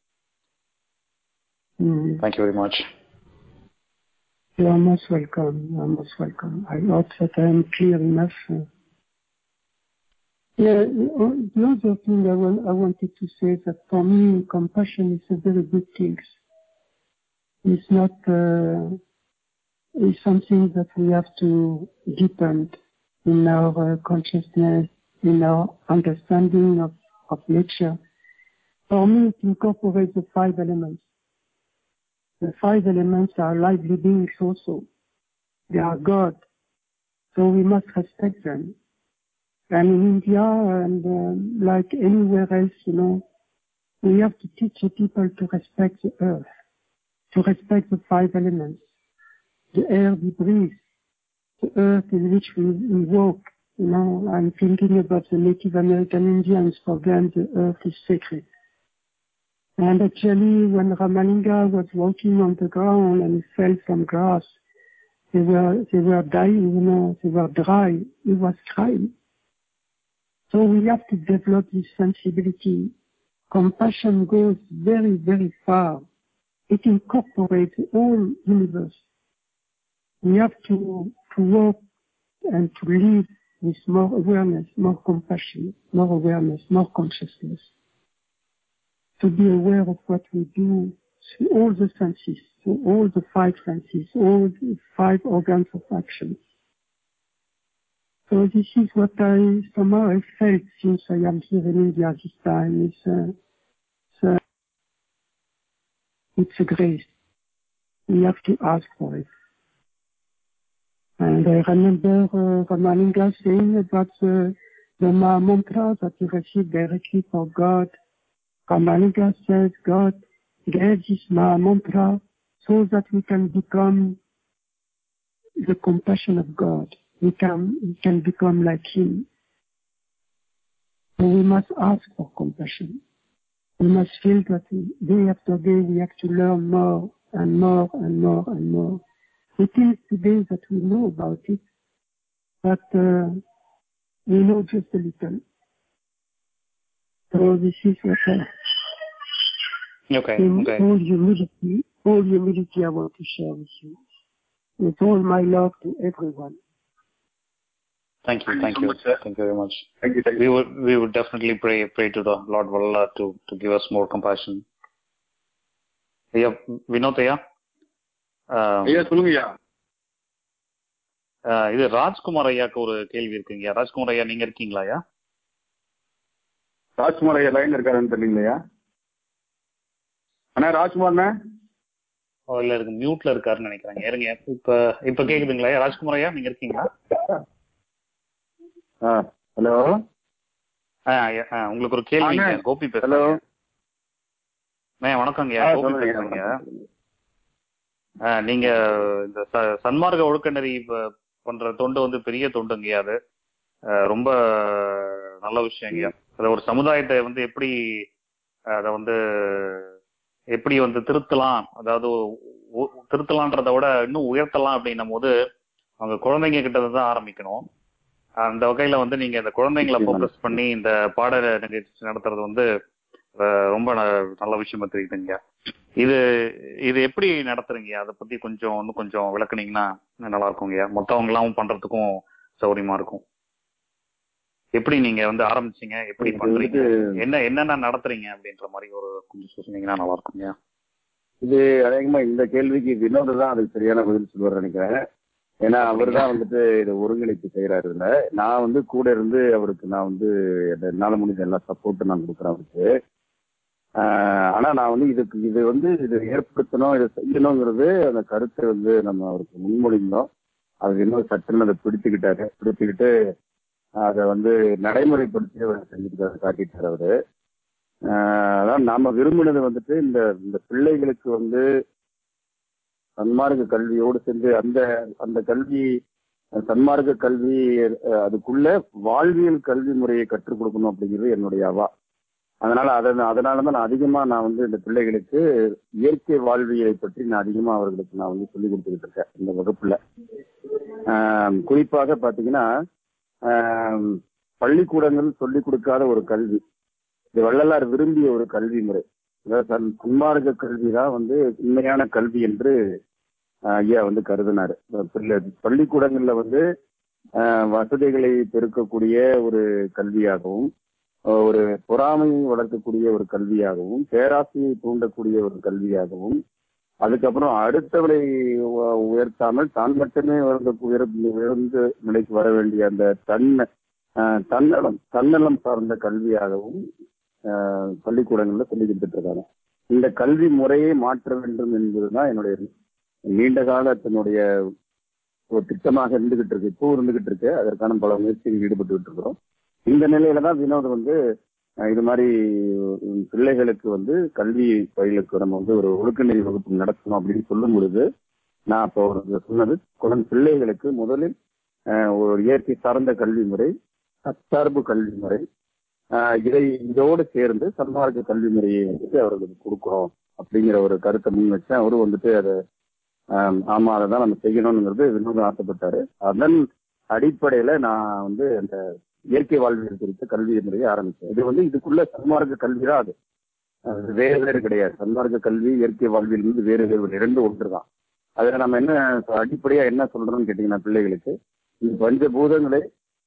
mm, Thank you very much. you are most welcome. You are most welcome. I hope that I am clear enough. Uh, yeah, the other thing I, want, I wanted to say is that for me, compassion is a very good thing. It's not, uh, it's something that we have to deepen in our uh, consciousness, in our understanding of, of nature. For me, it incorporates the five elements. The five elements are lively beings also. They are God. So we must respect them. And in India and uh, like anywhere else, you know, we have to teach the people to respect the earth, to respect the five elements, the air we breathe, the earth in which we, we walk. You know, I'm thinking about the Native American Indians. For them, the earth is sacred. And actually, when Ramalinga was walking on the ground and he felt some grass, they were they were dying. You know, they were dry. He was crying. So we have to develop this sensibility. Compassion goes very, very far. It incorporates the whole universe. We have to, to work and to live with more awareness, more compassion, more awareness, more consciousness. To be aware of what we do through all the senses, through all the five senses, all the five organs of action. So this is what I somehow I felt since I am here in India this time. It's, uh, it's, uh, it's a grace. We have to ask for it. And I remember uh, Ramalinga saying about the, the Ma mantra that you receive directly from God. Ramalinga says God gave this Ma mantra so that we can become the compassion of God. We can, we can become like Him. So we must ask for compassion. We must feel that day after day we have to learn more and more and more and more. It is today that we know about it, but uh, we know just a little. So this is what I, Okay, in okay. all humility, all humility I want to share with you. With all my love to everyone. Thank you, thank so you, much, sir. thank you very much. Thank you, thank We you. would we would definitely pray pray to the Lord Valla to to give us more compassion. ஐயா வினோத் ஐயா ஆஹ், ஐயா சொல்லுங்க ஐயா ஆஹ், இது ராஜ்குமார் ஐயாக்கு ஒரு கேள்வி இருக்குங்க ராஜ்குமார் ஐயா நீங்க இருக்கீங்களா ஐயா ராஜ்குமார் ஐயா லைன் இருக்காருன்னு தெரியலையா அண்ணா ராஜ்குமார்ண்ணே ஓ இல்ல இருக்கு மியூட்ல இருக்காருன்னு நினைக்கிறேன் இருங்க இப்ப இப்ப கேக்குதுங்களா ஐயா ராஜ்குமார் ஐயா நீங்க இருக்கீங்களா ஆ ஹலோ ஆஹ், ஐயா, ஆஹ், உங்களுக்கு ஒரு கேள்வி அண்ணா. கோபி ஹலோ பேசுறேன் ஐயா வணக்கங்க ஐயா கோபி பேசுறேங்க ஆஹ், நீங்க இந்த ச- சன்மார்க்க ஒழுக்க நெறி ப- பண்ற தொண்டு வந்து பெரிய தொண்டுங்கய்யா அது ஆஹ், ரொம்ப நல்ல விஷயங்கய்யா அது ஒரு சமுதாயத்தை வந்து எப்படி அதை வந்து எப்படி வந்து திருத்தலாம் அதாவது உ- திருத்தலான்றதை விட இன்னும் உயர்த்தலாம் அப்படின்னும் போது அவங்க குழந்தைங்க கிட்ட தான் ஆரம்பிக்கணும் அந்த வகையில வந்து நீங்க இந்த குழந்தைங்களை ஃபோக்கஸ் பண்ணி இந்த பாட நிகழ்ச்சி நடத்துறது வந்து அஹ், ரொம்ப ந- நல்ல விஷயமா தெரியுதுங்க இது இது எப்படி நடத்துறீங்க அதை பத்தி கொஞ்சம் இன்னும் கொஞ்சம் விளக்குனீங்கன்னா நல்லா இருக்குங்கய்யா மத்தவங்க எல்லாம் பண்றதுக்கும் சௌரியமா இருக்கும் எப்படி நீங்க வந்து ஆரம்பிச்சீங்க எப்படி இது பண்றீங்க வந்து- என்ன என்னென்ன நடத்துறீங்க அப்படின்ற மாதிரி ஒரு கொஞ்சம் சொன்னீங்கன்னா நல்லா இருக்குங்க இது அநேகமா இந்த கேள்விக்கு வினோத் தான் அதுக்கு சரியான பதில் சொல்லுவார் நினைக்கிறேன் ஏன்னா அவர் தான் வந்துட்டு இதை ஒருங்கிணைப்பு செய்யறாரு இதுல நான் வந்து கூட இருந்து அவருக்கு நான் வந்து என்னால முடிஞ்ச எல்லா சப்போர்ட்டும் நான் கொடுக்குறேன் அவருக்கு ஆஹ் ஆனா நான் வந்து இதுக்கு இது வந்து இது ஏற்படுத்தணும் இதை செய்யணுங்கிறது அந்த கருத்தை வந்து நம்ம அவருக்கு முன்மொழிந்தோம் அது இன்னும் சட்டுன்னு அதை பிடிச்சுக்கிட்டாரு பிடிச்சுக்கிட்டு அதை வந்து நடைமுறைப்படுத்தி அவர் செஞ்சுட்டு காட்டிட்டாரு அவரு ஆஹ் அதான் நாம விரும்பினது வந்துட்டு இந்த இந்த பிள்ளைகளுக்கு வந்து சன்மார்க்க கல்வியோடு சேர்ந்து அந்த அந்த கல்வி சன்மார்க்க கல்வி அஹ், அதுக்குள்ள வாழ்வியல் கல்வி முறையை கற்றுக் கொடுக்கணும் அப்படிங்கிறது என்னுடைய அவா அதனால அதை அதனால தான் நான் அதிகமா நான் வந்து இந்த பிள்ளைகளுக்கு இயற்கை வாழ்வியலை பற்றி நான் அதிகமா அவர்களுக்கு நான் வந்து சொல்லி கொடுத்துக்கிட்டு இருக்கேன் இந்த வகுப்புல ஆஹ், குறிப்பாக பாத்தீங்கன்னா ஆஹ், பள்ளிக்கூடங்கள் சொல்லிக் கொடுக்காத ஒரு கல்வி இது வள்ளலார் விரும்பிய ஒரு கல்வி முறை அதாவது சன்- சன்மார்க்க கல்வி தான் வந்து உண்மையான கல்வி என்று ஆஹ், ஐயா வந்து கருதினாரு பிள்ளை பள்ளிக்கூடங்கள்ல வந்து ஆஹ், வசதிகளை பெருக்கக்கூடிய ஒரு கல்வியாகவும் ஆஹ், ஒரு பொறாமையை வளர்க்கக்கூடிய ஒரு கல்வியாகவும் பேராசையை தூண்டக்கூடிய ஒரு கல்வியாகவும் அதுக்கப்புறம் அடுத்தவரை உ- உயர்த்தாமல் தான் மட்டுமே உயர்ந்த உயர்ந்த உயர்ந்த நிலைக்கு வர வேண்டிய அந்த தன் ஆஹ், தன்னலம் தன்னலம் சார்ந்த கல்வியாகவும் ஆஹ், பள்ளிக்கூடங்கள்ல சொல்லி கொடுத்துட்டு இருக்காங்க இந்த கல்வி முறையை மாற்ற வேண்டும் என்பதுதான் என்னுடைய நீண்ட காலத்தினுடைய ஒரு திட்டமாக இருந்துகிட்டு இருக்கு இப்போ இருந்துகிட்டு இருக்கு அதற்கான பல முயற்சிகள் ஈடுபட்டு இருக்கிறோம் இந்த நிலையில தான் வினோத் வந்து அஹ், இது மாதிரி உம், பிள்ளைகளுக்கு வந்து கல்வி பயிலுக்கு நம்ம வந்து ஒரு ஒழுக்கநெறி வகுப்பு நடத்தணும் அப்படின்னு சொல்லும் பொழுது நான் அப்போ ஒரு சொன்னது குழந்தை பிள்ளைகளுக்கு முதலில் அஹ், ஒரு இயற்கை சார்ந்த கல்வி முறை தற்சார்பு கல்வி முறை ஆஹ் இதை இதோடு சேர்ந்து சன்மார்க்க கல்வி முறையை வந்துட்டு அவர்களுக்கு கொடுக்குறோம் அப்படிங்கிற ஒரு கருத்தை முன் வச்சேன் அவரு வந்துட்டு அதை ஆம், ஆமா அதை தான் நம்ம செய்யணுங்கிறது வினோதம் ஆசைப்பட்டாரு அதன் அடிப்படையில நான் வந்து அந்த இயற்கை வாழ்வியல் குறித்த கல்வி முறையை ஆரம்பிச்சேன் இது வந்து இதுக்குள்ள சன்மார்க்க கல்வி தான் அது அது வேறு வேறு கிடையாது சன்மார்க்க கல்வி இயற்கை வாழ்வியல் வந்து வேறு வேறு இரண்டு ஒன்று தான் அதுல நம்ம என்ன அடிப்படையா என்ன சொல்றோம்னு கேட்டீங்கன்னா பிள்ளைகளுக்கு இந்த பஞ்சபூதங்களை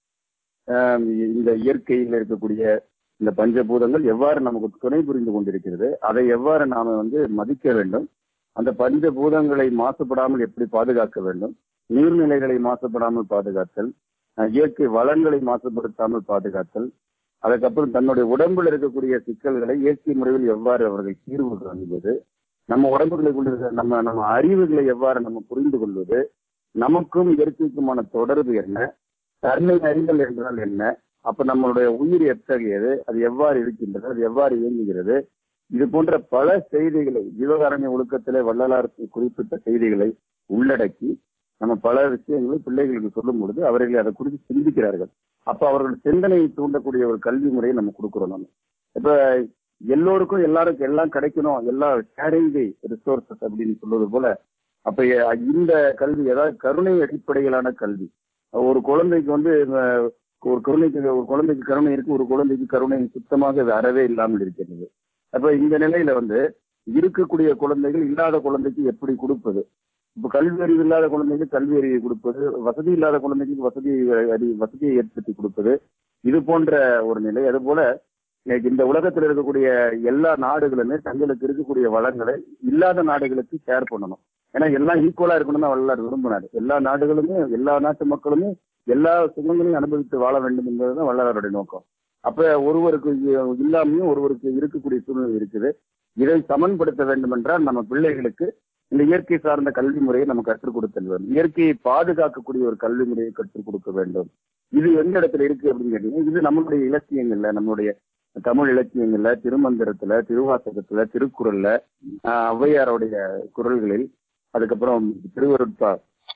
ஆஹ் இந்த இயற்கையில் இருக்கக்கூடிய இந்த பஞ்சபூதங்கள் எவ்வாறு நமக்கு துணை புரிந்து கொண்டிருக்கிறது அதை எவ்வாறு நாம வந்து மதிக்க வேண்டும் அந்த பஞ்சபூதங்களை மாசுபடாமல் எப்படி பாதுகாக்க வேண்டும் நீர்நிலைகளை மாசுபடாமல் பாதுகாத்தல் அஹ் இயற்கை வளங்களை மாசுபடுத்தாமல் பாதுகாத்தல் அதுக்கப்புறம் தன்னுடைய உடம்பில் இருக்கக்கூடிய சிக்கல்களை இயற்கை முறையில் எவ்வாறு அவர்கள் தீர்வு காண்பது நம்ம உடம்புகளுக்குள்ள இருக்கிற நம்ம நம்ம அறிவுகளை எவ்வாறு நம்ம புரிந்து கொள்வது நமக்கும் இயற்கைக்குமான தொடர்பு என்ன தன்னை அறிதல் என்றால் என்ன அப்ப நம்மளுடைய உயிர் எத்தகையது அது எவ்வாறு இருக்கின்றது அது எவ்வாறு இயங்குகிறது இது போன்ற பல செய்திகளை ஜீவகாரண்ய ஒழுக்கத்திலே வள்ளலார் குறிப்பிட்ட செய்திகளை உள்ளடக்கி நம்ம பல விஷயங்களை பிள்ளைகளுக்கு சொல்லும் பொழுது அவர்கள் அதை குறித்து சிந்திக்கிறார்கள் அப்ப அவர்கள் சிந்தனையை தூண்டக்கூடிய ஒரு கல்வி முறையை நம்ம கொடுக்கிறோம் நம்ம இப்ப எல்லோருக்கும் எல்லாருக்கும் எல்லாம் கிடைக்கணும் எல்லா ஷேரிங் தி ரிசோர்சஸ் அப்படின்னு சொல்வது போல அப்ப எ- இந்த கல்வி அதாவது கருணை அடிப்படையிலான கல்வி ஒரு குழந்தைக்கு வந்து அஹ், ஒரு குழந்தைக்கு ஒரு குழந்தைக்கு கருணை இருக்கு ஒரு குழந்தைக்கு கருணை சுத்தமாக அறவே இல்லாமல் இருக்கிறது அப்ப இந்த நிலையில வந்து இருக்கக்கூடிய குழந்தைகள் இல்லாத குழந்தைக்கு எப்படி கொடுப்பது இப்ப கல்வி அறிவு இல்லாத குழந்தைக்கு கல்வி அறிவை கொடுப்பது வசதி இல்லாத குழந்தைக்கு வசதி அறி வசதியை ஏற்படுத்தி கொடுப்பது இது போன்ற ஒரு நிலை அது போல இன்னைக்கு இந்த உலகத்தில் இருக்கக்கூடிய எல்லா நாடுகளுமே தங்களுக்கு இருக்கக்கூடிய வளங்களை இல்லாத நாடுகளுக்கு ஷேர் பண்ணணும் ஏன்னா எல்லாம் ஈக்குவலா இருக்கணும் தான் வள்ளலார் விரும்பினார் எல்லா நாடுகளுமே எல்லா நாட்டு மக்களுமே எல்லா சுகங்களையும் அனுபவித்து வாழ வேண்டும் என்பதுதான் வள்ளலாருடைய நோக்கம் அப்ப ஒருவருக்கு இ- இல்லாமையும் ஒருவருக்கு இருக்கக்கூடிய சூழ்நிலை இருக்குது இதை சமன்படுத்த வேண்டும் என்றால் நம்ம பிள்ளைகளுக்கு இந்த இயற்கை சார்ந்த கல்வி முறையை நம்ம கற்றுக் கொடுத்தல் வேண்டும் இயற்கையை பாதுகாக்கக்கூடிய ஒரு கல்வி முறையை கற்றுக் கொடுக்க வேண்டும் இது எந்த இடத்துல இருக்கு அப்படின்னு கேட்டீங்கன்னா இது நம்மளுடைய இலக்கியங்கள்ல நம்மளுடைய தமிழ் இலக்கியங்கள்ல திருமந்திரத்துல திருவாசகத்துல திருக்குறள்ல ஆஹ் ஔவையாருடைய குரல்களில் அதுக்கப்புறம் திருவருட்பா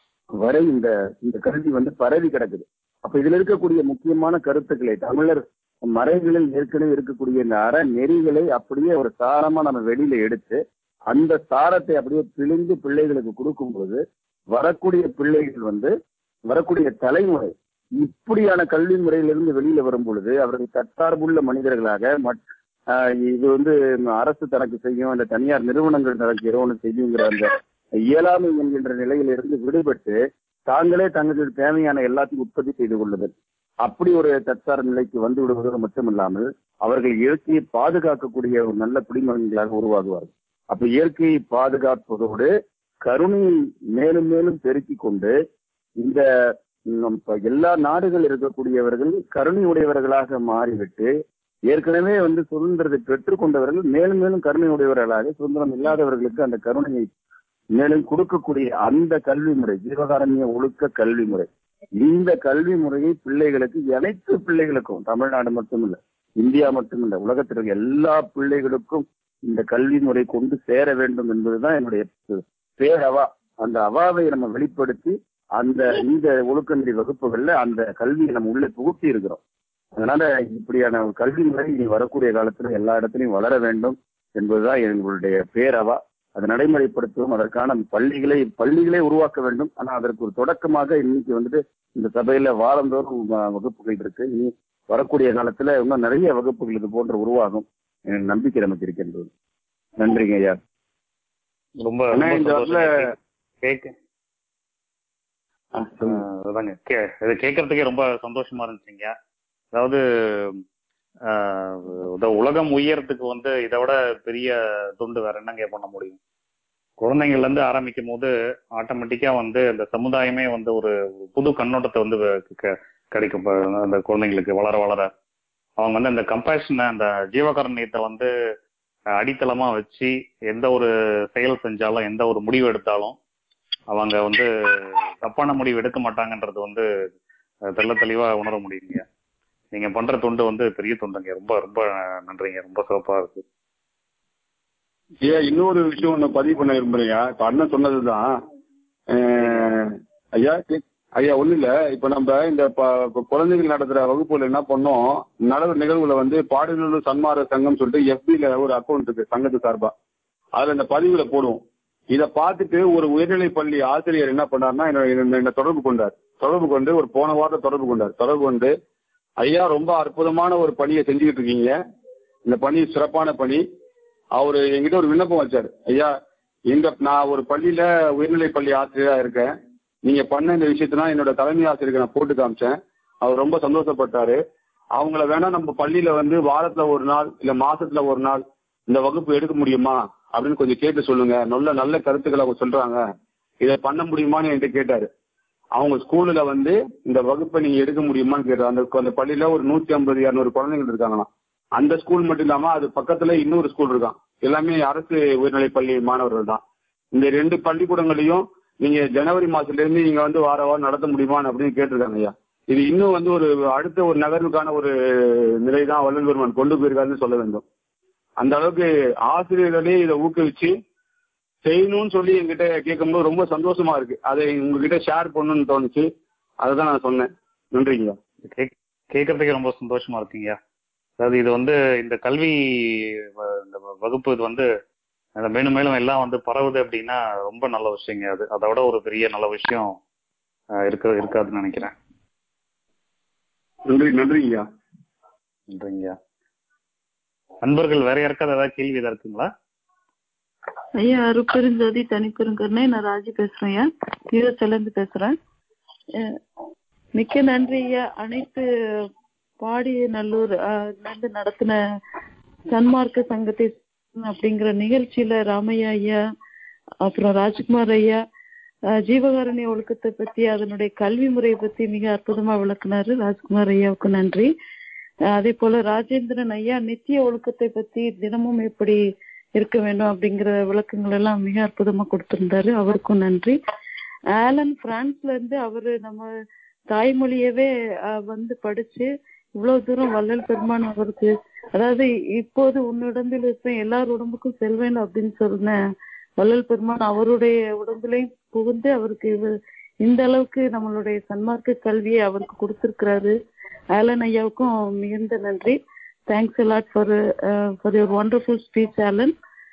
வரை இந்த இந்த கல்வி வந்து பரவி கிடக்குது அப்ப இதுல இருக்கக்கூடிய முக்கியமான கருத்துக்களை தமிழர் மறைகளில் ஏற்கனவே இருக்கக்கூடிய இந்த அற நெறிகளை அப்படியே ஒரு சாரமா நம்ம வெளியில எடுத்து அந்த சாரத்தை அப்படியே பிழிந்து பிள்ளைகளுக்கு கொடுக்கும்போது வரக்கூடிய பிள்ளைகள் வந்து வரக்கூடிய தலைமுறை இப்படியான கல்வி முறையிலிருந்து வெளியில வரும் பொழுது அவர்கள் தற்சார்புள்ள மனிதர்களாக மட்- ஆஹ் இது வந்து அரசு தனக்கு செய்யும் இல்ல தனியார் நிறுவனங்கள் தனக்கு ஏதோ ஒன்று செய்யுங்கிற அந்த இயலாமை என்கின்ற நிலையிலிருந்து விடுபட்டு தாங்களே தங்களுக்கு தேவையான எல்லாத்தையும் உற்பத்தி செய்து கொள்ளுதல் அப்படி ஒரு தற்சார் நிலைக்கு வந்து விடுவதோடு மட்டுமில்லாமல் அவர்கள் இயற்கையை பாதுகாக்கக்கூடிய ஒரு நல்ல குடிமகன்களாக உருவாகுவார்கள் அப்ப இயற்கையை பாதுகாப்பதோடு கருணையை மேலும் மேலும் பெருக்கிக் கொண்டு இந்த நம் இப்ப எல்லா நாடுகள் இருக்கக்கூடியவர்கள் கருணை உடையவர்களாக மாறிவிட்டு ஏற்கனவே வந்து சுதந்திரத்தை பெற்றுக்கொண்டவர்கள் மேலும் மேலும் கருணை உடையவர்களாக சுதந்திரம் இல்லாதவர்களுக்கு அந்த கருணையை மேலும் கொடுக்கக்கூடிய அந்த கல்வி முறை ஜீவகாரண்ய ஒழுக்க கல்வி முறை இந்த கல்வி முறையை பிள்ளைகளுக்கு அனைத்து பிள்ளைகளுக்கும் தமிழ்நாடு மட்டுமில்ல இந்தியா மட்டுமில்ல உலகத்தில் இருக்க எல்லா பிள்ளைகளுக்கும் இந்த கல்வி முறை கொண்டு சேர வேண்டும் என்பதுதான் என்னுடைய பேரவா அந்த அவாவை நம்ம வெளிப்படுத்தி அந்த இந்த ஒழுக்கநெறி வகுப்புகள்ல அந்த கல்வியை நம்ம உள்ளே புகுத்தி இருக்கிறோம் அதனால இப்படியான ஒரு கல்வி முறை இனி வரக்கூடிய காலத்துல எல்லா இடத்துலையும் வளர வேண்டும் என்பதுதான் எங்களுடைய பேரவா அதை நடைமுறைப்படுத்துவோம் அதற்கான பள்ளிகளை பள்ளிகளே உருவாக்க வேண்டும் ஆனா அதற்கு ஒரு தொடக்கமாக இன்னைக்கு வந்துட்டு இந்த சபையில வாரந்தோறும் வ- வகுப்புகள் இருக்கு இனி வரக்கூடிய காலத்துல இன்னும் நிறைய வகுப்புகள் இது போன்ற உருவாகும் எனக்கு நம்பிக்கை நமக்கு இருக்கின்றது நன்றிங்க ஐயா ரொம்ப அண்ணா, ரொம்ப இந்த சந்தோஷம். இடத்துல- கேக்க ஆஹ் அதாங்க கே இது கேட்கறதுக்கே ரொம்ப சந்தோஷமா இருந்துச்சுங்க அதாவது ஆஹ் இந்த உலகம் உயரத்துக்கு வந்து இதை விட பெரிய துண்டு வேற என்னங்க பண்ண முடியும் குழந்தைங்கள்ல இருந்து ஆரம்பிக்கும் போது ஆட்டோமேட்டிக்கா வந்து அந்த சமுதாயமே வந்து ஒரு புது கண்ணோட்டத்தை வந்து க- கிடைக்கும் இப்ப அந்த குழந்தைங்களுக்கு வளர வளர அவங்க வந்து அந்த கம்பேஷனை அந்த ஜீவகாரண்யத்தை வந்து அஹ், அடித்தளமா வச்சு எந்த ஒரு செயல் செஞ்சாலும் எந்த ஒரு முடிவு எடுத்தாலும் அவங்க வந்து தப்பான முடிவு எடுக்க மாட்டாங்கன்றது வந்து அஹ், தெள்ள தெளிவா உணர முடியுங்க நீங்க பண்ற தொண்டு வந்து பெரிய தொண்டுங்க ரொம்ப ரொம்ப நன்றிங்க ரொம்ப சிறப்பா இருக்கு ஐயா இன்னொரு விஷயம் ஒண்ணு பதிவு பண்ண விரும்புறேன் இப்ப அண்ணன் சொன்னதுதான் அஹ், ஐயா கே- ஐயா ஒண்ணு இல்ல இப்ப நம்ம இந்த ப- இப்ப குழந்தைகள் நடத்துற வகுப்புல என்ன பண்ணோம் நடவு நிகழ்வுல வந்து பாடலூர் சன்மார சங்கம் சொல்லிட்டு எஃபில ஒரு அக்கௌண்ட் இருக்கு சங்கத்து சார்பா அதுல இந்த பதிவுல போடுவோம் இத பார்த்துட்டு ஒரு உயர்நிலை பள்ளி ஆசிரியர் என்ன பண்ணாருன்னா என்ன- என்ன என்ன தொடர்பு கொண்டார் தொடர்பு கொண்டு ஒரு போன வாரம் தொடர்பு கொண்டார் தொடர்பு கொண்டு ஐயா ரொம்ப அற்புதமான ஒரு பணியை செஞ்சுக்கிட்டு இருக்கீங்க இந்த பணி சிறப்பான பணி அவரு என்கிட்ட ஒரு விண்ணப்பம் வச்சாரு ஐயா எங்க நான் ஒரு பள்ளியில உயர்நிலை பள்ளி ஆசிரியரா இருக்கேன் நீங்க பண்ண இந்த விஷயத்தான் என்னோட தலைமை ஆசிரியருக்கு நான் போட்டு காமிச்சேன் அவர் ரொம்ப சந்தோஷப்பட்டாரு அவங்கள வேணா நம்ம பள்ளியில வந்து வாரத்துல ஒரு நாள் இல்ல மாசத்துல ஒரு நாள் இந்த வகுப்பு எடுக்க முடியுமா அப்படின்னு கொஞ்சம் கேட்டு சொல்லுங்க நல்ல நல்ல கருத்துக்களை அவங்க சொல்றாங்க இதை பண்ண முடியுமான்னு என்கிட்ட கேட்டாரு அவங்க ஸ்கூல்ல வந்து இந்த வகுப்பை நீங்க எடுக்க முடியுமான்னு கேட்டாரு அந்த அந்த பள்ளியில ஒரு நூத்தி ஐம்பது இருநூறு குழந்தைகள் இருக்காங்களாம் அந்த ஸ்கூல் மட்டும் இல்லாம அது பக்கத்துல இன்னொரு ஸ்கூல் இருக்கான் எல்லாமே அரசு உயர்நிலை பள்ளி மாணவர்கள் தான் இந்த ரெண்டு பள்ளிக்கூடங்களையும் நீங்க ஜனவரி மாசத்துல இருந்து நீங்க வந்து வார வாரம் நடத்த முடியுமான்னு அப்படின்னு கேட்டிருக்காங்க ஐயா இது இன்னும் வந்து ஒரு அடுத்த ஒரு நகர்வுக்கான ஒரு நிலை தான் வள்ளல் பெருமான் கொண்டு போயிருக்காருன்னு சொல்ல வேண்டும் அந்த அளவுக்கு ஆசிரியர்களே இதை ஊக்குவிச்சு செய்யணும்னு சொல்லி என்கிட்ட கேட்கும்போது ரொம்ப சந்தோஷமா இருக்கு அதை உங்ககிட்ட ஷேர் பண்ணணும்னு தோணுச்சு அதுதான் நான் சொன்னேன் நன்றிங்க கேக்- கேட்கறதுக்கே ரொம்ப சந்தோஷமா இருக்குங்க அதாவது இது வந்து இந்த கல்வி வ- இந்த வ- வகுப்பு இது வந்து அந்த மேலும் மேலும் எல்லாம் வந்து பரவுது அப்படின்னா ரொம்ப நல்ல விஷயங்க அது அதை விட ஒரு பெரிய நல்ல விஷயம் அஹ், இருக்க இருக்காதுன்னு நினைக்கிறேன் நன்றி நன்றி ஐயா நன்றிங்க நண்பர்கள் வேற யாருக்காவது ஏதாவது கேள்வி ஏதாவது இருக்குங்களா ஐயா அருப்பெருஞ்சோதி தனிப்பெருங்கருணை நான் ராஜி பேசுறேன் ஐயா யூஎஸ்ல இருந்து பேசுறேன் அஹ் மிக்க நன்றி ஐயா அனைத்து பாடிய நல்லூர் அஹ், இருந்து நடத்தின சன்மார்க்க சங்கத்தை அப்படிங்கிற நிகழ்ச்சியில ராமையா ஐயா அப்புறம் ராஜ்குமார் ஐயா அஹ், ஜீவகாருண்ய ஒழுக்கத்தை பத்தி அதனுடைய கல்வி முறையை பத்தி மிக அற்புதமா விளக்குனாரு ராஜ்குமார் ஐயாவுக்கு நன்றி அஹ், அதே போல ராஜேந்திரன் ஐயா நித்திய ஒழுக்கத்தை பத்தி தினமும் எப்படி இருக்க வேண்டும் அப்படிங்கிற விளக்கங்கள் எல்லாம் மிக அற்புதமா கொடுத்திருந்தாரு அவருக்கும் நன்றி ஆலன் பிரான்ஸ்ல இருந்து அவரு நம்ம தாய்மொழியவே அஹ், வந்து படிச்சு இவ்வளவு தூரம் வள்ளல் பெருமான் அவருக்கு அதாவது இப்போது உன்னிடம்பில் இருப்பேன் எல்லார் உடம்புக்கும் செல்வேன் அப்படின்னு சொன்ன வள்ளல் பெருமான் அவருடைய உடம்புலையும் புகுந்து அவருக்கு இவ- இந்த அளவுக்கு நம்மளுடைய சன்மார்க்க கல்வியை அவருக்கு கொடுத்திருக்கிறாரு ஆலன் ஐயாவுக்கும் மிகுந்த நன்றி thanks lot for for your wonderful speech Alan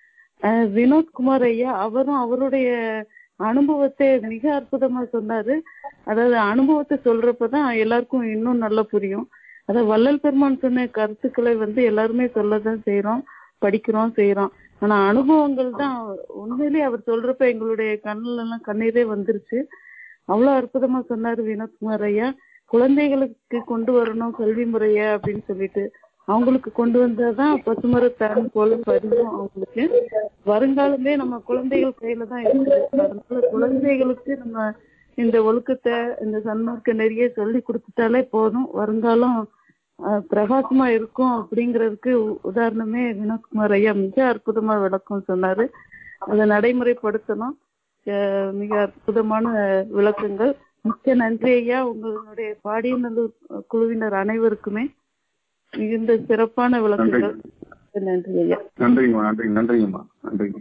அஹ் வினோத் குமார் ஐயா அவரும் அவருடைய அனுபவத்தை மிக அற்புதமா சொன்னாரு அதாவது அனுபவத்தை சொல்றப்பதான் எல்லாருக்கும் இன்னும் நல்லா புரியும் அதாவது வள்ளல் பெருமான் சொன்ன கருத்துக்களை வந்து எல்லாருமே சொல்லதான் செய்றோம் படிக்கிறோம் செய்றோம் ஆனா அனுபவங்கள் தான் உண்மையிலேயே அவர் சொல்றப்ப எங்களுடைய கண்ணுல எல்லாம் கண்ணீரே வந்துருச்சு அவ்வளவு அற்புதமா சொன்னாரு வினோத்குமார் ஐயா குழந்தைகளுக்கு கொண்டு வரணும் கல்வி முறைய அப்படின்னு சொல்லிட்டு அவங்களுக்கு கொண்டு வந்தாதான் பசுமரத்தான் போல பதிவும் அவங்களுக்கு வருங்காலமே நம்ம குழந்தைகள் கையில தான் இருக்குது அதனால குழந்தைகளுக்கு நம்ம இந்த ஒழுக்கத்தை இந்த சன்மார்க்க நெறிய சொல்லி கொடுத்துட்டாலே போதும் வருங்காலம் அஹ், பிரகாசமா இருக்கும் அப்படிங்கிறதுக்கு உ- உதாரணமே வினோத்குமார் ஐயா மிக அற்புதமா விளக்கம் சொன்னாரு அதை நடைமுறைப்படுத்தணும் அஹ், மிக அற்புதமான விளக்கங்கள் மிக்க நன்றி ஐயா உங்களுடைய பாடியநல்லூர் குழுவினர் அனைவருக்குமே மிகுந்த சிறப்பான விளக்கங்கள் நன்றி ஐயா நன்றிங்கம்மா நன்றி நன்றிங்கம்மா நன்றிங்க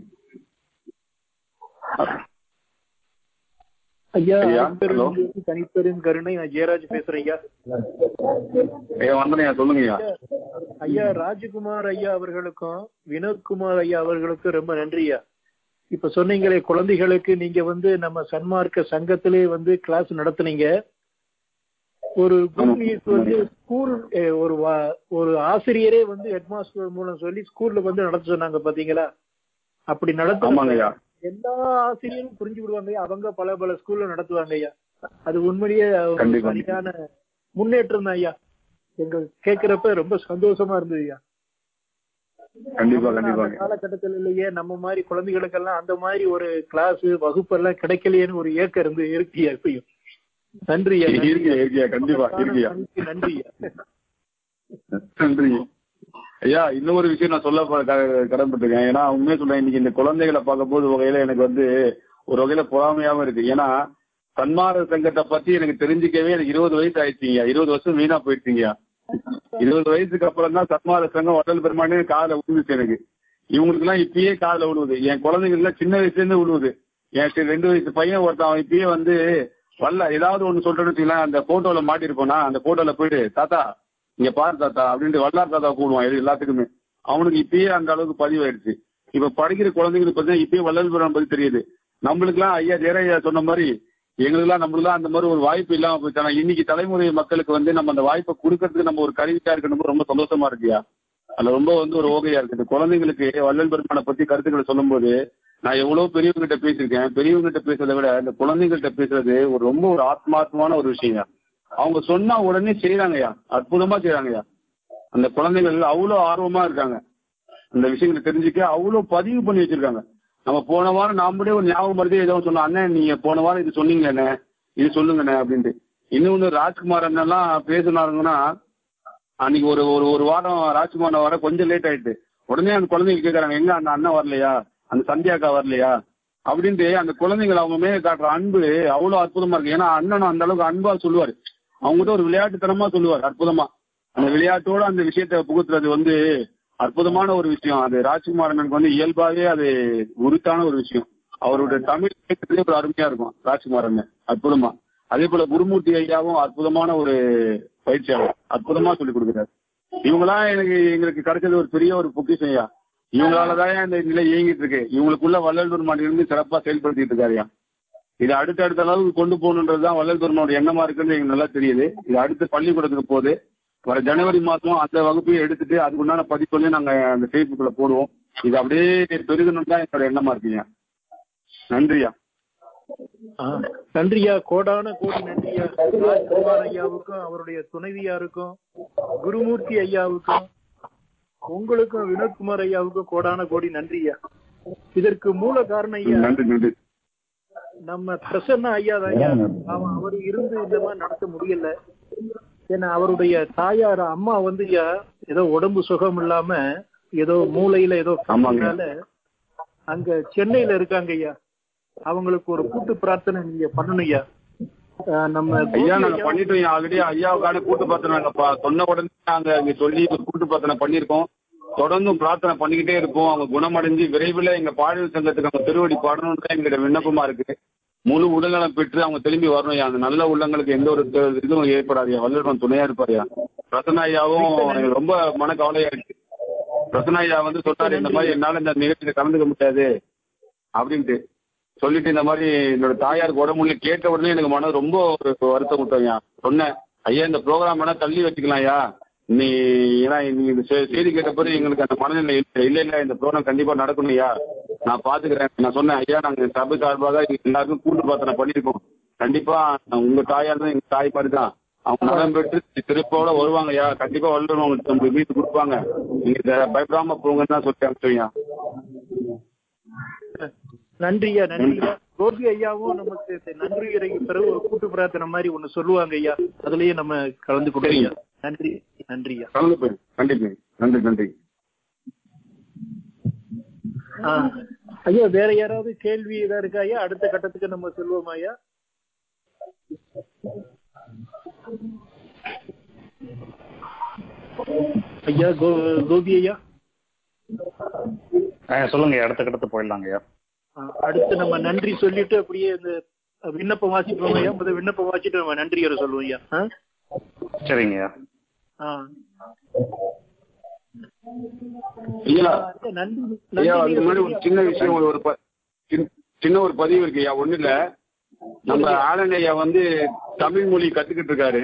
ஐயா ஐயா, அருட்பெரும் ஜோதி, தனிப்பெரும் கருணை நான் ஜெயராஜ் பேசுறேன் ஐயா ஐயா வந்தனையா சொல்லுங்க ஐயா ஐயா ராஜகுமார் ஐயா அவர்களுக்கும் வினோத்குமார் ஐயா அவர்களுக்கும் ரொம்ப நன்றி ஐயா இப்ப சொன்னீங்களே குழந்தைகளுக்கு நீங்க வந்து நம்ம சன்மார்க்க சங்கத்திலே வந்து கிளாஸ் நடத்துனீங்க ஒரு குட் நியூஸ் வந்து ஸ்கூல் ஒரு வா- ஒரு ஆசிரியரே வந்து ஹெட்மாஸ்டர் மூலம் சொல்லி ஸ்கூல்ல வந்து நடத்த சொன்னாங்க பாத்தீங்களா அப்படி ஆமாங்க நடத்த ஐயா எல்லா ஆசிரியரும் புரிஞ்சு விடுவாங்க ஐயா அவங்க பல பல ஸ்கூல்ல நடத்துவாங்க ஐயா அது உண்மையிலேயே ஒரு கண்டிப்பா. சரியான முன்னேற்றம் தான் ஐயா எங்க கேக்குறப்ப ரொம்ப சந்தோஷமா இருந்தது ஐயா கண்டிப்பா நம்ம கண்டிப்பா அந்த காலகட்டத்துல இல்லையே நம்ம மாதிரி குழந்தைகளுக்கெல்லாம் அந்த மாதிரி ஒரு கிளாஸ் வகுப்பு எல்லாம் கிடைக்கலையேன்னு ஒரு ஏக்கம் இருந்து இருக்கியா இப்பயும் நன்றி ஐயா, நன்றி இருக்கியா ஐயா. இருக்கியா கண்டிப்பா இருக்கியா பணிக்கு நன்றி ஐயா. நன்றி ஐயா இன்னொரு விஷயம் நான் சொல்ல ப- க- கடமைப்பட்டிருக்கேன் ஏன்னா உண்மையை சொல்றேன் இன்னைக்கு இந்த குழந்தைகளை பார்க்கும்போது வகையில எனக்கு வந்து ஒரு வகையில பொறாமையாவும் இருக்கு ஏன்னா சன்மார சங்கத்தை பத்தி எனக்கு தெரிஞ்சுக்கவே எனக்கு இருபது வயசு ஆயிடுச்சுங்க இருபது வருஷம் வீணா போயிடுச்சுங்க இருபது வயசுக்கு அப்புறம் தான் சன்மார சங்கம் வடல் பெருமானே காலை விழுந்துச்சு எனக்கு இவங்களுக்கு எல்லாம் இப்பயே காலை விழுவுது என் குழந்தைங்களுக்கு எல்லாம் சின்ன வயசுல இருந்து விழுவுது என் சி- ரெண்டு வயசு பையன் ஒருத்தன் அவன் இப்பயே வந்து வரல ஏதாவது ஒண்ணு சொல்றேன்னு வச்சுக்கலாம் அந்த போட்டோல மாட்டிருப்போனா அந்த போட்டோல போயிட்டு தாத்தா இங்க பாரு தாத்தா அப்படின்ட்டு வல்லார் தாத்தா கூடுவான் இது எல்லாத்துக்குமே அவனுக்கு இப்பயே அந்த அளவுக்கு பதிவாயிடுச்சு இப்ப படிக்கிற குழந்தைங்களுக்கு பார்த்தீங்கன்னா இப்பயே வள்ளல் பெருமான் பத்தி தெரியுது நம்மளுக்குலாம் ஐயா ஜெயரையா சொன்ன மாதிரி எங்களுக்குலாம் நம்மளுக்குலாம் அந்த மாதிரி ஒரு வாய்ப்பு இல்லாம போச்சு ஆனா இன்னைக்கு தலைமுறை மக்களுக்கு வந்து நம்ம அந்த வாய்ப்பை கொடுக்கறதுக்கு நம்ம ஒரு கருவியா இருக்கணும் ரொம்ப சந்தோஷமா இருக்குயா அதுல ரொம்ப வந்து ஒரு ஓகையா இருக்குது குழந்தைங்களுக்கு வள்ளல் பெருமானை பத்தி கருத்துக்களை சொல்லும்போது நான் எவ்வளவு பெரியவங்ககிட்ட பேசியிருக்கேன் பெரியவங்ககிட்ட பேசுறதை விட இந்த குழந்தைங்கள்ட்ட பேசுறது ஒரு ரொம்ப ஒரு ஆத்மார்த்தமான ஒரு விஷயம் அவங்க சொன்னா உடனே செய்யறாங்கய்யா அற்புதமா செய்யறாங்கய்யா அந்த குழந்தைகள் அவ்வளவு ஆர்வமா இருக்காங்க அந்த விஷயங்களை தெரிஞ்சுக்க அவ்வளவு பதிவு பண்ணி வச்சிருக்காங்க நம்ம போன வாரம் நாமளே ஒரு ஞாபகம் மருதி ஏதோ சொன்னோம் அண்ணன் நீங்க போன வாரம் இது சொன்னீங்கண்ணே இது சொல்லுங்கண்ணே அப்படின்ட்டு இன்னொன்னு ராஜ்குமார் அண்ணெல்லாம் பேசினாருங்கன்னா அன்னைக்கு ஒரு ஒரு ஒரு வாரம் ராஜ்குமார் வர கொஞ்சம் லேட் ஆயிட்டு உடனே அந்த குழந்தைங்க கேக்குறாங்க எங்க அந்த அண்ணன் வரலையா அந்த சந்தியாக்கா வரலையா அப்படின்ட்டு அந்த குழந்தைகள் அவங்க மேல காட்டுற அன்பு அவ்வளவு அற்புதமா இருக்கு ஏன்னா அண்ணனும் அந்த அளவுக்கு அன்பா சொல்லுவாரு அவங்ககிட்ட ஒரு விளையாட்டுத்தனமா சொல்லுவார் அற்புதமா அந்த விளையாட்டோட அந்த விஷயத்தை புகுத்துறது வந்து அற்புதமான ஒரு விஷயம் அது ராஜ்குமார் அண்ணனுக்கு வந்து இயல்பாவே அது உரித்தான ஒரு விஷயம் அவருடைய தமிழ் கேட்கறதே ஒரு அருமையா இருக்கும் ராஜ்குமார் அண்ணன் அற்புதமா அதே போல குருமூர்த்தி ஐயாவும் அற்புதமான ஒரு பயிற்சியாளர் அற்புதமா சொல்லி கொடுக்குறாரு இவங்களாம் எனக்கு எங்களுக்கு கிடைச்சது ஒரு பெரிய ஒரு பொக்கிஷம் ஐயா இவங்களாலதான் இந்த நிலை இயங்கிட்டு இருக்கு இவங்களுக்குள்ள வள்ளல் பெருமான் இருந்து சிறப்பா செயல்படுத்திட்டு இருக்காருயா இது அடுத்த அடுத்த அளவுக்கு கொண்டு போகணுன்றதுதான் வள்ளல் பெருமானோட எண்ணமா இருக்குன்னு எங்களுக்கு நல்லா தெரியுது இது அடுத்து பள்ளிக்கூடத்துக்கு போகுது வர ஜனவரி மாசம் அந்த வகுப்பையும் எடுத்துட்டு அதுக்குண்டான பதிப்புலையும் நாங்க அந்த ஃபேஸ்புக்ல போடுவோம் இது அப்படியே பெருகணும் தான் என்னோட எண்ணமா இருக்குங்க நன்றியா ஆ, நன்றியா கோடான கோடி நன்றியா ராஜ்குமார் ஐயாவுக்கும் அவருடைய துணைவியாருக்கும் குருமூர்த்தி ஐயாவுக்கும் உங்களுக்கும் வினோத்குமார் ஐயாவுக்கும் கோடான கோடி நன்றியா இதற்கு மூல காரணம் ஐயா நன்றி நன்றி நம்ம பிரசன்ன ஐயா தான் ஐயா அவன் அவர் இருந்து இந்த மாதிரி நடத்த முடியல ஏன்னா அவருடைய தாயார் அம்மா வந்து ஐயா ஏதோ உடம்பு சுகம் இல்லாம ஏதோ மூளையில ஏதோ ஆமாங்க. பிரச்சனைனால அங்க சென்னையில இருக்காங்க ஐயா அவங்களுக்கு ஒரு கூட்டு பிரார்த்தனை நீங்க பண்ணணும் ஐயா அஹ் நம்ம ஐயா கோபி நாங்க ஐயா- பண்ணிட்டோம் ஆல்ரெடி ஐயாவுக்கான கூட்டு பிரார்த்தனை நாங்க சொன்ன உடனே நாங்க இங்க சொல்லி ஒரு கூட்டு பிரார்த்தனை பண்ணியிருக்கோம் தொடர்ந்தும் பிரார்த்தனை பண்ணிக்கிட்டே இருப்போம் அவங்க குணமடைஞ்சு விரைவில் எங்க பாடல் சங்கத்துக்கு அவங்க திருவடி பாடணும்னு தான் எங்களோட விண்ணப்பமா இருக்கு முழு உடல்நலம் பெற்று அவங்க திரும்பி வரணும் ஐயா அந்த நல்ல உள்ளங்களுக்கு எந்த ஒரு து- இதுவும் ஏற்படாதுயா வல்லவன் துணையா இருப்பாருயா பிரசன்ன ஐயாவும் எனக்கு ரொம்ப மன கவலையா இருக்கு பிரசன்ன ஐயா வந்து சொன்னாரு இந்த மாதிரி என்னால இந்த நிகழ்ச்சியில கலந்துக்க முடியாது அப்படின்ட்டு சொல்லிட்டு இந்த மாதிரி என்னோட தாயாருக்கு உடம்புல கேட்ட உடனே எனக்கு மனம் ரொம்ப ஒரு வருத்தம் விட்டோம்யா சொன்னேன் ஐயா இந்த ப்ரோக்ராம் வேணா தள்ளி வச்சுக்கலாம் ஐயா நீ ஏன்னா நீ இந்த செ- செய்தி கேட்ட பிறகு எங்களுக்கு அந்த மனநிலை இல்லை இல்ல இல்ல இந்த ப்ரோக்ராம் கண்டிப்பா நடக்கணும் ஐயா நான் பாத்துக்கிறேன் நான் சொன்னேன் ஐயா நாங்க சபை சார்பாக எங்க எல்லாருக்கும் கூட்டு பிரார்த்தனை பண்ணிருக்கோம் கண்டிப்பா உங்க தாயார் தான் எங்க தாய் மாதிரி தான் அவங்க நலம் பெற்று திருப்போட வருவாங்க ஐயா கண்டிப்பா வல்லுறோம் உங்களுக்கு நம்ம வீட்டு கொடுப்பாங்க நீங்க இத பயப்படாம போங்கன்னு தான் சொல்லி அனுப்பிச்சோம்யா நன்றியா நன்றியா கோபி ஐயாவும் நமக்கு இந்த நன்றி இறைக்கு பிறகு ஒரு கூட்டு பிரார்த்தனை மாதிரி ஒண்ணு சொல்லுவாங்க ஐயா அதுலயே நம்ம கலந்து கொடுங்க ஐயா நன்றி நன்றியா கலந்து போய் கண்டிப்பா நன்றி நன்றி ஆ. ஐயா வேற யாராவது கேள்வி ஏதாவது இருக்கா ஐயா அடுத்த கட்டத்துக்கு நம்ம செல்வோமா ஐயா ஐயா கோ கோபி ஐயா அஹ் சொல்லுங்க அடுத்த கட்டத்து போயிடலாங்க ஐயா ஆ, அடுத்து நம்ம நன்றி சொல்லிட்டு அப்படியே இந்த விண்ணப்பம் வாசிப்போம் ஐயா முதல் விண்ணப்பம் வாசிட்டு நம்ம நன்றி வர சொல்லுவோம் ஐயா ஆ? சரிங்க ஐயா ஆ. ஐயா நன்றி ஐயா நன்றி அதுக்கு முன்னாடி ஒரு சின்ன விஷயம் ஒரு ப- சின்ன- சின்ன ஒரு பதிவு இருக்கு ஐயா ஒண்ணு இல்ல நம்ம ஆலன் ஐயா வந்து தமிழ் மொழி கத்துக்கிட்டு இருக்காரு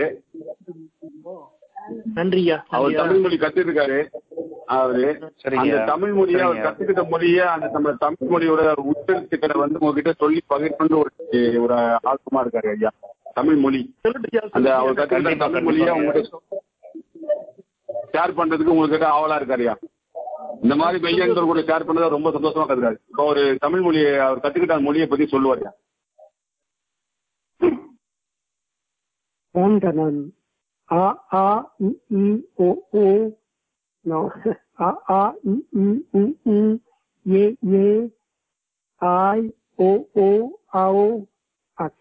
நன்றியா அவர் நன்றியா. தமிழ் மொழி கத்துட்டு இருக்காரு அவரு சரிங்க. அந்த தமிழ் மொழியை அவர் சரிங்க. கத்துக்கிட்ட மொழியை அந்த நம்ம தமிழ் மொழியோட உச்சரித்துக்களை வந்து உங்ககிட்ட சொல்லி பகிர்ந்து ஒரு ஒரு ஆர்வமா இருக்காரு ஐயா தமிழ் மொழி சொல்லுங்க ஐயா, அந்த சொல்லுங்க அவர் ஐயா. கத்துக்கிட்ட கண்டிப்பா, தமிழ் மொழியை கண்டிப்பா. உங்ககிட்ட ஷேர் பண்றதுக்கு உங்ககிட்ட ஆவலா இருக்காருயா இந்த மாதிரி மெய்யன்பர் கூட ஷேர் பண்ணதா ரொம்ப சந்தோஷமா கத்துக்காரு இப்போ ஒரு தமிழ் மொழியை அவர் கத்துக்கிட்ட அந்த மொழியை பத்தி சொல்லுவாருயா Wonderland. A A I I O O. No. A A I I U U. Ye Ye. I O O Ao Ak.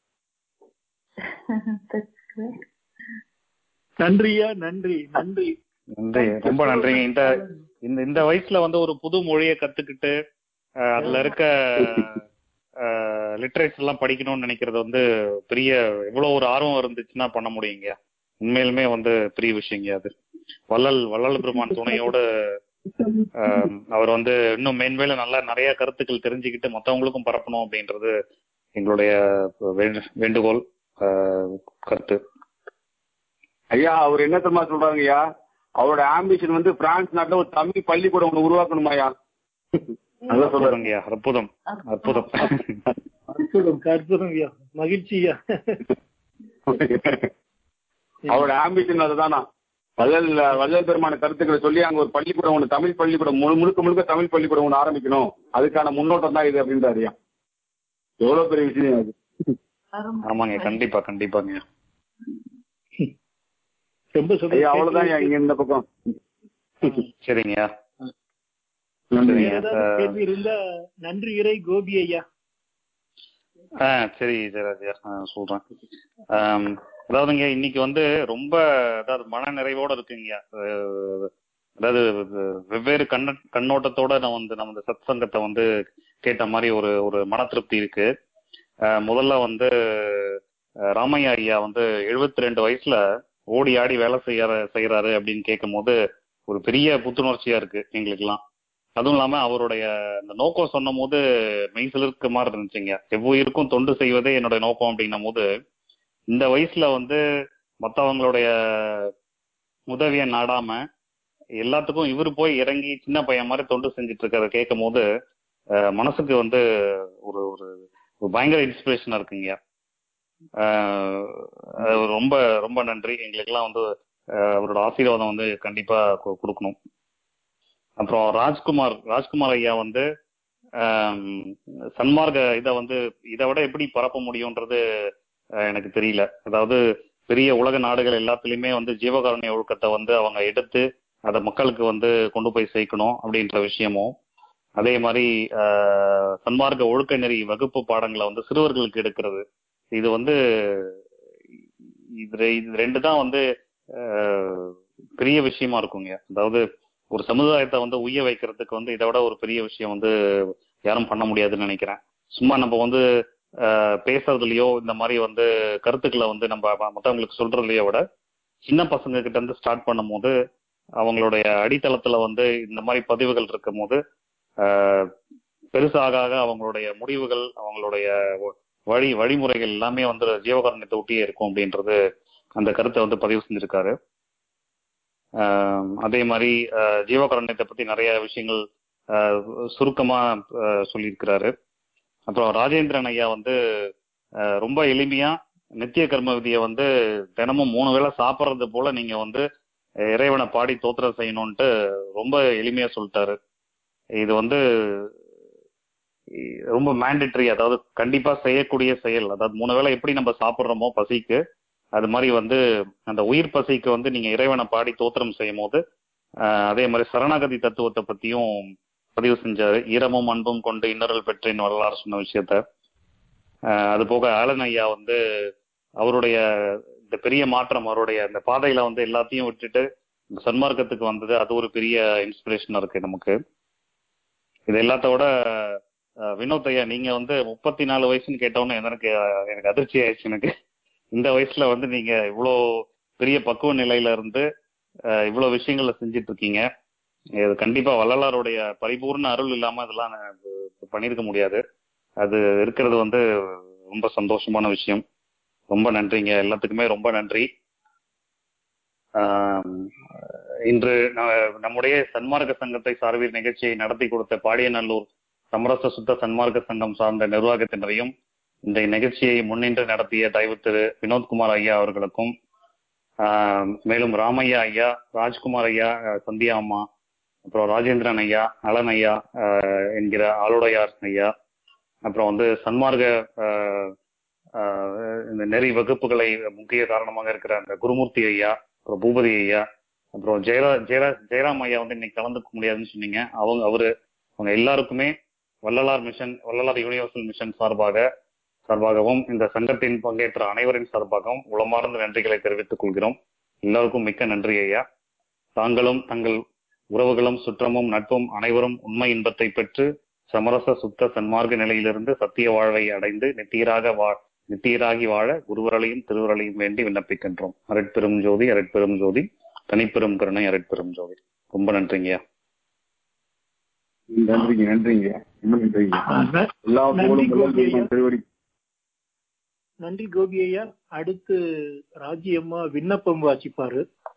நன்றியா நன்றி நன்றி நன்றி ரொம்ப நன்றிங்க இந்த இந்த இந்த வயசுல வந்து ஒரு புது மொழியை கத்துக்கிட்டு அஹ், அதுல இருக்க லிட்ரேச்சர் எல்லாம் படிக்கணும்னு நினைக்கிறது வந்து பெரிய எவ்வளவு ஒரு ஆர்வம் இருந்துச்சுன்னா பண்ண முடியுங்க உண்மையிலுமே வந்து பெரிய விஷயங்க அது வள்ளல் வள்ளல் பெருமான் துணையோட அஹ், அவர் வந்து இன்னும் மேன்மேலும் நல்லா நிறைய கருத்துக்கள் தெரிஞ்சுக்கிட்டு மத்தவங்களுக்கும் பரப்பணும் அப்படின்றது எங்களுடைய வேண்டு- வேண்டுகோள் அஹ், கருத்து ஐயா அவர் என்ன தெரியுமா சொல்றாங்க ஐயா அவரோட ஆம்பிஷன் வந்து பிரான்ஸ் நாட்டுல ஒரு தமிழ் பள்ளிக்கூடம் ஒண்ணு உருவாக்கணுமாயா அதான் சொல்றாங்க அற்புதங்கய்யா அற்புதம் அற்புதம் அற்புதம் அற்புதம் ஐயா மகிழ்ச்சியா அவரோட ஆம்பிஷன் அதுதானா வள்ளல் வள்ளல் பெருமான கருத்துக்களை சொல்லி அங்க ஒரு பள்ளிக்கூடம் ஒண்ணு தமிழ் பள்ளிக்கூடம் முழு முழுக்க முழுக்க தமிழ் பள்ளிக்கூடம் ஒண்ணு ஆரம்பிக்கணும் அதுக்கான முன்னோட்டம் தான் இது அப்படின்றாருயா எவ்வளவு பெரிய விஷயம் அது ஆமாங்க கண்டிப்பா கண்டிப்பாங்க ரொம்ப ஐயா அவ்வளவுதான் ஐயா இங்க இந்த பக்கம் சரிங்கய்யா நன்றி வேற ஏதாவது கேள்வி இருந்தா நன்றி இறை கோபி ஐயா ஆ சரி ஜெயராஜ்யா ஆ, சொல்றேன் ஆம், அதாவதுங்க இன்னைக்கு வந்து ரொம்ப அதாவது மன நிறைவோட இருக்குங்க அஹ், அதாவது வெவ்வேறு கண்ண கண்ணோட்டத்தோட நான் வந்து நம்ம இந்த சத் சங்கத்தை வந்து கேட்ட மாதிரி ஒரு ஒரு மன திருப்தி இருக்கு அஹ், முதல்ல வந்து அஹ், ராமையா ஐயா வந்து 72 ரெண்டு வயசுல ஓடி ஆடி வேலை செய்யற செய்யறாரு அப்படின்னு கேட்கும் போது ஒரு பெரிய புத்துணர்ச்சியா இருக்கு எங்களுக்கெல்லாம் அதுவும் இல்லாம அவருடைய அந்த நோக்கம் சொன்னும் போது மெய்சிலிருக்க மாதிரி இருந்துச்சுங்க எவ்வுயிருக்கும் தொண்டு செய்வதே என்னுடைய நோக்கம் அப்படின்னும் போது இந்த வயசுல வந்து மத்தவங்களுடைய உதவியை நாடாம எல்லாத்துக்கும் இவர் போய் இறங்கி சின்ன பையன் மாதிரி தொண்டு செஞ்சுட்டு இருக்கிறத கேட்கும் போது அஹ், மனசுக்கு வந்து ஒரு ஒரு ஒரு பயங்கர இன்ஸ்பிரேஷனா இருக்குங்க அஹ், அது ரொம்ப ரொம்ப நன்றி எங்களுக்கெல்லாம் வந்து அஹ், அவரோட ஆசீர்வாதம் வந்து கண்டிப்பா கு- கொடுக்கணும் அப்புறம் ராஜ்குமார் ராஜ்குமார் ஐயா வந்து ஆம், சன்மார்க்க இதை வந்து இதை விட எப்படி பரப்ப முடியும்ன்றது அஹ், எனக்கு தெரியல அதாவது பெரிய உலக நாடுகள் எல்லாத்துலயுமே வந்து ஜீவகாருண்ய ஒழுக்கத்தை வந்து அவங்க எடுத்து அதை மக்களுக்கு வந்து கொண்டு போய் சேர்க்கணும் அப்படின்ற விஷயமும் அதே மாதிரி ஆஹ், சன்மார்க்க ஒழுக்க நெறி வகுப்பு பாடங்களை வந்து சிறுவர்களுக்கு எடுக்கிறது இது வந்து இது ரெ- இது ரெண்டு தான் வந்து ஆஹ், பெரிய விஷயமா இருக்குங்க அதாவது ஒரு சமுதாயத்தை வந்து உய்ய வைக்கிறதுக்கு வந்து இதை விட ஒரு பெரிய விஷயம் வந்து யாரும் பண்ண முடியாதுன்னு நினைக்கிறேன் சும்மா நம்ம வந்து ஆஹ், பேசுறதுலயோ இந்த மாதிரி வந்து கருத்துக்களை வந்து நம்ம ம- மத்தவங்களுக்கு சொல்றதுலயோ விட சின்ன பசங்க கிட்ட இருந்து ஸ்டார்ட் பண்ணும்போது அவங்களுடைய அடித்தளத்துல வந்து இந்த மாதிரி பதிவுகள் இருக்கும் போது ஆஹ், பெருசாக ஆக அவங்களுடைய முடிவுகள் அவங்களுடைய வ- வழி வழிமுறைகள் எல்லாமே வந்து ஜீவகாரணத்தை ஒட்டியே இருக்கும் அப்படின்றது அந்த கருத்தை வந்து பதிவு செஞ்சிருக்காரு ஆஹ், அதே மாதிரி ஆஹ், ஜீவகாருண்யத்தை பத்தி நிறைய விஷயங்கள் ஆஹ், சுருக்கமா ஆஹ், சொல்லியிருக்கிறாரு அப்புறம் ராஜேந்திரன் ஐயா வந்து ஆஹ், ரொம்ப எளிமையா நித்திய கர்ம விதியை வந்து தினமும் மூணு வேளை சாப்பிட்றது போல நீங்க வந்து அஹ், இறைவனை பாடி தோத்திரம் செய்யணும்ட்டு ரொம்ப எளிமையா சொல்லிட்டாரு இது வந்து இ- ரொம்ப மேண்டேட்டரி அதாவது கண்டிப்பா செய்யக்கூடிய செயல் அதாவது மூணு வேளை எப்படி நம்ம சாப்பிட்றோமோ பசிக்கு அது மாதிரி வந்து அந்த உயிர் பசிக்கு வந்து நீங்க இறைவனை பாடி தோத்திரம் செய்யும் போது ஆஹ், அதே மாதிரி சரணாகதி தத்துவத்தை பத்தியும் பதிவு செஞ்சாரு ஈரமும் அன்பும் கொண்டு இன்னொருள் பெற்றேன் வரலாறு சொன்ன விஷயத்த ஆஹ், அது போக ஆலன் ஐயா வந்து அவருடைய இந்த பெரிய மாற்றம் அவருடைய இந்த பாதையில வந்து எல்லாத்தையும் விட்டுட்டு இந்த சன்மார்க்கத்துக்கு வந்தது அது ஒரு பெரிய இன்ஸ்பிரேஷனா இருக்கு நமக்கு இது எல்லாத்தோட அஹ், வினோத் ஐயா நீங்க வந்து முப்பத்தி நாலு வயசுன்னு கேட்டோன்னு எனக்கு அஹ், எனக்கு அதிர்ச்சி ஆயிடுச்சு எனக்கு இந்த வயசுல வந்து நீங்க இவ்வளோ பெரிய பக்குவ நிலையில இருந்து அஹ், இவ்வளோ விஷயங்களை செஞ்சுட்டு இருக்கீங்க இது கண்டிப்பா வள்ளலாருடைய பரிபூர்ண அருள் இல்லாம இதெல்லாம் நான் இது பண்ணியிருக்க முடியாது அது இருக்கிறது வந்து ரொம்ப சந்தோஷமான விஷயம் ரொம்ப நன்றிங்க எல்லாத்துக்குமே ரொம்ப நன்றி ஆம், இன்று ந- நம்முடைய சன்மார்க்க சங்கத்தை சார்பில் நிகழ்ச்சியை நடத்தி கொடுத்த பாடியநல்லூர் சமரச சுத்த சன்மார்க்க சங்கம் சார்ந்த நிர்வாகத்தினரையும் இந்த நிகழ்ச்சியை முன்னின்று நடத்திய தயவு திரு வினோத்குமார் ஐயா அவர்களுக்கும் ஆம், மேலும் ராமையா ஐயா ராஜ்குமார் ஐயா அஹ், சந்தியா அம்மா அப்புறம் ராஜேந்திரன் ஐயா நலன் ஐயா அஹ், என்கிற ஆளுடையார் ஐயா அப்புறம் வந்து சன்மார்க்க அஹ், ஆஹ் இந்த நெறி வகுப்புகளை முக்கிய காரணமாக இருக்கிற அந்த குருமூர்த்தி ஐயா அப்புறம் பூபதி ஐயா அப்புறம் ஜெயரா ஜெயரா ஜெயராம் ஐயா வந்து இன்னைக்கு கலந்துக்க முடியாதுன்னு சொன்னீங்க அவங்க அவரு அவங்க எல்லாருக்குமே Vallalar mission Vallalar universal mission சார்பாக சார்பாகவும் இந்த சங்கத்தின் பங்கேற்ற அனைவரின் சார்பாகவும் உளமார்ந்த நன்றிகளை தெரிவித்துக் கொள்கிறோம் எல்லாருக்கும் மிக்க நன்றி ஐயா தாங்களும் தங்கள் உறவுகளும் சுற்றமும் நட்பும் அனைவரும் உண்மை இன்பத்தை பெற்று சமரச சுத்த சன்மார்க்க நிலையிலிருந்து சத்திய வாழ்வை அடைந்து நித்தியராக வா நித்தியராகி வாழ குருவரலையும் திருவரலையும் வேண்டி விண்ணப்பிக்கின்றோம் அரட்பெரும் ஜோதி அரட்பெரும் ஜோதி தனிப்பெரும் கருணை அரட்பெரும் ஜோதி ரொம்ப நன்றிங்கய்யா நன்றிங்க நன்றிங்க ரொம்ப நன்றிங்க ந- எல்லா நன்றி புகழும் கோபி ஐயா. வல்லல் திருவடி நன்றி கோபி ஐயா அடுத்து ராஜியம்மா விண்ணப்பம் வாசிப்பாரு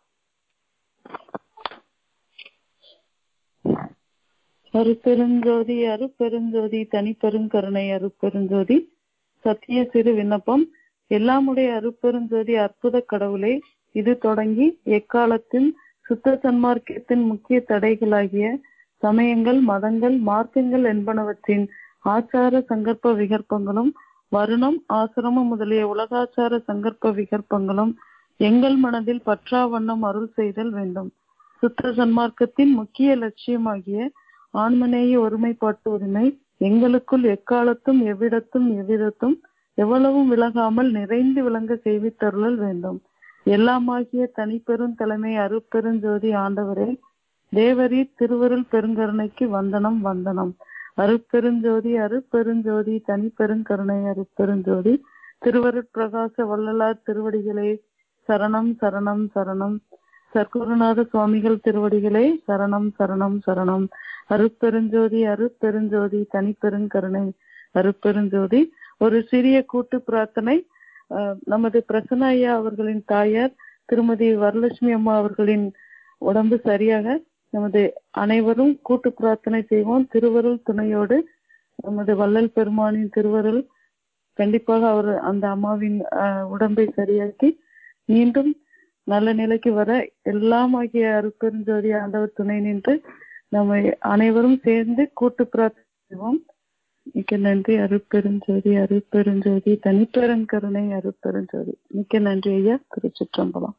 அருப்பெருஞ்சோதி அருப்பெருஞ்சோதி தனிப்பெருங்கருணை அருப்பெருஞ்சோதி சத்திய சிறு விண்ணப்பம் எல்லாமுடைய அருப்பெருஞ்சோதி அற்புத கடவுளே இது தொடங்கி எக்காலத்தில் சுத்த சன்மார்க்கத்தின் முக்கிய தடைகளாகிய சமயங்கள் மதங்கள் மார்க்கங்கள் என்பனவற்றின் ஆச்சார சங்கற்ப விகற்பங்களும் வருணம் ஆசிரமம் முதலிய உலகாச்சார சங்கற்ப விகற்பங்களும் எங்கள் மனதில் பற்றா வண்ணம் அருள் செய்தல் வேண்டும் சுத்த சன்மார்க்கத்தின் முக்கிய லட்சியமாகிய ஆன்மநேய ஒருமைப்பாட்டு உரிமை எங்களுக்குள் எக்காலத்தும் எவ்விடத்தும் எவ்விதத்தும் எவ்வளவும் விலகாமல் நிறைந்து விளங்க செய்வித்தருளல் வேண்டும் எல்லாமாகிய தனிப்பெரும் தலைமை அருட்பெருஞ்சோதி ஆண்டவரே தேவரீர் திருவருள் பெருங்கருணைக்கு வந்தனம் வந்தனம் அருட்பெருஞ்சோதி அருட்பெருஞ்சோதி தனிப்பெருங்கருணை அருட்பெருஞ்சோதி திருவருட் பிரகாச வள்ளலார் திருவடிகளே சரணம் சரணம் சரணம் சர்க்குருநாத சுவாமிகள் திருவடிகளே சரணம் சரணம் சரணம் அருட்பெருஞ்சோதி அருட்பெருஞ்சோதி தனிப்பெருங்கருணை அருட்பெருஞ்சோதி ஒரு சிறிய கூட்டு பிரார்த்தனை அஹ், நமது பிரசன்ன ஐயா அவர்களின் தாயார் திருமதி வரலட்சுமி அம்மா அவர்களின் உடம்பு சரியாக நமது அனைவரும் கூட்டு பிரார்த்தனை செய்வோம் திருவருள் துணையோடு நமது வள்ளல் பெருமானின் திருவருள் கண்டிப்பாக அவர் அந்த அம்மாவின் அஹ், உடம்பை சரியாக்கி மீண்டும் நல்ல நிலைக்கு வர எல்லாமாகிய அருட்பெருஞ்சோதி ஆண்டவர் துணை நின்று நம்ம அனைவரும் சேர்ந்து கூட்டு பிரார்த்தனை செய்வோம் மிக்க நன்றி அருட்பெருஞ்சோதி அருட்பெருஞ்சோதி தனிப்பெரும் கருணை அருட்பெருஞ்சோதி மிக்க நன்றி ஐயா திருச்சிற்றம்பலம்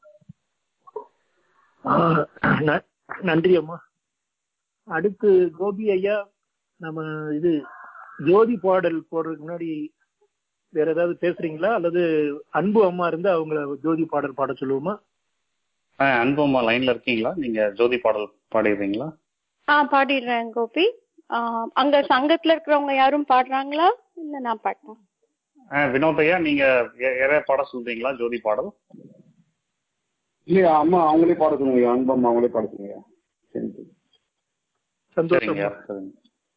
ஆஹ் ந- நன்றி அம்மா அடுத்து கோபி ஐயா நம்ம இது ஜோதி பாடல் போடுறதுக்கு முன்னாடி வேற ஏதாவது பேசுறீங்களா அல்லது அன்பு அம்மா இருந்தா அவங்கள ஜோதி பாடல் பாட சொல்லுவோமா ஆஹ் அன்பம்மா லைன்ல இருக்கீங்களா நீங்க ஜோதி பாடல் பாடிடுறீங்களா ஆ பாடிடுறேன் கோபி ஆ, அங்க சங்கத்துல இருக்கிறவங்க யாரும் பாடுறாங்களா இல்ல நான் பாட்டேன் ஆஹ் வினோத் ஐயா நீங்க யா- யாரையா பாட சொல்றீங்களா ஜோதி பாடல் இல்லையா அம்மா அவங்களே பாட சொல்லுங்க அன்பம்மா அவங்களே பாட சொல்லுங்க சரி சந்தோஷம் சரிங்க சரிங்க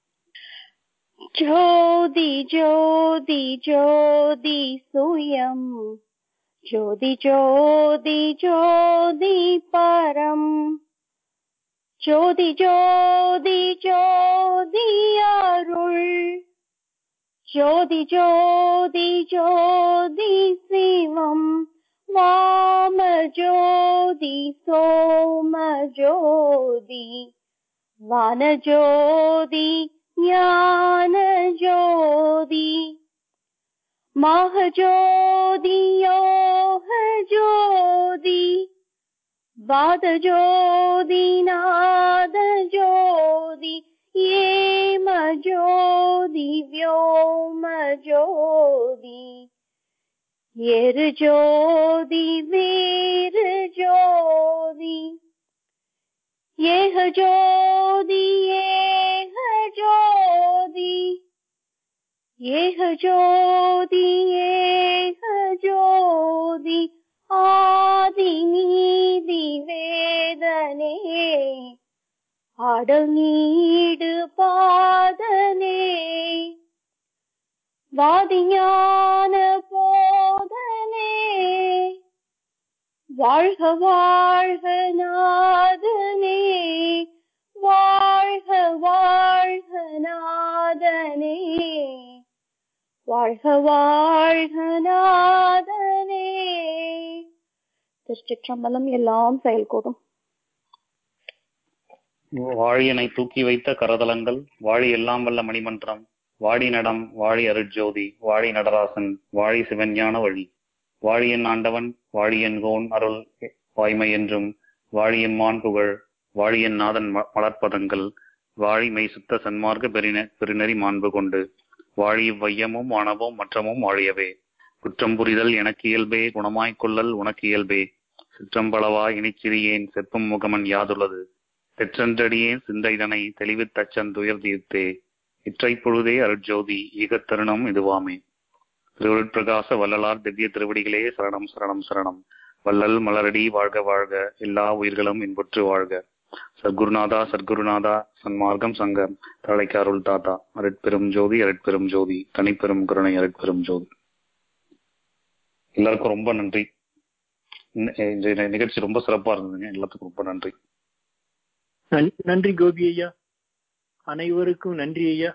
ஜோதி ஜோதி ஜோதி சுயம் ஜோதி ஜோதி ஜோதி பரம் ஜோதி ஜோதி ஜோதி அருள் ஜோதி ஜோதி ஜோதி சிவம் வாம ஜோதி சோம ஜோதி வானஜோதி ஞானஜோதி மகஜோதி யோகஜோதி வாதஜோதி நாதஜோதி ஏமஜோதி व्योमजोதி எருஜோதி வீரஜோதி ஏக ஜோதி ஏக ஜோதி ஏக ஜோதி ஏக ஜோதி ஆதி நீதி வேதனே ஆடல் நீடு பாதனே வாதிஞான போதனே வாழ்க வாழ்க நாதனே வாழ்க வாழ்க நாதனே வாழ்க வாழ்க நாதனே திருச்சிற்றம்பலம் எல்லாம் செயல்கூடும் வாழியனை தூக்கி வைத்த கரதலங்கள் வாழி எல்லாம் வல்ல மணிமன்றம் வாடி நடம் வாழி அருட்ஜோதி வாழி நடராசன் வாழி சிவஞான வழி வாழியன் ஆண்டவன் வாழியன் கோன் அருள் வாய்மை என்றும் வாழியம்மான் புகழ் வாழியன் நாதன் ம- மலர்ப்பதங்கள் வாழி மெய் சுத்த சன்மார்க்க பெருநெ பெருநெறி மாண்பு கொண்டு வாழி வையமும் வானவும் மற்றமும் வாழியவே குற்றம் புரிதல் எனக்கு இயல்பே குணமாய்க் கொள்ளல் உனக்கு இயல்பே சிற்றம்பளவா இனிச்சிறியேன் செப்பும் முகமன் யாதுள்ளது தெற்றன்றடியேன் சிந்தைதனை தெளிவுத் தச்சன் துயர் தீர்த்தே இற்றை பொழுதே அருட்ஜோதி ஈகத் தருணம் இதுவாமே திருவருட்பிரகாச வள்ளலார் திவ்ய திருவடிகளே சரணம் சரணம் சரணம் வள்ளல் மலரடி வாழ்க வாழ்க எல்லா உயிர்களும் இன்புற்று வாழ்க சத்குருநாதா சத்குருநாதா சன்மார்க்கம் சங்கம் தழைக்க அருள் தாத்தா அருட்பெரும் ஜோதி அருட்பெரும் ஜோதி தனிப்பெரும் கருணை அருட்பெரும் ஜோதி எல்லாருக்கும் ரொம்ப நன்றி இந்த- இந்த நிகழ்ச்சி ரொம்ப சிறப்பா இருந்ததுங்க எல்லாத்துக்கும் ரொம்ப நன்றி நன்- நன்றி கோபி ஐயா அனைவருக்கும் நன்றி ஐயா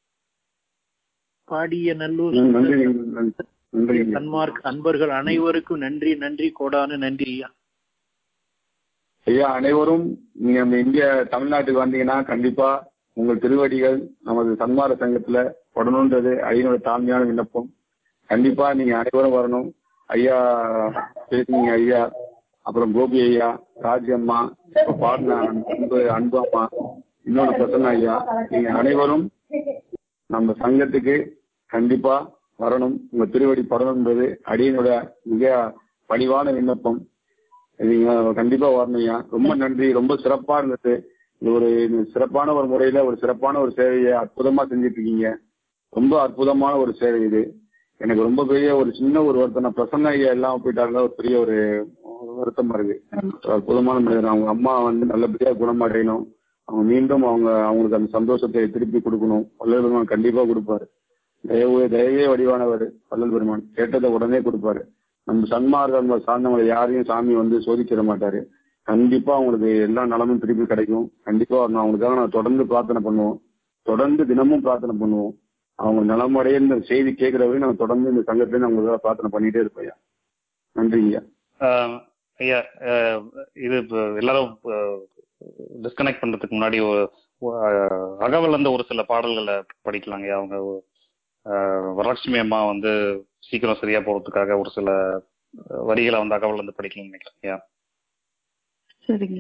பாடிய நல்லூர் நன்றி நன்றி நன்றி சன்மார்க் அன்பர்கள் அனைவருக்கும் நன்றி நன்றி கோடான நன்றி ஐயா ஐயா அனைவரும் நீங்க நம்ம இந்திய தமிழ்நாட்டுக்கு வந்தீங்கன்னா கண்டிப்பா உங்கள் திருவடிகள் நமது சன்மார சங்கத்துல படணுன்றது ஐயனோட தாழ்மையான விண்ணப்பம் கண்டிப்பா நீங்க அனைவரும் வரணும் ஐயா பேசுனீங்க ஐயா அப்புறம் கோபி ஐயா ராஜி அம்மா இப்ப பாடின அன்பு அன்பு அம்மா இன்னொன்னு பிரசன்ன ஐயா நீங்க அனைவரும் நம்ம சங்கத்துக்கு கண்டிப்பா வரணும் உங்க திருவடி படணுன்றது அடியனோட மிக பணிவான விண்ணப்பம் நீங்க கண்டிப்பா வரணும்யா ரொம்ப நன்றி ரொம்ப சிறப்பா இருந்தது இது ஒரு இது சிறப்பான ஒரு முறையில ஒரு சிறப்பான ஒரு சேவையை அற்புதமா செஞ்சுட்டு இருக்கீங்க ரொம்ப அற்புதமான ஒரு சேவை இது எனக்கு ரொம்ப பெரிய ஒரு சின்ன ஒரு வருத்தம் நான் பிரசன்ன ஐயா எல்லாம் போயிட்டாங்க ஒரு பெரிய ஒரு ஒரு வருத்தமா இருக்கு ஒரு அற்புதமான மனிதர் அவங்க அம்மா வந்து நல்லபடியா குணமடையணும் அவங்க மீண்டும் அவங்க அவங்களுக்கு அந்த சந்தோஷத்தை திருப்பி கொடுக்கணும் வள்ளல் பெருமான் கண்டிப்பா கொடுப்பாரு தயவு தயவே வடிவானவர் வள்ளல் பெருமான் கேட்டதை உடனே கொடுப்பாரு நம்ம சன்மார்க்கம் சார்ந்தவங்களை யாரையும் சாமி வந்து சோதிச்சிட மாட்டாரு கண்டிப்பா அவங்களுக்கு எல்லா நலமும் திருப்பி கிடைக்கும் கண்டிப்பா நான் அவங்களுக்காக நான் தொடர்ந்து பிரார்த்தனை பண்ணுவோம் தொடர்ந்து தினமும் பிரார்த்தனை பண்ணுவோம் அவங்க நலமடைய இந்த செய்தி கேட்கிற வரையும் நான் தொடர்ந்து இந்த சங்கத்துல அவங்களுக்காக பிரார்த்தனை பண்ணிட்டே இருப்பேன் ஐயா நன்றிங்க ஐயா ஆஹ் ஐயா ஆஹ் இது இப்ப எல்லாரும் டிஸ்கனெக்ட் பண்றதுக்கு முன்னாடி ஒரு ஆஹ் அகவல் வந்து ஒரு சில பாடல்களை படிக்கலாங்க ஐயா அவங்க ஆஹ் வரலட்சுமி அம்மா வந்து சீக்கிரம் சரியா போறதுக்காக ஒரு சில வரிகளை வந்து அகவல் வந்து படிக்கலாம்னு நினைக்கிறேன் ஐயா சரிங்க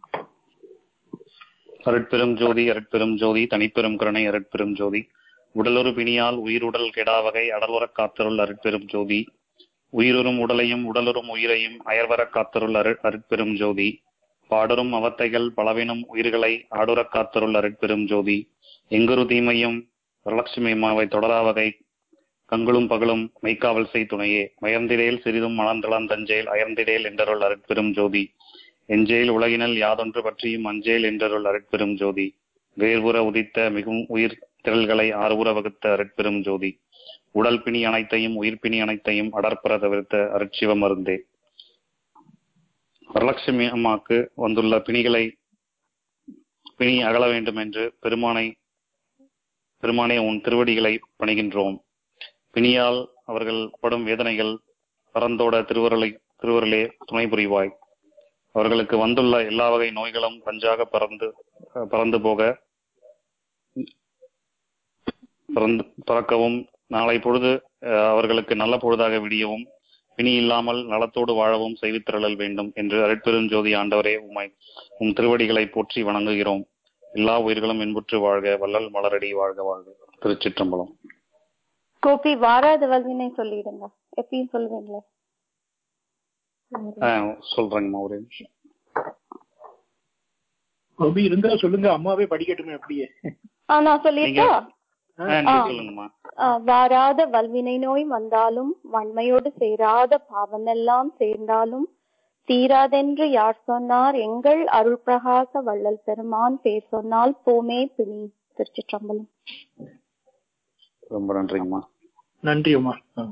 அருட்பெரும் ஜோதி அருட்பெரும் ஜோதி தனிப்பெரும் கருணை அருட்பெரும் ஜோதி உடலொரு பிணியால் உயிருடல் கெடாவகை அடல்வரக் காத்தருள் அருட்பெரும் ஜோதி உயிருறும் உடலையும் உடலுறும் உயிரையும் அயர்வரக் காத்தருள் அரு அருட்பெரும் ஜோதி பாடுறும் அவத்தைகள் பலவினும் உயிர்களை ஆடுறக் காத்தருள் அருட்பெரும் ஜோதி எங்குரு தீமையும் வரலட்சுமி அம்மாவை தொடராவகை கங்களும் பகலும் மெய்க்காவல் செய் துணையே மயர்ந்திடேல் சிறிதும் மணந்தளம் தஞ்சேல் அயர்ந்திடேல் என்றருள் அருட்பெரும் ஜோதி எஞ்சேல் உலகினல் யாதொன்று பற்றியும் அஞ்சேல் என்றருள் அருட்பெரும் ஜோதி வேர்வுற உதித்த மிகவும் உயிர் திரள்களை ஆறுபுற வகுத்த அருட்பெரும் ஜோதி உடல் பிணி அனைத்தையும் உயிர் பிணி அனைத்தையும் அடற்பெற தவிர்த்த அருட்சிவ மருந்தே வரலட்சுமி அம்மாக்கு வந்துள்ள பிணிகளை பிணி அகல வேண்டும் என்று பெருமானை பெருமானே உன் திருவடிகளை பணிகின்றோம் பிணியால் அவர்கள் படும் வேதனைகள் பரந்தோட திருவருளை திருவருளே துணை புரிவாய் அவர்களுக்கு வந்துள்ள எல்லா வகை நோய்களும் பஞ்சாக பறந்து பறந்து போக பறந்து பறக்கவும் நாளை பொழுது அஹ், அவர்களுக்கு நல்ல பொழுதாக விடியவும் பிணி இல்லாமல் நலத்தோடு வாழவும் செய்வித்திரளல் வேண்டும் என்று அருட்பெருஞ்சோதி ஆண்டவரே உம்மை உம் திருவடிகளை போற்றி வணங்குகிறோம் எல்லா உயிர்களும் இன்புற்று வாழ்க வள்ளல் மலரடி வாழ்க வாழ்க திருச்சிற்றம்பலம் கோபி வாராத வல்வினை சொல்லிடுங்க எப்பயும் சொல்லுவீங்களே ஆஹ், சொல்றேங்கம்மா ஒரு நிமிஷம் கோபி இருந்தா சொல்லுங்க அம்மாவே படிக்கட்டுமே அப்படியே ஆ நான் சொல்லிட்டா ஆஹ், நீங்க சொல்லுங்கம்மா ஆ, வாராத வல்வினை நோய் வந்தாலும் வன்மையோடு சேராத பாவமெல்லாம் சேர்ந்தாலும் தீராதென்று யார் சொன்னார் எங்கள் அருள் பிரகாச வள்ளல் பெருமான் பேர் சொன்னால் போமே பிணி திருச்சிற்றம்பலம் ரொம்ப நன்றிங்கம்மா நன்றி அம்மா ஆ.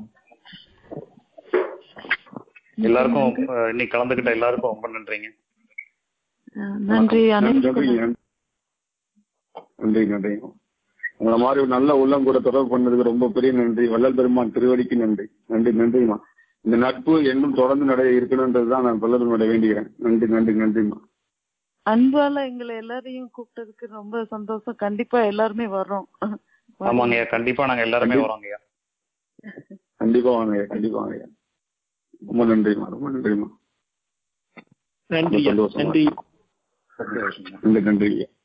எல்லாருக்கும் அஹ், இன்னைக்கு கலந்துகிட்ட எல்லாருக்கும் ரொம்ப நன்றிங்க அஹ் நன்றி அனைவருக்கும் நன்றிங்க நன்றி நன்றி உங்களை மாதிரி ஒரு நல்ல உள்ளம் கூட தொடர்பு பண்ணதுக்கு ரொம்ப பெரிய நன்றி வள்ளல் பெருமான் திருவடிக்கு நன்றி நன்றி நன்றிம்மா இந்த நட்பு இன்னும் தொடர்ந்து நடைய இருக்கணும்ன்றதுதான் நான் வள்ளல் பெருமானை வேண்டிக்கிறேன் நன்றி நன்றி நன்றிம்மா அன்பால எங்களை எல்லாரையும் கூப்பிட்டதுக்கு ரொம்ப சந்தோஷம் கண்டிப்பா எல்லாருமே வர்றோம் ஆமாங்கய்யா கண்டிப்பா நாங்க எல்லாருமே வரோங்கய்யா கண்டிப்பா வாங்க கண்டிப்பா வாங்க ரொம்ப நன்றிம்மா ரொம்ப நன்றிம்மா நன்றி சந்தோஷமா. நன்றி நன்றி நன்றி